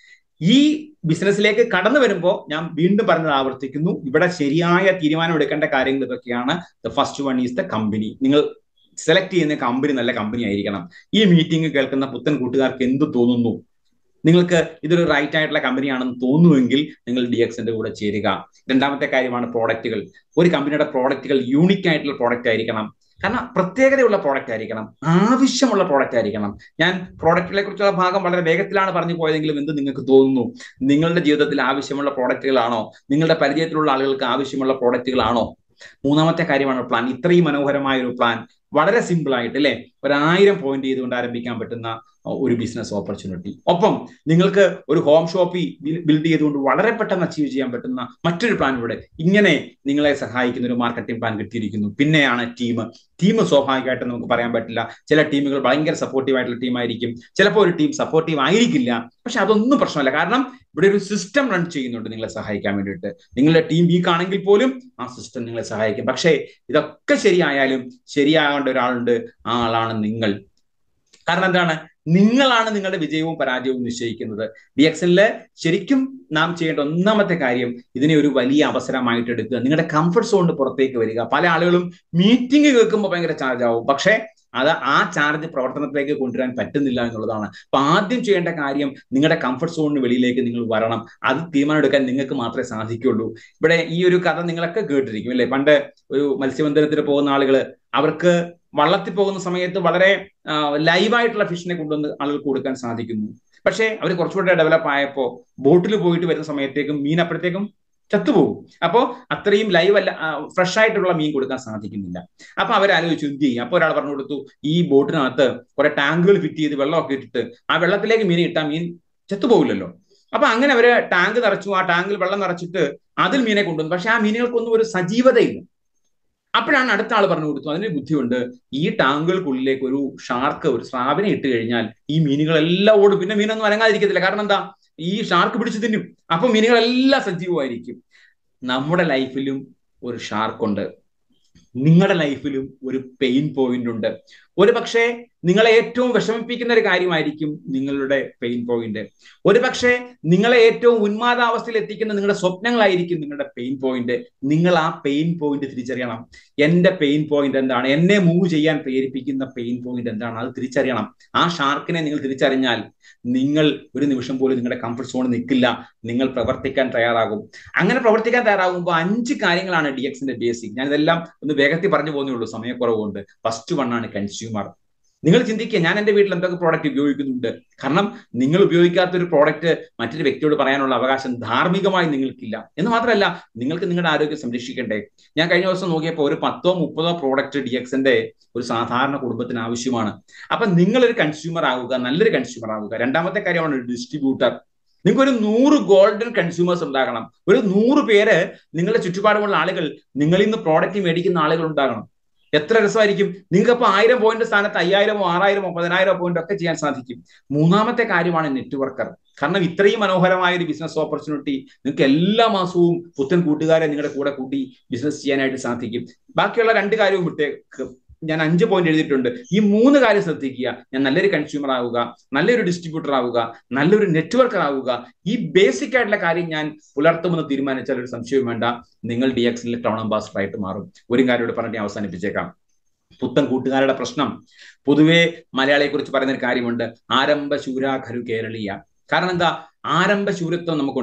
ഈ ബിസിനസ്സിലേക്ക് കടന്നു വരുമ്പോൾ ഞാൻ വീണ്ടും പറഞ്ഞത് ആവർത്തിക്കുന്നു ഇവിടെ ശരിയായ തീരുമാനം എടുക്കേണ്ട കാര്യങ്ങൾ ഇതൊക്കെയാണ് the first one is the company നിങ്ങൾ സെലക്ട് ചെയ്യുന്ന കമ്പനി നല്ല കമ്പനി ആയിരിക്കണം ഈ മീറ്റിംഗ് കേൾക്കുന്ന പുത്തൻ കൂട്ടുകാർക്ക് എന്ത് തോന്നുന്നു നിങ്ങൾക്ക് ഇതൊരു റൈറ്റ് ആയിട്ടുള്ള കമ്പനിയാണെന്ന് തോന്നുമെങ്കിൽ നിങ്ങൾ ഡി എക്സിന്റെ കൂടെ ചേരുക രണ്ടാമത്തെ കാര്യമാണ് പ്രോഡക്റ്റുകൾ ഒരു കമ്പനിയുടെ പ്രോഡക്റ്റുകൾ യൂണിക് ആയിട്ടുള്ള പ്രോഡക്റ്റ് ആയിരിക്കണം കാരണം പ്രത്യേകതയുള്ള പ്രോഡക്റ്റ് ആയിരിക്കണം ആവശ്യമുള്ള പ്രോഡക്റ്റ് ആയിരിക്കണം ഞാൻ പ്രോഡക്റ്റുകളെ കുറിച്ചുള്ള ഭാഗം വളരെ വേഗത്തിലാണ് പറഞ്ഞു പോയതെങ്കിലും എന്ത് നിങ്ങൾക്ക് തോന്നുന്നു നിങ്ങളുടെ ജീവിതത്തിൽ ആവശ്യമുള്ള പ്രോഡക്റ്റുകളാണോ നിങ്ങളുടെ പരിചയത്തിലുള്ള ആളുകൾക്ക് ആവശ്യമുള്ള പ്രോഡക്റ്റുകളാണോ മൂന്നാമത്തെ കാര്യമാണ് പ്ലാൻ ഇത്രയും മനോഹരമായ ഒരു പ്ലാൻ വളരെ സിമ്പിൾ ആയിട്ട് അല്ലെ ഒരായിരം പോയിന്റ് ചെയ്തുകൊണ്ട് ആരംഭിക്കാൻ പറ്റുന്ന ഒരു ബിസിനസ് ഓപ്പർച്യൂണിറ്റി ഒപ്പം നിങ്ങൾക്ക് ഒരു ഹോം ഷോപ്പി ബിൽഡ് ചെയ്തുകൊണ്ട് വളരെ പെട്ടെന്ന് അച്ചീവ് ചെയ്യാൻ പറ്റുന്ന മറ്റൊരു പ്ലാൻ ഇവിടെ ഇങ്ങനെ നിങ്ങളെ സഹായിക്കുന്ന ഒരു മാർക്കറ്റിംഗ് പ്ലാൻ കിട്ടിയിരിക്കുന്നു പിന്നെയാണ് ടീം ടീം സ്വാഭാവികമായിട്ട് നമുക്ക് പറയാൻ പറ്റില്ല ചില ടീമുകൾ ഭയങ്കര സപ്പോർട്ടീവ് ആയിട്ടുള്ള ടീമായിരിക്കും ചിലപ്പോൾ ഒരു ടീം സപ്പോർട്ടീവ് ആയിരിക്കില്ല പക്ഷെ അതൊന്നും പ്രശ്നമല്ല കാരണം ഇവിടെ ഒരു സിസ്റ്റം റൺ ചെയ്യുന്നുണ്ട് നിങ്ങളെ സഹായിക്കാൻ വേണ്ടിയിട്ട് നിങ്ങളുടെ ടീം വീക്ക് ആണെങ്കിൽ പോലും ആ സിസ്റ്റം നിങ്ങളെ സഹായിക്കും പക്ഷേ ഇതൊക്കെ ശരിയായാലും ശരിയാകേണ്ട ഒരാളുണ്ട് ആ ആളാണ് നിങ്ങൾ കാരണം എന്താണ് നിങ്ങളാണ് നിങ്ങളുടെ വിജയവും പരാജയവും നിശ്ചയിക്കുന്നത് ഡി എക്സലില് ശരിക്കും നാം ചെയ്യേണ്ട ഒന്നാമത്തെ കാര്യം ഇതിനെ ഒരു വലിയ അവസരമായിട്ട് എടുക്കുക നിങ്ങളുടെ കംഫർട്ട് സോണിന് പുറത്തേക്ക് വരിക പല ആളുകളും മീറ്റിംഗ് കേൾക്കുമ്പോൾ ഭയങ്കര ചാർജ് ആവും പക്ഷേ അത് ആ ചാർജ് പ്രവർത്തനത്തിലേക്ക് കൊണ്ടുവരാൻ പറ്റുന്നില്ല എന്നുള്ളതാണ് അപ്പൊ ആദ്യം ചെയ്യേണ്ട കാര്യം നിങ്ങളുടെ കംഫർട്ട് സോണിന് വെളിയിലേക്ക് നിങ്ങൾ വരണം അത് തീരുമാനമെടുക്കാൻ നിങ്ങൾക്ക് മാത്രമേ സാധിക്കുള്ളൂ ഇവിടെ ഈ ഒരു കഥ നിങ്ങളൊക്കെ കേട്ടിരിക്കും അല്ലെ പണ്ട് ഒരു മത്സ്യബന്ധനത്തിന് പോകുന്ന ആളുകൾ അവർക്ക് വള്ളത്തിൽ പോകുന്ന സമയത്ത് വളരെ ലൈവായിട്ടുള്ള ഫിഷിനെ കൊണ്ടുവന്ന് ആളുകൾക്ക് കൊടുക്കാൻ സാധിക്കുന്നു പക്ഷേ അവർ കുറച്ചുകൂടെ ഡെവലപ്പ് ആയപ്പോൾ ബോട്ടിൽ പോയിട്ട് വരുന്ന സമയത്തേക്കും മീൻ അപ്പോഴത്തേക്കും ചത്തുപോകും അപ്പോൾ അത്രയും ലൈവ് അല്ല ഫ്രഷ് ആയിട്ടുള്ള മീൻ കൊടുക്കാൻ സാധിക്കുന്നില്ല അപ്പൊ അവർ ആലോചിച്ചു എന്ത് ചെയ്യും അപ്പോൾ ഒരാൾ പറഞ്ഞു കൊടുത്തു ഈ ബോട്ടിനകത്ത് കുറെ ടാങ്കുകൾ ഫിറ്റ് ചെയ്ത് വെള്ളമൊക്കെ ഇട്ടിട്ട് ആ വെള്ളത്തിലേക്ക് മീൻ ഇട്ടാൽ മീൻ ചത്തുപോകില്ലല്ലോ അപ്പൊ അങ്ങനെ അവര് ടാങ്ക് നിറച്ചു ആ ടാങ്കിൽ വെള്ളം നിറച്ചിട്ട് അതിൽ മീനെ കൊണ്ടുവന്നു പക്ഷെ ആ മീനുകൾക്കൊന്നും ഒരു സജീവതയില്ല അപ്പോഴാണ് അടുത്ത ആൾ പറഞ്ഞു കൊടുത്തു അതിന് ബുദ്ധിയുണ്ട് ഈ ടാങ്കുകൾക്കുള്ളിലേക്ക് ഒരു ഷാർക്ക് ഒരു സ്രാവിനെ ഇട്ട് കഴിഞ്ഞാൽ ഈ മീനുകളെല്ലാം ഓടും പിന്നെ മീനൊന്നും അനങ്ങാതിരിക്കത്തില്ല കാരണം എന്താ ഈ ഷാർക്ക് പിടിച്ചു തിന്നും അപ്പൊ മീനുകളെല്ലാം സജീവമായിരിക്കും നമ്മുടെ ലൈഫിലും ഒരു ഷാർക്കുണ്ട് നിങ്ങളുടെ ലൈഫിലും ഒരു പെയിൻ പോയിന്റ് ഉണ്ട് ഒരു പക്ഷേ നിങ്ങളെ ഏറ്റവും വിഷമിപ്പിക്കുന്ന ഒരു കാര്യമായിരിക്കും നിങ്ങളുടെ പെയിൻ പോയിന്റ് ഒരു പക്ഷേ നിങ്ങളെ ഏറ്റവും ഉന്മാദാവസ്ഥയിൽ എത്തിക്കുന്ന നിങ്ങളുടെ സ്വപ്നങ്ങളായിരിക്കും നിങ്ങളുടെ പെയിൻ പോയിന്റ് നിങ്ങൾ ആ പെയിൻ പോയിന്റ് തിരിച്ചറിയണം എന്റെ പെയിൻ പോയിന്റ് എന്താണ് എന്നെ മൂവ് ചെയ്യാൻ പ്രേരിപ്പിക്കുന്ന പെയിൻ പോയിന്റ് എന്താണ് അത് തിരിച്ചറിയണം ആ ഷാർക്കിനെ നിങ്ങൾ തിരിച്ചറിഞ്ഞാൽ നിങ്ങൾ ഒരു നിമിഷം പോലും നിങ്ങളുടെ കംഫർട്ട് സോണിൽ നിൽക്കില്ല നിങ്ങൾ പ്രവർത്തിക്കാൻ തയ്യാറാകും അങ്ങനെ പ്രവർത്തിക്കാൻ തയ്യാറാകുമ്പോൾ അഞ്ച് കാര്യങ്ങളാണ് ഡി എക്സിന്റെ ബേസിക് ഞാൻ ഇതെല്ലാം ഒന്ന് വേഗത്തിൽ പറഞ്ഞു പോകുന്നേ ഉള്ളൂ സമയക്കുറവുകൊണ്ട് ഫസ്റ്റ് വൺ ആണ് കൺസ്യൂമർ നിങ്ങൾ ചിന്തിക്കുക ഞാൻ എന്റെ വീട്ടിൽ എന്തൊക്കെ പ്രോഡക്റ്റ് ഉപയോഗിക്കുന്നുണ്ട് കാരണം നിങ്ങൾ ഉപയോഗിക്കാത്ത ഒരു പ്രോഡക്റ്റ് മറ്റൊരു വ്യക്തിയോട് പറയാനുള്ള അവകാശം ധാർമ്മികമായി നിങ്ങൾക്കില്ല എന്ന് മാത്രമല്ല നിങ്ങൾക്ക് നിങ്ങളുടെ ആരോഗ്യം സംരക്ഷിക്കണ്ടേ ഞാൻ കഴിഞ്ഞ ദിവസം നോക്കിയപ്പോൾ ഒരു പത്തോ മുപ്പതോ പ്രോഡക്റ്റ് ഡി എക്സിന്റെ ഒരു സാധാരണ കുടുംബത്തിന് ആവശ്യമാണ് അപ്പൊ നിങ്ങളൊരു കൺസ്യൂമർ ആവുക നല്ലൊരു കൺസ്യൂമർ ആവുക രണ്ടാമത്തെ കാര്യമാണ് ഡിസ്ട്രിബ്യൂട്ടർ നിങ്ങൾക്ക് ഒരു നൂറ് ഗോൾഡൻ കൺസ്യൂമേഴ്സ് ഉണ്ടാകണം ഒരു നൂറ് പേര് നിങ്ങളുടെ ചുറ്റുപാടുമുള്ള ആളുകൾ നിങ്ങളിൽ നിന്ന് പ്രോഡക്റ്റ് മേടിക്കുന്ന ആളുകൾ ഉണ്ടാകണം എത്ര രസമായിരിക്കും നിങ്ങൾക്ക് അപ്പൊ ആയിരം പോയിന്റ് സ്ഥാനത്ത് അയ്യായിരമോ ആറായിരമോ പതിനായിരമോ പോയിന്റ് ഒക്കെ ചെയ്യാൻ സാധിക്കും മൂന്നാമത്തെ കാര്യമാണ് നെറ്റ്വർക്കർ കാരണം ഇത്രയും മനോഹരമായ ഒരു ബിസിനസ് ഓപ്പർച്യൂണിറ്റി നിങ്ങൾക്ക് എല്ലാ മാസവും പുത്തൻ കൂട്ടുകാരെ നിങ്ങളുടെ കൂടെ കൂട്ടി ബിസിനസ് ചെയ്യാനായിട്ട് സാധിക്കും ബാക്കിയുള്ള രണ്ട് കാര്യവും വിട്ടേക്ക് ഞാൻ അഞ്ച് പോയിന്റ് എഴുതിയിട്ടുണ്ട് ഈ മൂന്ന് കാര്യം ശ്രദ്ധിക്കുക ഞാൻ നല്ലൊരു കൺസ്യൂമർ ആവുക നല്ലൊരു ഡിസ്ട്രിബ്യൂട്ടർ ആവുക നല്ലൊരു നെറ്റ്വർക്കർ ആവുക ഈ ബേസിക് ആയിട്ടുള്ള കാര്യം ഞാൻ പുലർത്തുമെന്ന് തീരുമാനിച്ചാൽ ഒരു സംശയവും വേണ്ട നിങ്ങൾ ഡി എക്സിലെ ടൗൺ അംബാസഡർ ആയിട്ട് മാറും ഒരു കാര്യം പറഞ്ഞിട്ട് അവസാനിപ്പിച്ചേക്കാം പുത്തൻ കൂട്ടുകാരുടെ പ്രശ്നം പൊതുവെ മലയാളിയെ കുറിച്ച് പറയുന്ന ഒരു കാര്യമുണ്ട് ആരംഭ ശൂരാഖരു കേരളീയ കാരണം എന്താ ആരംഭ ശൂരത്വം നമുക്കുണ്ട്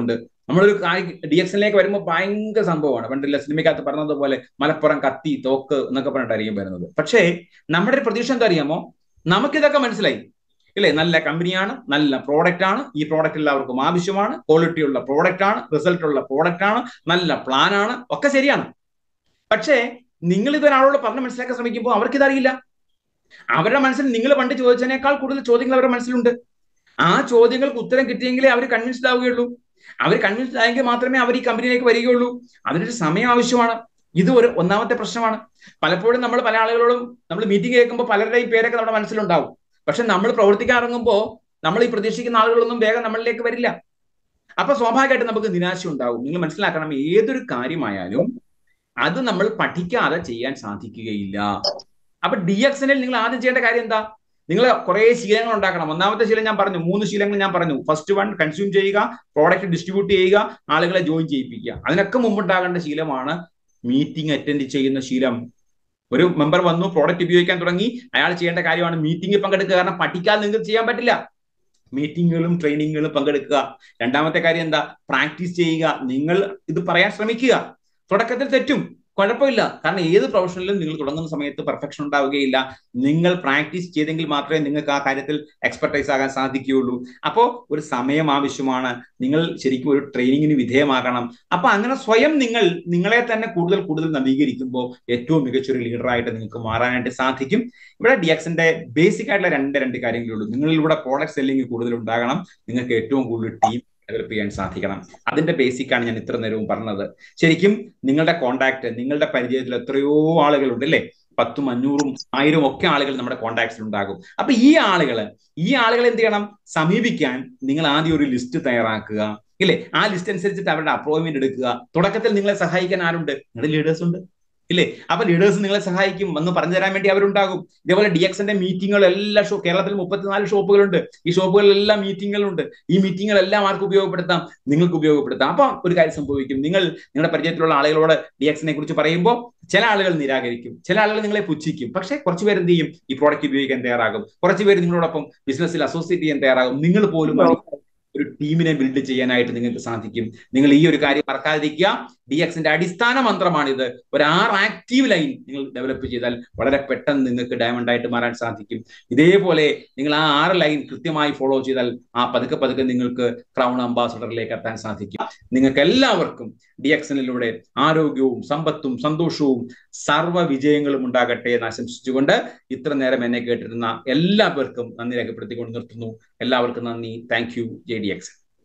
നമ്മളൊരു ഡി എക്സിലേക്ക് വരുമ്പോൾ ഭയങ്കര സംഭവമാണ് പണ്ടില്ല സിനിമയ്ക്കകത്ത് പറഞ്ഞതുപോലെ മലപ്പുറം കത്തി തോക്ക് എന്നൊക്കെ പറഞ്ഞിട്ടായിരിക്കും വരുന്നത് പക്ഷേ നമ്മുടെ ഒരു പ്രതീക്ഷ എന്താ അറിയാമോ നമുക്കിതൊക്കെ മനസ്സിലായി ഇല്ലേ നല്ല കമ്പനിയാണ് നല്ല പ്രോഡക്റ്റ് ആണ് ഈ പ്രോഡക്റ്റ് എല്ലാവർക്കും ആവശ്യമാണ് ക്വാളിറ്റി ഉള്ള പ്രോഡക്റ്റ് ആണ് റിസൾട്ട് ഉള്ള പ്രോഡക്റ്റ് ആണ് നല്ല പ്ലാൻ ആണ് ഒക്കെ ശരിയാണ് പക്ഷേ നിങ്ങൾ ഇതൊരാളോട് പറഞ്ഞ് മനസ്സിലാക്കാൻ ശ്രമിക്കുമ്പോൾ അവർക്കിതറിയില്ല അവരുടെ മനസ്സിൽ നിങ്ങൾ പണ്ട് ചോദിച്ചതിനേക്കാൾ കൂടുതൽ ചോദ്യങ്ങൾ അവരുടെ മനസ്സിലുണ്ട് ആ ചോദ്യങ്ങൾക്ക് ഉത്തരം കിട്ടിയെങ്കിലേ അവർ കൺവിൻസ്ഡ് ആവുകയുള്ളൂ അവർ കൺവിൻസ്ഡ് ആയെങ്കിൽ മാത്രമേ അവർ ഈ കമ്പനിയിലേക്ക് വരികയുള്ളൂ അതിനൊരു സമയം ആവശ്യമാണ് ഇത് ഒരു ഒന്നാമത്തെ പ്രശ്നമാണ് പലപ്പോഴും നമ്മൾ പല ആളുകളോടും നമ്മൾ മീറ്റിംഗ് കേൾക്കുമ്പോൾ പലരുടെയും പേരൊക്കെ നമ്മുടെ മനസ്സിലുണ്ടാവും പക്ഷെ നമ്മൾ പ്രവർത്തിക്കാൻ ഇറങ്ങുമ്പോൾ നമ്മൾ ഈ പ്രതീക്ഷിക്കുന്ന ആളുകളൊന്നും വേഗം നമ്മളിലേക്ക് വരില്ല അപ്പൊ സ്വാഭാവികമായിട്ടും നമുക്ക് നിരാശ ഉണ്ടാവും നിങ്ങൾ മനസ്സിലാക്കണം ഏതൊരു കാര്യമായാലും അത് നമ്മൾ പഠിക്കാതെ ചെയ്യാൻ സാധിക്കുകയില്ല അപ്പൊ ഡി എക്സിനിൽ നിങ്ങൾ ആദ്യം ചെയ്യേണ്ട കാര്യം എന്താ നിങ്ങൾ കുറെ ശീലങ്ങൾ ഉണ്ടാക്കണം ഒന്നാമത്തെ ശീലം ഞാൻ പറഞ്ഞു മൂന്ന് ശീലങ്ങൾ ഞാൻ പറഞ്ഞു ഫസ്റ്റ് വൺ കൺസ്യൂം ചെയ്യുക പ്രോഡക്റ്റ് ഡിസ്ട്രിബ്യൂട്ട് ചെയ്യുക ആളുകളെ ജോയിൻ ചെയ്യിപ്പിക്കുക അതിനൊക്കെ മുമ്പുണ്ടാകേണ്ട ശീലമാണ് മീറ്റിംഗ് അറ്റൻഡ് ചെയ്യുന്ന ശീലം ഒരു മെമ്പർ വന്നു പ്രോഡക്റ്റ് ഉപയോഗിക്കാൻ തുടങ്ങി അയാൾ ചെയ്യേണ്ട കാര്യമാണ് മീറ്റിംഗിൽ പങ്കെടുക്കുക കാരണം പഠിക്കാതെ നിങ്ങൾക്ക് ചെയ്യാൻ പറ്റില്ല മീറ്റിങ്ങുകളും ട്രെയിനിങ്ങുകളും പങ്കെടുക്കുക രണ്ടാമത്തെ കാര്യം എന്താ പ്രാക്ടീസ് ചെയ്യുക നിങ്ങൾ ഇത് പറയാൻ ശ്രമിക്കുക തുടക്കത്തിൽ തെറ്റും കുഴപ്പമില്ല കാരണം ഏത് പ്രൊഫഷനിലും നിങ്ങൾ തുടങ്ങുന്ന സമയത്ത് പെർഫെക്ഷൻ ഉണ്ടാവുകയില്ല നിങ്ങൾ പ്രാക്ടീസ് ചെയ്തെങ്കിൽ മാത്രമേ നിങ്ങൾക്ക് ആ കാര്യത്തിൽ എക്സ്പെർട്ടൈസ് ആകാൻ സാധിക്കുകയുള്ളൂ അപ്പോൾ ഒരു സമയം ആവശ്യമാണ് നിങ്ങൾ ശരിക്കും ഒരു ട്രെയിനിങ്ങിന് വിധേയമാകണം അപ്പൊ അങ്ങനെ സ്വയം നിങ്ങൾ നിങ്ങളെ തന്നെ കൂടുതൽ കൂടുതൽ നവീകരിക്കുമ്പോൾ ഏറ്റവും മികച്ചൊരു ലീഡറായിട്ട് നിങ്ങൾക്ക് മാറാനായിട്ട് സാധിക്കും ഇവിടെ ഡി എക്സിന്റെ ബേസിക് ആയിട്ടുള്ള രണ്ട് രണ്ട് കാര്യങ്ങളുള്ളൂ നിങ്ങളിലൂടെ പ്രോഡക്റ്റ് സെല്ലിംഗ് കൂടുതൽ ഉണ്ടാകണം നിങ്ങൾക്ക് ഏറ്റവും കൂടുതൽ ടീം ഡെവലപ്പ് ചെയ്യാൻ സാധിക്കണം അതിന്റെ ബേസിക് ആണ് ഞാൻ ഇത്ര നേരവും പറഞ്ഞത് ശരിക്കും നിങ്ങളുടെ കോണ്ടാക്ട് നിങ്ങളുടെ പരിചയത്തിൽ എത്രയോ ആളുകളുണ്ട് അല്ലേ പത്തും അഞ്ഞൂറും ആയിരം ഒക്കെ ആളുകൾ നമ്മുടെ കോണ്ടാക്ട്സിൽ ഉണ്ടാകും അപ്പൊ ഈ ആളുകള് ഈ ആളുകൾ എന്ത് ചെയ്യണം സമീപിക്കാൻ നിങ്ങൾ ആദ്യം ഒരു ലിസ്റ്റ് തയ്യാറാക്കുക ഇല്ലേ ആ ലിസ്റ്റ് അനുസരിച്ചിട്ട് അവരുടെ അപ്പോയിന്റ്മെന്റ് എടുക്കുക തുടക്കത്തിൽ നിങ്ങളെ സഹായിക്കാൻ ആരുണ്ട് നിങ്ങളുടെ ലീഡേഴ്സ് ഉണ്ട് ഇല്ലേ അപ്പൊ ലീഡേഴ്സ് നിങ്ങളെ സഹായിക്കും എന്ന് പറഞ്ഞു തരാൻ വേണ്ടി അവരുണ്ടാകും ഇതേപോലെ ഡി എക്സിന്റെ മീറ്റിങ്ങുകൾ എല്ലാ ഷോ കേരളത്തിൽ മുപ്പത്തിനാല് ഷോപ്പുകളുണ്ട് ഈ ഷോപ്പുകളിലെല്ലാം മീറ്റിങ്ങുകളുണ്ട് ഈ മീറ്റിങ്ങുകളെല്ലാം ആർക്ക് ഉപയോഗപ്പെടുത്താം നിങ്ങൾക്ക് ഉപയോഗപ്പെടുത്താം അപ്പൊ ഒരു കാര്യം സംഭവിക്കും നിങ്ങൾ നിങ്ങളുടെ പരിചയത്തിലുള്ള ആളുകളോട് ഡി എക്സിനെ കുറിച്ച് പറയുമ്പോൾ ചില ആളുകൾ നിരാകരിക്കും ചില ആളുകൾ നിങ്ങളെ പുച്ഛിക്കും പക്ഷെ കുറച്ച് പേര് എന്ത് ചെയ്യും ഈ പ്രോഡക്റ്റ് ഉപയോഗിക്കാൻ തയ്യാറാകും കുറച്ച് പേര് നിങ്ങളോടൊപ്പം ബിസിനസ്സിൽ അസോസിയേറ്റ് ചെയ്യാൻ തയ്യാറാകും നിങ്ങൾ പോലും ഒരു ടീമിനെ ബിൽഡ് ചെയ്യാനായിട്ട് നിങ്ങൾക്ക് സാധിക്കും നിങ്ങൾ ഈ ഒരു കാര്യം മറക്കാതിരിക്കുക ഡി എക്സിന്റെ അടിസ്ഥാന മന്ത്രമാണിത് ഒരു ആറ് ആക്റ്റീവ് ലൈൻ നിങ്ങൾ ഡെവലപ്പ് ചെയ്താൽ വളരെ പെട്ടെന്ന് നിങ്ങൾക്ക് ഡയമണ്ട് ആയിട്ട് മാറാൻ സാധിക്കും ഇതേപോലെ നിങ്ങൾ ആ ആറ് ലൈൻ കൃത്യമായി ഫോളോ ചെയ്താൽ ആ പതുക്കെ പതുക്കെ നിങ്ങൾക്ക് ക്രൗൺ അംബാസഡറിലേക്ക് എത്താൻ സാധിക്കും നിങ്ങൾക്ക് എല്ലാവർക്കും ഡി എക്സനിലൂടെ ആരോഗ്യവും സമ്പത്തും സന്തോഷവും സർവ്വ വിജയങ്ങളും ഉണ്ടാകട്ടെ എന്ന് ആശംസിച്ചുകൊണ്ട് ഇത്ര നേരം എന്നെ കേട്ടിരുന്ന എല്ലാ പേർക്കും നന്ദി രേഖപ്പെടുത്തിക്കൊണ്ട് നിർത്തുന്നു എല്ലാവർക്കും നന്ദി thank you J D X